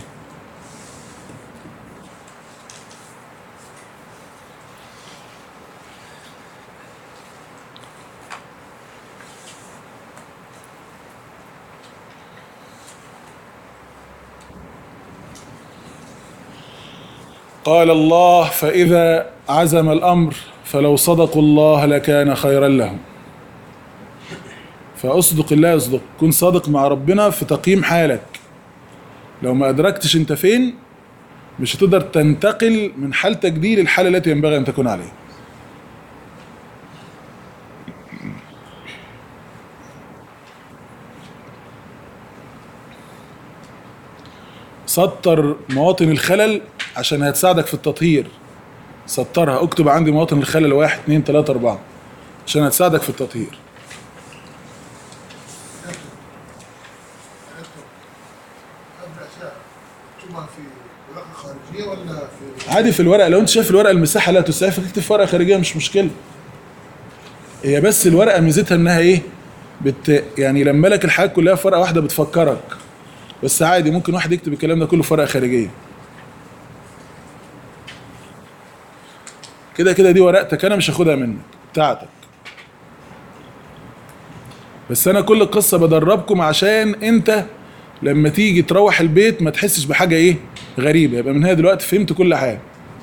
قال الله فإذا عزم الأمر فلو صدقوا الله لكان خيرا لهم فاصدق الله يصدق كن صادق مع ربنا في تقييم حالك لو ما ادركتش انت فين مش هتقدر تنتقل من حالتك دي للحاله التي ينبغي ان تكون عليها سطر مواطن الخلل عشان هتساعدك في التطهير سطرها اكتب عندي مواطن الخلل واحد اتنين تلاتة اربعة عشان هتساعدك في التطهير هذه الاشياء تكتبها في ورقه خارجيه ولا في عادي في الورقه لو انت شايف الورقه المساحه لا تسعفك اكتب في ورقه خارجيه مش مشكله هي بس الورقه ميزتها انها ايه بت يعني لما لك الحاجات كلها في ورقه واحده بتفكرك بس عادي ممكن واحد يكتب الكلام ده كله في ورقه خارجيه كده كده دي ورقتك انا مش هاخدها منك بتاعتك بس انا كل القصه بدربكم عشان انت لما تيجي تروح البيت ما تحسش بحاجه ايه غريبه يبقى من هنا دلوقتي فهمت كل حاجه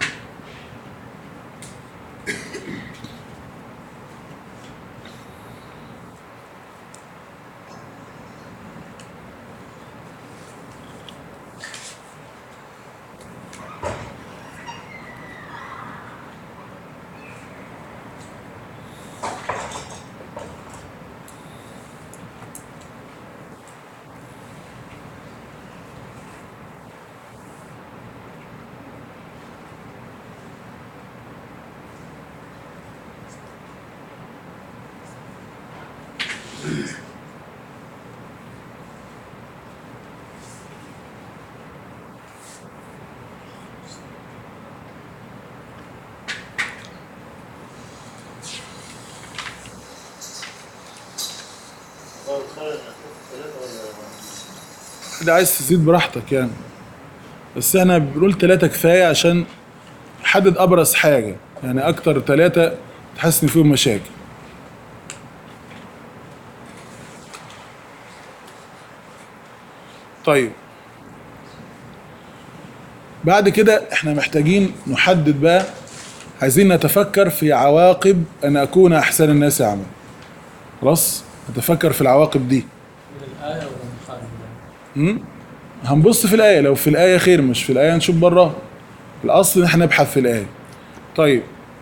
ده عايز تزيد براحتك يعني بس احنا بنقول ثلاثة كفاية عشان حدد أبرز حاجة يعني أكتر ثلاثة تحس إن فيهم مشاكل طيب بعد كده احنا محتاجين نحدد بقى عايزين نتفكر في عواقب أن أكون أحسن الناس عملا خلاص نتفكر في العواقب دي من الآية ولا من خارج الآية؟ مم؟ هنبص في الآية لو في الآية خير مش في الآية نشوف براها الأصل إن احنا نبحث في الآية طيب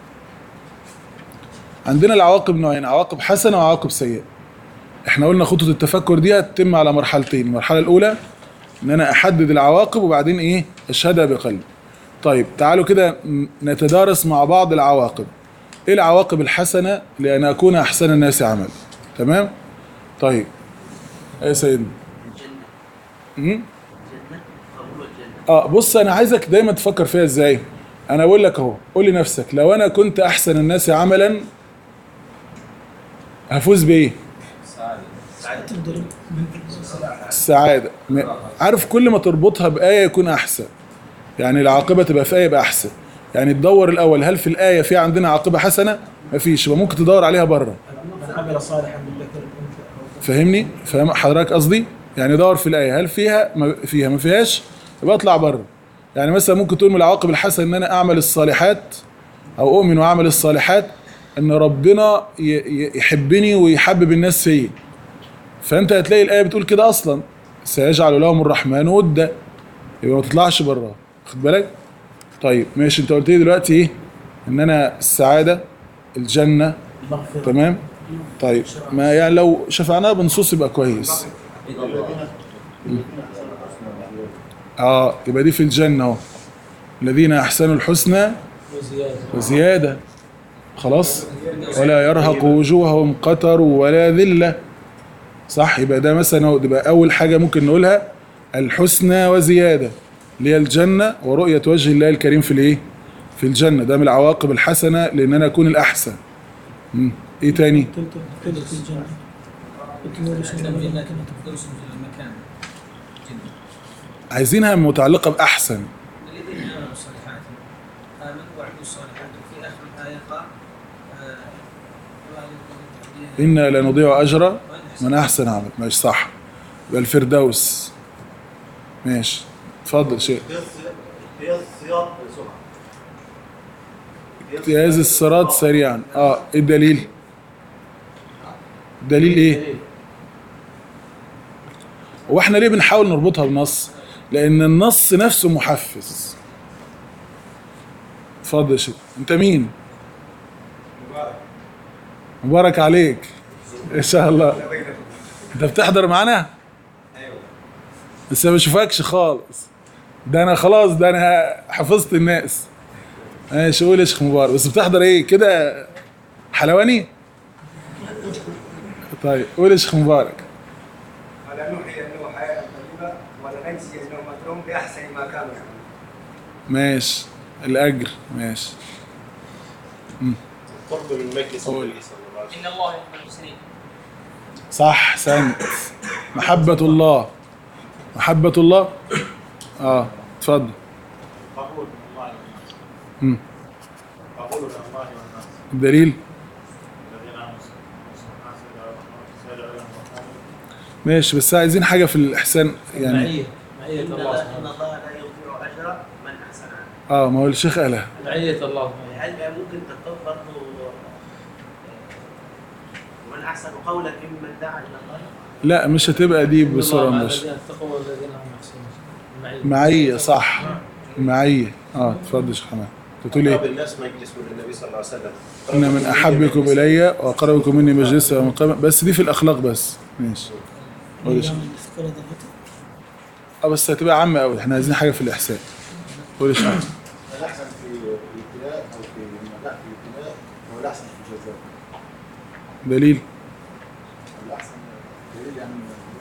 عندنا العواقب نوعين عواقب حسنة وعواقب سيئة احنا قلنا خطوة التفكر دي هتتم على مرحلتين المرحلة الأولى إن أنا أحدد العواقب وبعدين إيه أشهدها بقلبي طيب تعالوا كده م- نتدارس مع بعض العواقب إيه العواقب الحسنة لأن أكون أحسن الناس عملا تمام طيب إيه يا سيدنا مم؟ اه بص انا عايزك دايما تفكر فيها ازاي انا اقول لك اهو قول لنفسك لو انا كنت احسن الناس عملا هفوز بايه تقدر السعاده م- عارف كل ما تربطها بايه يكون احسن يعني العاقبه تبقى في ايه يبقى احسن يعني تدور الاول هل في الايه في عندنا عاقبه حسنه مفيش يبقى ممكن تدور عليها بره من عمل صالحا من ذكر أو أنثى فاهمني فاهم حضرتك قصدي يعني دور في الايه هل فيها ما فيها ما فيهاش يبقى اطلع بره يعني مثلا ممكن تقول من العواقب الحسنه ان انا اعمل الصالحات او اؤمن واعمل الصالحات ان ربنا ي- ي- يحبني ويحبب الناس فيا فانت هتلاقي الايه بتقول كده اصلا سيجعل لهم الرحمن ودا يبقى ما تطلعش بره خد بالك طيب ماشي انت قلت لي دلوقتي ايه ان انا السعاده الجنه المغفرة تمام طيب ما يعني لو شفعناها بنصوص يبقى كويس اه يبقى دي في الجنة اهو الذين احسنوا الحسنى وزيادة وزيادة خلاص ولا يرهق وجوههم قتر ولا ذلة صح يبقى ده مثلا هو- يبقى أول حاجة ممكن نقولها الحسنى وزيادة اللي هي الجنة ورؤية وجه الله الكريم في الإيه؟ في الجنة ده من العواقب الحسنة لأن أنا أكون الأحسن مم. إيه تاني؟ تلك الجنة وتورثون جنة الجنة تفضل في المكان جنة عايزينها متعلقة بأحسن الذين آمنوا الصالحات آمنوا وعملوا الصالحات وفي آخر الآية قال آه، إنا لا نضيع أجر من أحسن عمل ماشي صح يبقى الفردوس ماشي اتفضل شيخ هي الصياط بسرعه اجتياز الصراط سريعا اه ايه الدليل دليل ايه هو احنا ليه بنحاول نربطها بنص لان النص نفسه محفز اتفضل يا شيخ انت مين مبارك عليك ان شاء الله انت بتحضر معانا بس ما بشوفكش خالص ده انا خلاص ده انا حفظت الناس ماشي قول يا شيخ مبارك بس بتحضر ايه كده حلواني طيب قول يا شيخ مبارك ولا نحيي انه حياه طيبه ولا نجزي انه مكروم باحسن ما كانوا يعملون ماشي الاجر ماشي قرب من مجلس قول. النبي صلى الله عليه وسلم إن الله يحب المحسنين صح سنت محبة الله محبة الله اه اتفضل قبول من الله والناس مم. قبول من الله والناس الدليل الذين امنوا الناس سيدعوا لهم وقالوا ماشي بس عايزين حاجة في الإحسان يعني معية معية إن الله الله سبحانه إن الله لا يضيع أجر من أحسن عملا اه ما هو الشيخ قالها معية الله هل ممكن تكون برضه ومن أحسن قولا ممن دعا إلى الله لا مش هتبقى دي إن الله بصورة مع مباشرة الذين اتقوا والذين هم محسنون معية معية صح معية اه اتفضل يا شيخ حماد انت بتقول اقرب ايه؟ الناس مجلس من النبي صلى الله عليه وسلم إن من أحبكم إلي وأقربكم مني مجلسا يوم القيامة بس دي في الأخلاق بس ماشي قول يا شيخ. أيام مثقال ذرة اه بس هتبقى عامة أوي احنا عايزين حاجة في الإحسان قول يا شيخ الأحسن في الابتلاء أو في النجاح في الابتلاء هو الأحسن في الجزاء دليل الأحسن دليل يعني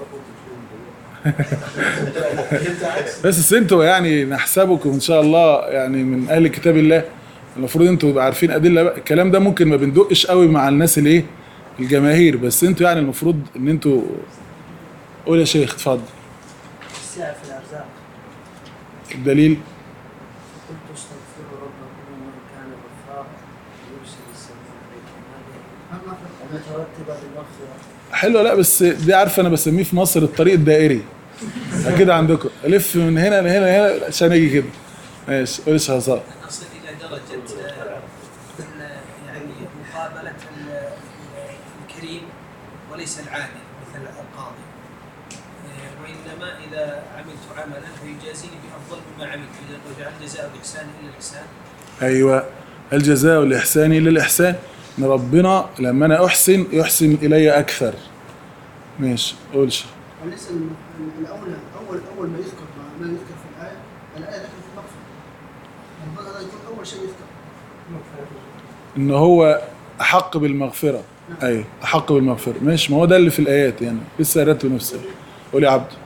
بس بس انتوا يعني نحسبكم ان شاء الله يعني من اهل كتاب الله المفروض انتوا تبقوا عارفين ادله بقى الكلام ده ممكن ما بندقش قوي مع الناس الايه الجماهير بس انتوا يعني المفروض ان انتوا قول يا شيخ اتفضل السعة في الأرزاق الدليل قلت استغفروا ربكم إنه كان غفارا يرسل السماء عليكم مدرارا ومترتبة بالمغفرة حلو لا بس دي عارفه انا بسميه في مصر الطريق الدائري كده عندكم الف من هنا لهنا لهنا عشان اجي كده ماشي قول يا شيخ حسام نصل إلى درجة آه، ال- يعني مقابلة ال- الكريم وليس العادل مثل القاضي آه، وإنما إذا عملت عملا فيجازيني بأفضل مما عملت إذا وجعل جزاء الإحسان إلا الإحسان ايوه الجزاء الاحسان الا الاحسان ان ربنا لما انا احسن يحسن الي اكثر ماشي قول شيخ وليس الم- الأولى أول أول ما يذكر ما ما يذكر في الآية الآية ذكر في المغفرة المفروض هذا يكون أول شيء يذكر ان هو احق بالمغفره ايوه احق بالمغفره ماشي ما هو ده اللي في الايات يعني لسه قرأت نفسي قول يا عبد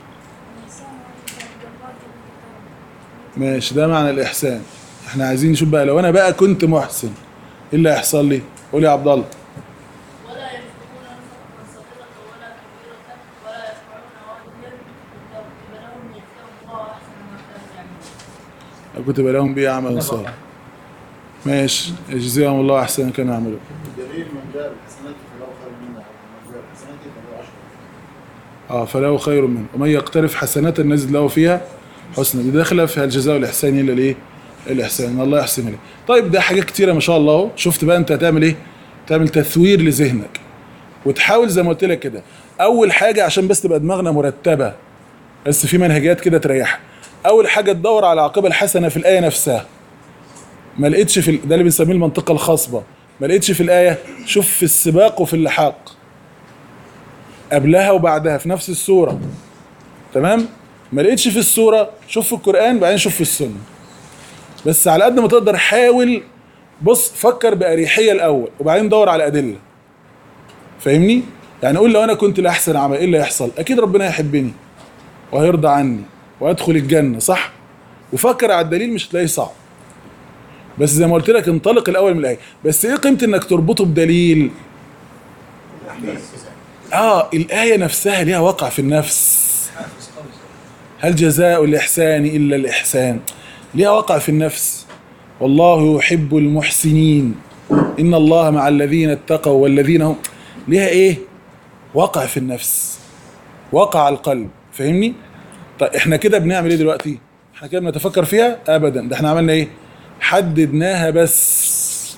ماشي ده معنى الاحسان احنا عايزين نشوف بقى لو انا بقى كنت محسن ايه اللي هيحصل لي قول يا عبد الله ولا ينفقون نفقة صغيرة ولا كبيرة ولا يفعلون واديا كتب لهم يجزاهم الله أحسن ما كانوا يعملون كتب لهم به عمل صالح ماشي يجزيهم الله احسن ما كانوا يعملون دليل من جاء بالحسنات فله خير منها ومن جاء بالحسنات فله عشر اه فله خير منه ومن يقترف حسنات نزد له فيها حسنى دي داخله فيها الجزاء والاحسان الا الايه؟ الاحسان ان الله يحسن اليه. طيب ده حاجات كتيره ما شاء الله اهو شفت بقى انت هتعمل ايه؟ تعمل تثوير لذهنك وتحاول زي ما قلت لك كده اول حاجه عشان بس تبقى دماغنا مرتبه بس في منهجيات كده تريحها اول حاجه تدور على العاقبه الحسنه في الايه نفسها ما لقيتش في ال- ده اللي بنسميه المنطقه الخصبه ما لقيتش في الايه شوف في السباق وفي اللحاق قبلها وبعدها في نفس السوره تمام ما لقيتش في السوره شوف في القران بعدين شوف في السنه بس على قد ما تقدر حاول بص فكر بأريحية الأول وبعدين دور على أدلة فاهمني؟ يعني قول لو أنا كنت الأحسن عمل إيه اللي هيحصل؟ أكيد ربنا هيحبني وهيرضى عني وأدخل الجنة صح؟ وفكر على الدليل مش هتلاقيه صعب بس زي ما قلت لك انطلق الأول من الآية بس إيه قيمة إنك تربطه بدليل؟ آه الآية نفسها ليها وقع في النفس هل جزاء الإحسان إلا الإحسان ليها وقع في النفس والله يحب المحسنين إن الله مع الذين اتقوا والذين هم ليها إيه وقع في النفس وقع على القلب فاهمني طيب احنا كده بنعمل ايه دلوقتي احنا كده بنتفكر فيها ابدا ده احنا عملنا ايه حددناها بس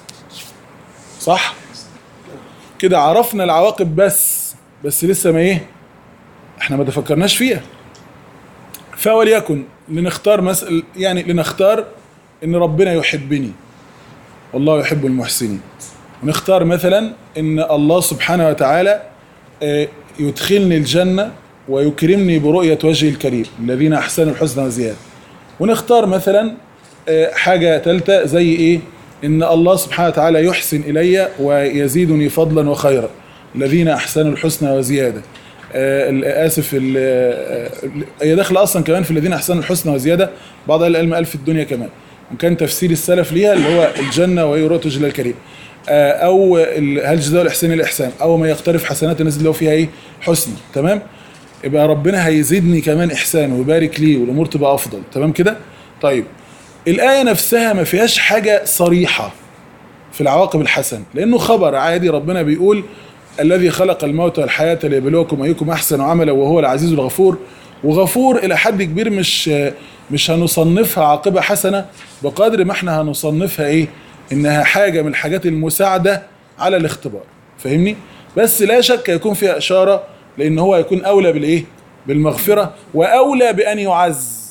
صح كده عرفنا العواقب بس بس لسه ما ايه احنا ما تفكرناش فيها فوليكن لنختار مسأل يعني لنختار ان ربنا يحبني والله يحب المحسنين ونختار مثلا ان الله سبحانه وتعالى آه، يدخلني الجنة ويكرمني برؤية وجهه الكريم الذين أحسنوا الحسنى وزيادة ونختار مثلا آه، حاجة ثالثة زي إيه إن الله سبحانه وتعالى يحسن إلي ويزيدني فضلا وخيرا الذين أحسنوا الحسنى وزيادة آه، ال- آسف ال- آه، هي داخلة أصلا كمان في الذين أحسنوا الحسنى وزيادة بعض أهل العلم قال في الدنيا كمان وكان تفسير السلف ليها اللي هو الجنة وهي رؤية وجه الله الكريم آه، او ال- هل جزاء الاحسان الاحسان او ما يقترف حسنات الناس اللي هو فيها ايه حسن تمام يبقى ربنا هيزيدني كمان احسان ويبارك لي والامور تبقى افضل تمام كده طيب الايه نفسها ما فيهاش حاجه صريحه في العواقب الحسن لانه خبر عادي ربنا بيقول الذي خلق الموت والحياه ليبلوكم ايكم احسن عملا وهو العزيز الغفور وغفور الى حد كبير مش مش هنصنفها عاقبه حسنه بقدر ما احنا هنصنفها ايه انها حاجه من الحاجات المساعده على الاختبار فاهمني بس لا شك يكون فيها اشاره لان هو يكون اولى بالايه بالمغفره واولى بان يعز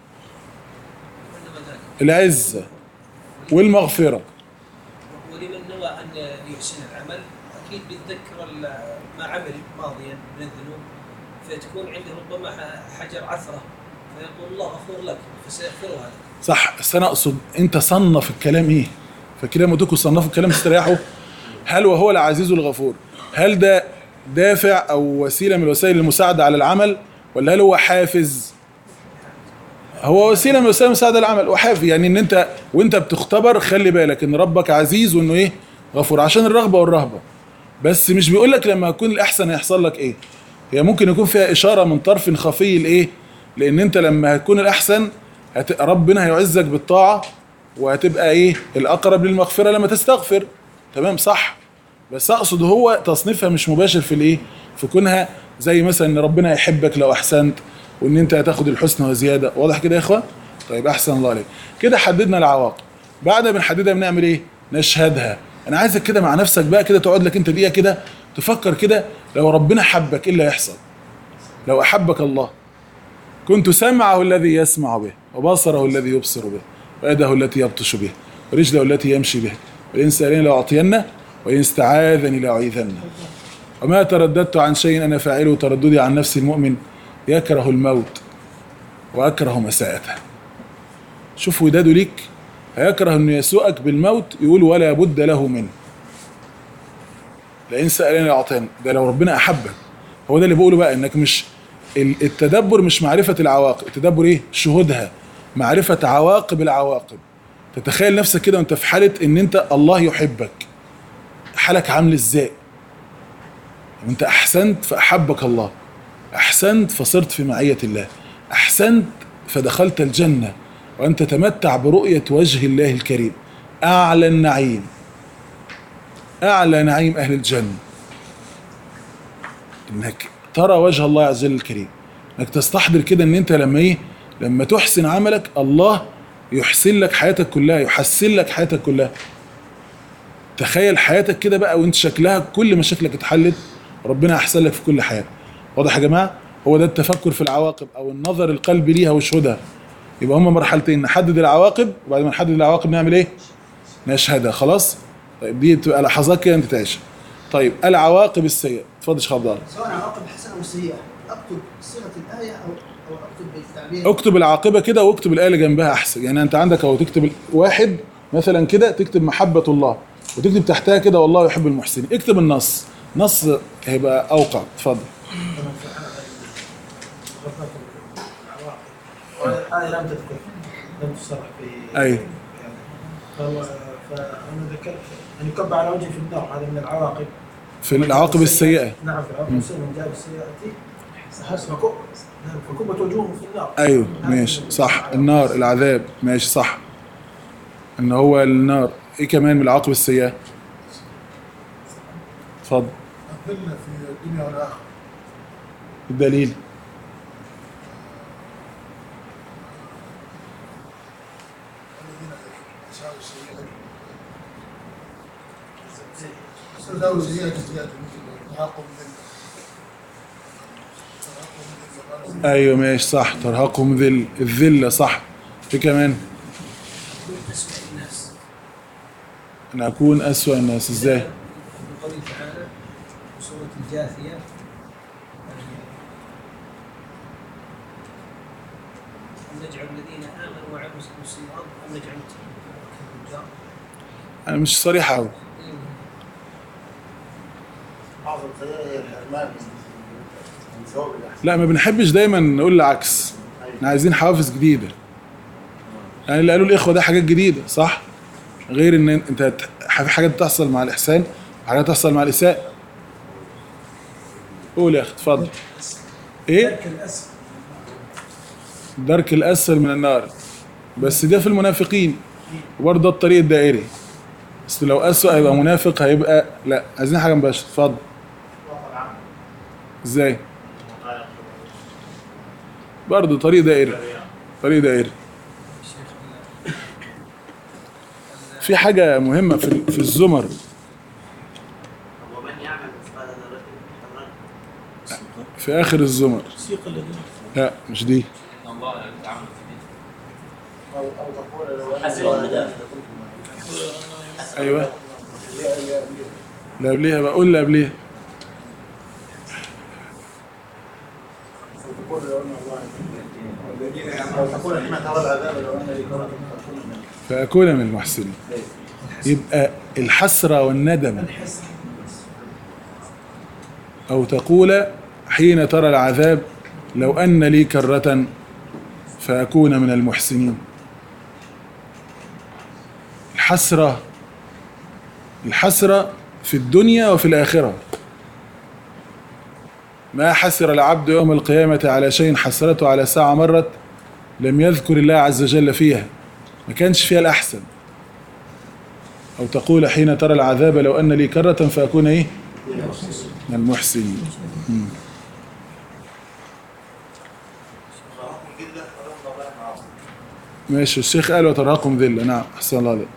العزه والمغفره ولمن نوى ان يحسن العمل اكيد بيتذكر ال- ما عمل ماضيا من الذنوب فتكون عنده ربما ح- حجر عثره فيقول الله غفور لك فسيغفرها لك صح بس انا اقصد انت صنف الكلام ايه فكده لما تكون صنفوا الكلام استريحوا هل وهو العزيز الغفور هل ده دافع او وسيله من وسائل المساعده على العمل ولا هل هو حافز هو وسيله من وسائل المساعده على العمل وحافز يعني ان انت وانت بتختبر خلي بالك ان ربك عزيز وانه ايه غفور عشان الرغبه والرهبه بس مش بيقول لك لما يكون الاحسن هيحصل لك ايه هي ممكن يكون فيها اشاره من طرف خفي لايه لان انت لما هتكون الاحسن هت... ربنا هيعزك بالطاعه وهتبقى ايه الاقرب للمغفره لما تستغفر تمام صح بس اقصد هو تصنيفها مش مباشر في الايه في كونها زي مثلا ان ربنا يحبك لو احسنت وان انت هتاخد الحسنى وزياده واضح كده يا اخوان طيب احسن الله عليك كده حددنا العواقب بعد ما نحددها بنعمل ايه نشهدها انا عايزك كده مع نفسك بقى كده تقعد لك انت دقيقه كده تفكر كده لو ربنا حبك ايه اللي هيحصل لو احبك الله كنت سمعه الذي يسمع به وبصره الذي يبصر به ويده التي يبطش به ورجله التي يمشي به وإن سألني لأعطينه وإن استعاذني لأعيذنه وما ترددت عن شيء أنا فاعله ترددي عن نفس المؤمن يكره الموت وأكره مساءته شوف وداده ليك هيكره أنه يسوءك بالموت يقول ولا بد له منه لئن سألني لأعطينه ده لو ربنا أحبك هو ده اللي بقوله بقى إنك مش ال- التدبر مش معرفة العواقب التدبر إيه شهودها معرفة عواقب العواقب تتخيل نفسك كده وانت في حالة ان انت الله يحبك حالك عامل ازاي انت احسنت فاحبك الله احسنت فصرت في معية الله احسنت فدخلت الجنة وان تتمتع برؤية وجه الله الكريم اعلى النعيم اعلى نعيم اهل الجنة انك ترى وجه الله عز وجل الكريم انك تستحضر كده ان انت لما ايه لما تحسن عملك الله يحسن لك حياتك كلها يحسن لك حياتك كلها تخيل حياتك كده بقى وانت شكلها كل مشاكلك اتحلت ربنا احسن لك في كل حياتك واضح يا جماعه هو ده التفكر في العواقب او النظر القلبي ليها وشهودها يبقى هما مرحلتين نحدد العواقب وبعد ما نحدد العواقب نعمل ايه نشهدها خلاص طيب دي تبقى لحظات كده انت تعيشها طيب العواقب السيئه اتفضل يا شيخ عبد الله سواء عواقب حسنه او سيئه اكتب صيغه الايه او اكتب بالتعبير اكتب العاقبه كده واكتب الايه اللي جنبها احسن يعني انت عندك اهو تكتب واحد مثلا كده تكتب محبه الله وتكتب تحتها كده والله يحب المحسنين اكتب النص نص هيبقى اوقع اتفضل الآية لم تذكر لم تصرح في ايوه فهو- فأنا ذكرت أن يكب على وجهه في النار هذا من العواقب في العواقب السيئه نعم في العواقب مم. السيئة من جاء بالسيئة حسب كب نعم فكبت وجوههم في النار ايوه ماشي صح النار العذاب ماشي صح ان هو النار ايه كمان من العواقب السيئه اتفضل الذل في الدنيا والآخرة الدليل الذين أساءوا السيئة أساءوا السيئة زيادة مثل تعاقب ذل تعاقب ذل ايوه ماشي صح ترهقهم ذل الذله صح في كمان من أسوأ الناس ان اكون اسوأ الناس ازاي في قوله تعالى في سورة الجاثية أم نجعل الذين آمنوا وعملوا الصالحات أم نجعل الفجار انا مش صريح قوي أعظم سيئة هي الحرمان من ثواب الأحسن لا ما بنحبش دايما نقول العكس احنا عايزين حوافز جديده يعني اللي قالوا الاخوه ده حاجات جديده صح غير ان انت هت- في حاجات بتحصل مع الاحسان وحاجات تحصل مع الاساءه قول يا اخي اتفضل ايه ترك الأسف درك الاسفل من النار بس ده في المنافقين وبرضه ده الطريق الدائري بس لو اسوء هيبقى منافق هيبقى لا عايزين حاجه مباشره اتفضل ازاي برضه طريق دائري طريق دائري في حاجة مهمة في في الزمر ومن يعمل مثقال ذرة شرا في آخر الزمر السيق الذين لا مش دي ان الله لا يتعامل في أو أو تقول لو أن حسب الله النداء. أيوه لا- لا- اللي قبليها بقول اللي قبليها أو تقول لو أن الله أو تقول حين ترى العذاب لو أن لي كرة فأكون منه فأكون من المحسنين يبقى الحسرة والندم أو تقول حين ترى العذاب لو أن لي كرة فأكون من المحسنين الحسرة الحسرة في الدنيا وفي الآخرة ما حسر العبد يوم القيامة على شيء حسرته على ساعة مرت لم يذكر الله عز وجل فيها ما كانش فيها الأحسن أو تقول حين ترى العذاب لو أن لي كرة فأكون إيه من المحسنين مم. ماشي الشيخ قال وترهقهم ذلة نعم أحسن الله عليك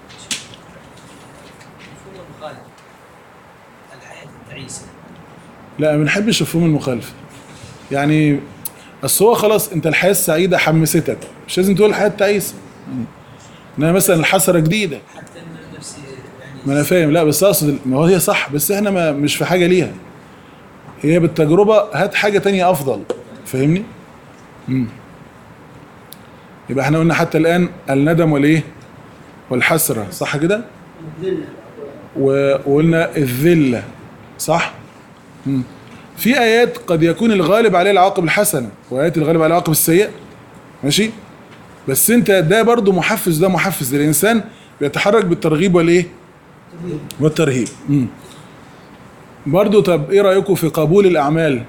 مفهوم المخالف الحياة التعيسة لا ما بنحبش مفهوم المخالفة يعني اصل هو خلاص انت الحياة السعيدة حمستك مش لازم تقول الحياة التعيسة يعني انما مثلا الحسرة جديدة حتى أن نفسي يعني ما انا فاهم لا بس اقصد ما هو هي صح بس احنا ما مش في حاجة ليها هي بالتجربة هات حاجة تانية افضل فاهمني؟ امم يبقى احنا قلنا حتى الان الندم والايه؟ والحسرة صح كده؟ ذلة و- وقلنا الذلة صح؟ مم. في آيات قد يكون الغالب عليها العواقب الحسنة وآيات الغالب عليها العواقب السيئة ماشي؟ بس انت ده برضو محفز ده محفز الإنسان بيتحرك بالترغيب والإيه؟ والترهيب مم. برضو طب إيه رأيكم في قبول الأعمال؟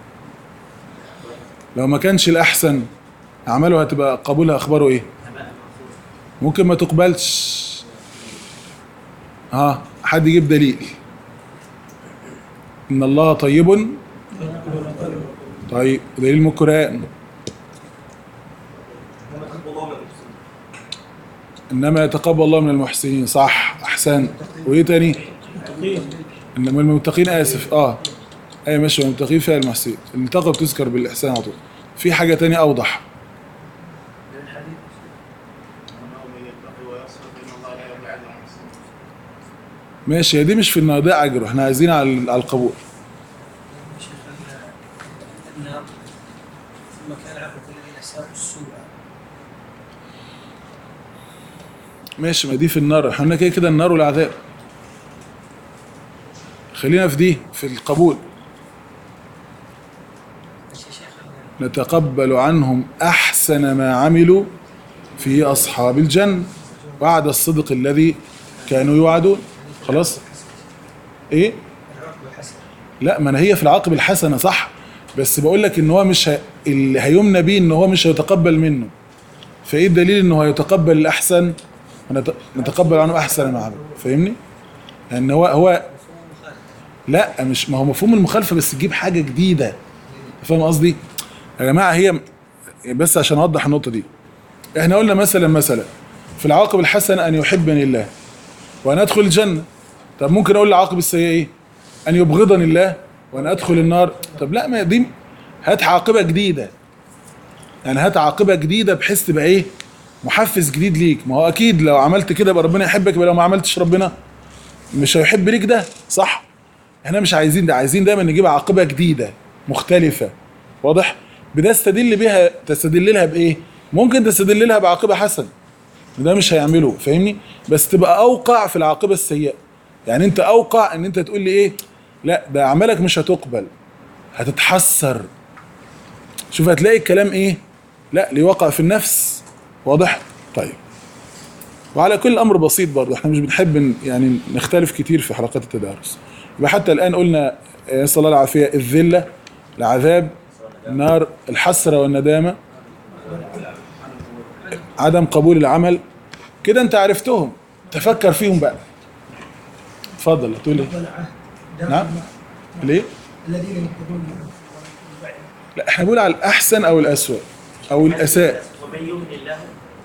لو ما كانش الأحسن أعماله هتبقى قبولها أخباره إيه؟ ممكن ما تقبلش ها حد يجيب دليل ان الله طيب طيب دليل من القران انما يتقبل الله من المحسنين صح احسن وايه تاني انما المتقين اسف اه اي ماشي المتقين فيها المحسنين التقى بتذكر بالاحسان على طول في حاجه تانية اوضح ومن يتقي ويصبر فإن الله لا يضيع أجر المحسنين ماشي هي دي مش في النضيع اجره احنا عايزين على على القبول شيخ النار ثم كان عقبة الذين اساءوا السوء ماشي ما دي في النار احنا قلنا كده كده النار والعذاب خلينا في دي في القبول نتقبل عنهم احسن ما عملوا في اصحاب الجنه وعد الصدق الذي كانوا يوعدون خلاص ايه العقبة حسنة لا ما انا هي في العاقب الحسنه صح بس بقول لك ان هو مش ه... اللي هيمنى بيه ان هو مش هيتقبل منه فايه الدليل انه هيتقبل الاحسن ونت... نتقبل عنه احسن ما عمل فاهمني لان هو هو لا مش ما هو مفهوم المخالفه بس تجيب حاجه جديده فاهم قصدي يا جماعه هي بس عشان اوضح النقطه دي احنا قلنا مثلا مثلا في العواقب الحسنه ان يحبني الله وان ادخل الجنه طب ممكن اقول العواقب السيئه ايه ان يبغضني الله وان ادخل النار طب لا ما دي هات عاقبه جديده يعني هات عاقبه جديده بحيث تبقى ايه محفز جديد ليك ما هو اكيد لو عملت كده يبقى ربنا يحبك يبقى لو ما عملتش ربنا مش هيحب ليك ده صح احنا مش عايزين ده عايزين دايما نجيب عاقبه جديده مختلفه واضح بده استدل بيها تستدل لها بايه ممكن تستدل لها بعاقبه حسنه ده مش هيعمله فاهمني بس تبقى اوقع في العاقبه السيئه يعني انت اوقع ان انت تقول لي ايه لا ده اعمالك مش هتقبل هتتحسر شوف هتلاقي الكلام ايه لا ليه وقع في النفس واضح طيب وعلى كل امر بسيط برضه احنا مش بنحب ن- يعني نختلف كتير في حلقات التدارس يبقى حتى الان قلنا آه، نسال الله العافيه الذله العذاب النار الحسره والندامه عدم قبول العمل كده انت عرفتهم تفكر فيهم بقى اتفضل تقول ايه نعم ليه الذين ينقضون لا احنا بنقول على الاحسن او الاسوأ او الاساء ومن يؤمن الله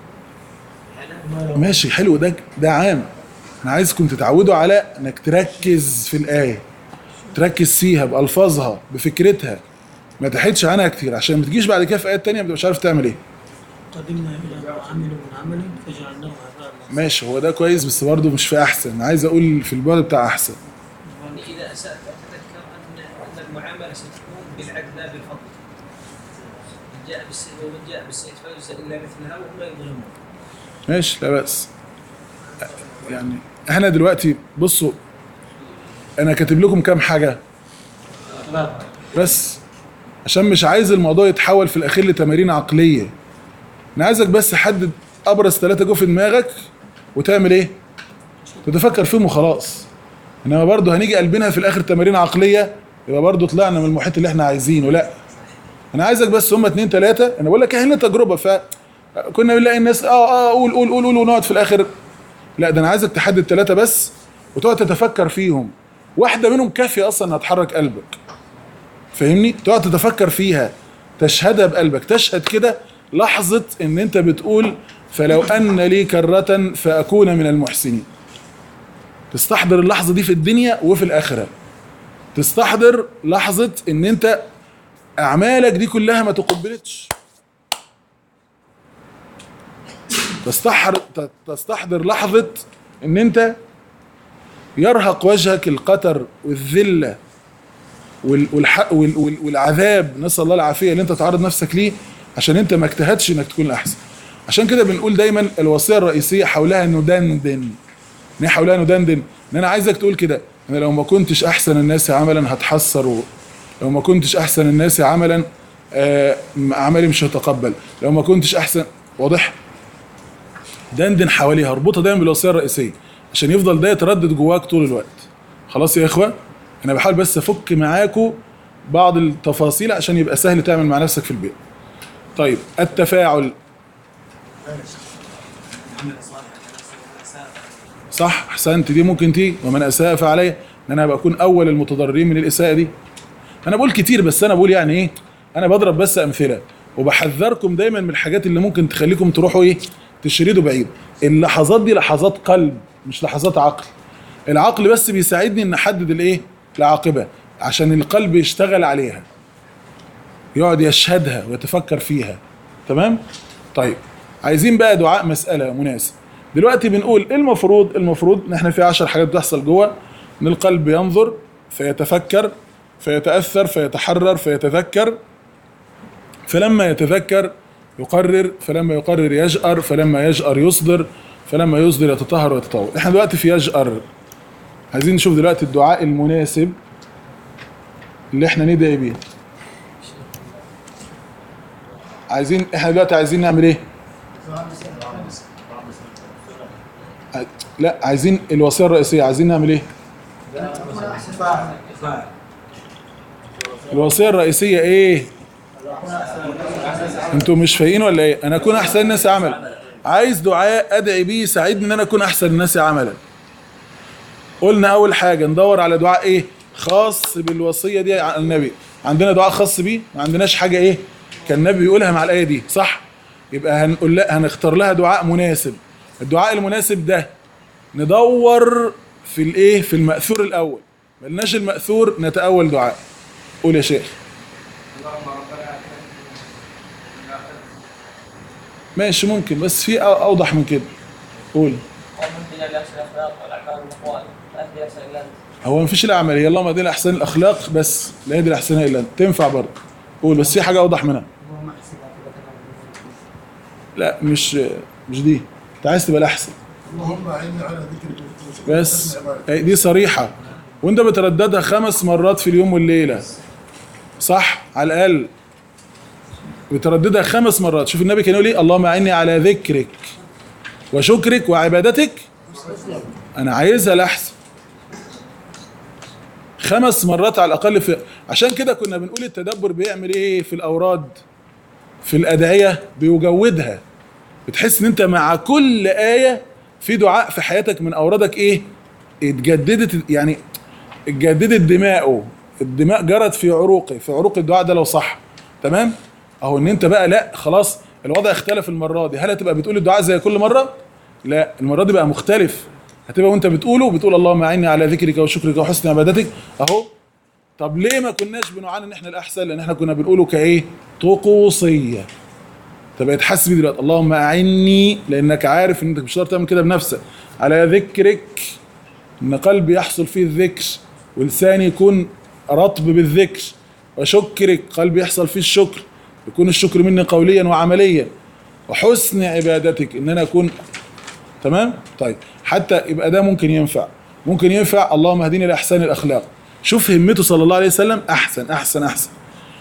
ماشي حلو ده ده عام انا عايزكم تتعودوا على انك تركز في الايه تركز فيها بالفاظها بفكرتها ما تحيدش عنها كتير عشان ما تجيش بعد كده في ايات تانية ما تبقاش عارف تعمل ايه قدمنا الى ما عملوا من عمل فجعلناه هباء ماشي هو ده كويس بس برضه مش في احسن أنا عايز اقول في البعد بتاع احسن يعني إذا أسأت أتذكر أن أن المعاملة ستكون بالعدل لا بالفضل. من جاء بالسيء ومن جاء بالسيء فيجزى إلا مثلها وهم لا يظلمون. ماشي لا بأس يعني احنا دلوقتي بصوا انا كاتب لكم كام حاجة بس عشان مش عايز الموضوع يتحول في الاخير لتمارين عقلية انا عايزك بس حدد ابرز ثلاثة جو في دماغك وتعمل ايه تتفكر فيهم وخلاص انما برضه هنيجي قلبنا في الاخر تمارين عقلية يبقى برضه طلعنا من المحيط اللي احنا عايزينه لا انا عايزك بس هما اتنين تلاتة انا بقول لك احنا تجربة ف كنا بنلاقي الناس اه اه قول قول قول قول ونقعد في الاخر لا ده انا عايزك تحدد ثلاثة بس وتقعد تتفكر فيهم واحدة منهم كافية اصلا انها تحرك قلبك فاهمني تقعد تتفكر فيها تشهدها بقلبك تشهد كده لحظة ان انت بتقول فلو ان لي كرة فاكون من المحسنين تستحضر اللحظة دي في الدنيا وفي الاخرة تستحضر لحظة ان انت اعمالك دي كلها ما تقبلتش تستحضر تستحضر لحظة ان انت يرهق وجهك القتر والذلة وال- والح- وال- وال- والعذاب نسأل الله العافية اللي انت تعرض نفسك ليه عشان انت ما اجتهدتش انك تكون الاحسن عشان كده بنقول دايما الوصية الرئيسية حولها ندندن ان هي حولها ندندن ان انا عايزك تقول كده انا لو ما كنتش احسن الناس عملا هتحسر و- لو ما كنتش احسن الناس عملا آه، عملي مش هتقبل لو ما كنتش احسن واضح دندن حواليها اربطها دايما بالوصيه الرئيسيه عشان يفضل ده يتردد جواك طول الوقت خلاص يا اخوه انا بحاول بس افك معاكم بعض التفاصيل عشان يبقى سهل تعمل مع نفسك في البيت طيب التفاعل صح احسنت دي ممكن تيجي ومن اساء فعليه ان انا بكون اول المتضررين من الاساءه دي انا بقول كتير بس انا بقول يعني ايه انا بضرب بس امثله وبحذركم دايما من الحاجات اللي ممكن تخليكم تروحوا ايه تشردوا بعيد اللحظات دي لحظات قلب مش لحظات عقل العقل بس بيساعدني ان احدد الايه العاقبه عشان القلب يشتغل عليها يقعد يشهدها ويتفكر فيها تمام طيب عايزين بقى دعاء مساله مناسب دلوقتي بنقول إيه المفروض المفروض ان احنا في عشر حاجات بتحصل جوه ان القلب ينظر فيتفكر فيتاثر فيتحرر فيتذكر فلما يتذكر يقرر فلما يقرر يجأر فلما يجأر يصدر فلما يصدر يتطهر ويتطور احنا دلوقتي في يجأر عايزين نشوف دلوقتي الدعاء المناسب اللي احنا ندعي بيه عايزين احنا دلوقتي عايزين نعمل ايه ع- لا عايزين الوصيه الرئيسيه عايزين نعمل ايه الوصيه الرئيسيه ايه انتوا مش فايقين ولا ايه انا اكون احسن الناس عملا عايز دعاء ادعي بيه يساعدني ان انا اكون احسن الناس عملا قلنا اول حاجه ندور على دعاء ايه خاص بالوصيه دي على النبي عندنا دعاء خاص بيه ما عندناش حاجه ايه كان النبي يقولها مع الايه دي صح يبقى هنقول لها هنختار لها دعاء مناسب الدعاء المناسب ده ندور في الايه في المأثور الاول ملناش المأثور نتأول دعاء قول يا شيخ ماشي ممكن بس في أو- اوضح من كده قول ومن لأحسن الأخلاق والأعمال والأقوال أهدي أحسن إلا أنت هو مفيش الاعمال هي اللهم اهدنا احسن الاخلاق بس لا يهدي الاحسن الا انت تنفع برضه قول بس في حاجه اوضح منها لا مش مش دي انت عايز تبقى الاحسن اللهم اعني على ذكرك وشكرك بس وحسن عبادتك. دي صريحه وانت بترددها خمس مرات في اليوم والليله صح على الاقل بترددها خمس مرات شوف النبي كان يقول ايه اللهم اعني على ذكرك وشكرك وعبادتك انا عايزها الاحسن خمس مرات على الاقل في عشان كده كنا بنقول التدبر بيعمل ايه في الاوراد في الادعيه بيجودها بتحس ان انت مع كل ايه في دعاء في حياتك من اورادك ايه اتجددت يعني اتجددت دماؤه الدماء جرت في عروقه في عروق الدعاء ده لو صح تمام اهو ان انت بقى لا خلاص الوضع اختلف المره دي هل هتبقى بتقول الدعاء زي كل مره لا المره دي بقى مختلف هتبقى وانت بتقوله بتقول اللهم اعني على ذكرك وشكرك وحسن عبادتك اهو طب ليه ما كناش بنعاني ان احنا الاحسن لان احنا كنا بنقوله كايه طقوسيه طب اتحس بيه دلوقتي اللهم اعني لانك عارف ان انت مش هتقدر تعمل كده بنفسك على ذكرك ان قلبي يحصل فيه الذكر ولساني يكون رطب بالذكر وشكرك قلبي يحصل فيه الشكر يكون الشكر مني قوليا وعمليا وحسن عبادتك ان انا اكون تمام طيب حتى يبقى ده ممكن ينفع ممكن ينفع اللهم اهدني لاحسن الاخلاق شوف همته صلى الله عليه وسلم احسن احسن احسن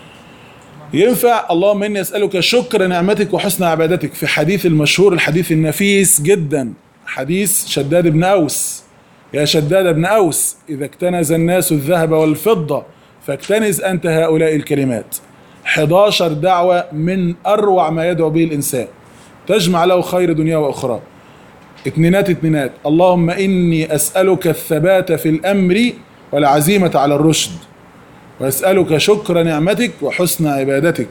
ينفع اللهم اني اسالك شكر نعمتك وحسن عبادتك في حديث المشهور الحديث النفيس جدا حديث شداد بن اوس يا شداد بن اوس اذا اكتنز الناس الذهب والفضه فاكتنز انت هؤلاء الكلمات 11 دعوه من اروع ما يدعو به الانسان تجمع له خير دنيا واخرى اتنينات اتنينات اللهم اني اسالك الثبات في الامر والعزيمه على الرشد واسالك شكر نعمتك وحسن عبادتك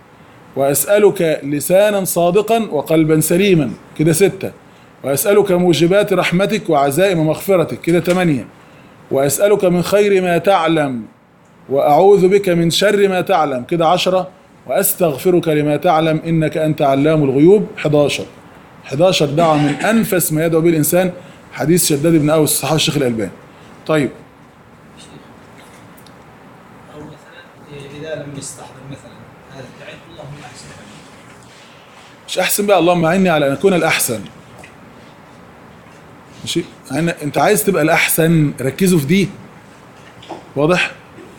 واسالك لسانا صادقا وقلبا سليما كده سته واسالك موجبات رحمتك وعزائم مغفرتك كده ثمانيه واسالك من خير ما تعلم واعوذ بك من شر ما تعلم كده عشره واستغفرك لما تعلم انك انت علام الغيوب 11 11 دعوه من انفس ما يدعو به الانسان حديث شداد بن اوس صحابه الشيخ الالباني طيب او مثلا اذا لم يستحضر مثلا هذا الدعاء اللهم احسن مش احسن بقى اللهم اعني على ان اكون الاحسن ماشي يعني انت عايز تبقى الاحسن ركزوا في دي واضح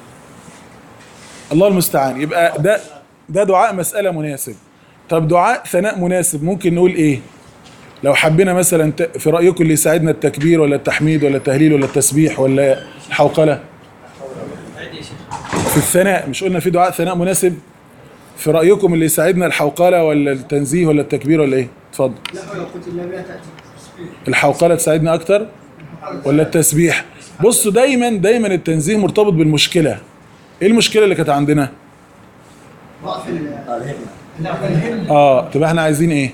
الله المستعان يبقى ده ده دعاء مسألة مناسب طب دعاء ثناء مناسب ممكن نقول ايه لو حبينا مثلا ت- في رأيكم اللي يساعدنا التكبير ولا التحميد ولا التهليل ولا التسبيح ولا الحوقلة عادي يا شيخ في الثناء مش قلنا في دعاء ثناء مناسب في رأيكم اللي يساعدنا الحوقلة ولا التنزيه ولا التكبير ولا ايه اتفضل لا حول ولا قوة إلا بالله تأتي الحوقلة تساعدنا أكتر ولا التسبيح بصوا دايما دايما التنزيه مرتبط بالمشكلة ايه المشكلة اللي كانت عندنا ضعف ال- الهمة اه طب احنا عايزين ايه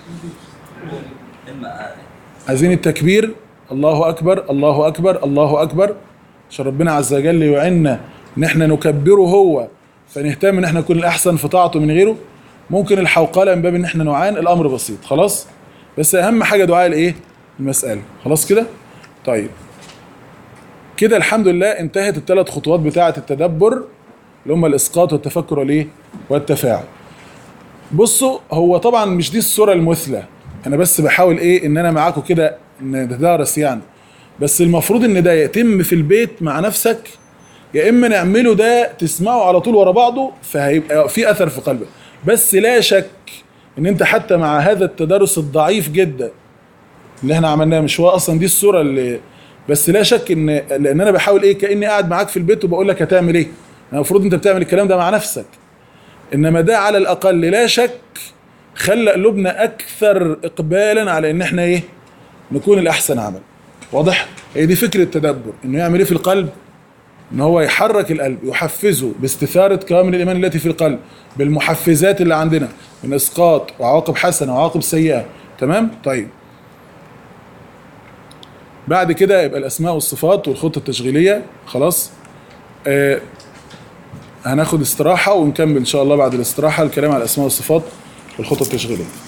عايزين التكبير الله اكبر الله اكبر الله اكبر عشان ربنا عز وجل يعيننا ان احنا نكبره هو فنهتم ان احنا نكون الاحسن في طاعته من غيره ممكن الحوقله من باب ان احنا نعان الامر بسيط خلاص بس اهم حاجه دعاء الايه المساله خلاص كده طيب كده الحمد لله انتهت الثلاث خطوات بتاعه التدبر اللي هم الاسقاط والتفكر والايه والتفاعل بصوا هو طبعا مش دي الصوره المثلى انا بس بحاول ايه ان انا معاكم كده نتدارس يعني بس المفروض ان ده يتم في البيت مع نفسك يا اما نعمله ده تسمعه على طول ورا بعضه فهيبقى في اثر في قلبك بس لا شك ان انت حتى مع هذا التدرس الضعيف جدا اللي احنا عملناه مش هو اصلا دي الصوره اللي بس لا شك ان لان انا بحاول ايه كاني قاعد معاك في البيت وبقول لك هتعمل ايه المفروض انت بتعمل الكلام ده مع نفسك انما ده على الاقل لا شك خلى قلوبنا اكثر اقبالا على ان احنا ايه نكون الاحسن عمل واضح هي دي فكره التدبر انه يعمل ايه في القلب ان هو يحرك القلب يحفزه باستثاره كوامل الايمان التي في القلب بالمحفزات اللي عندنا من اسقاط وعواقب حسنه وعواقب سيئه تمام طيب بعد كده يبقى الاسماء والصفات والخطه التشغيليه خلاص آه هناخد استراحه ونكمل ان شاء الله بعد الاستراحه الكلام على الاسماء والصفات والخطه التشغيليه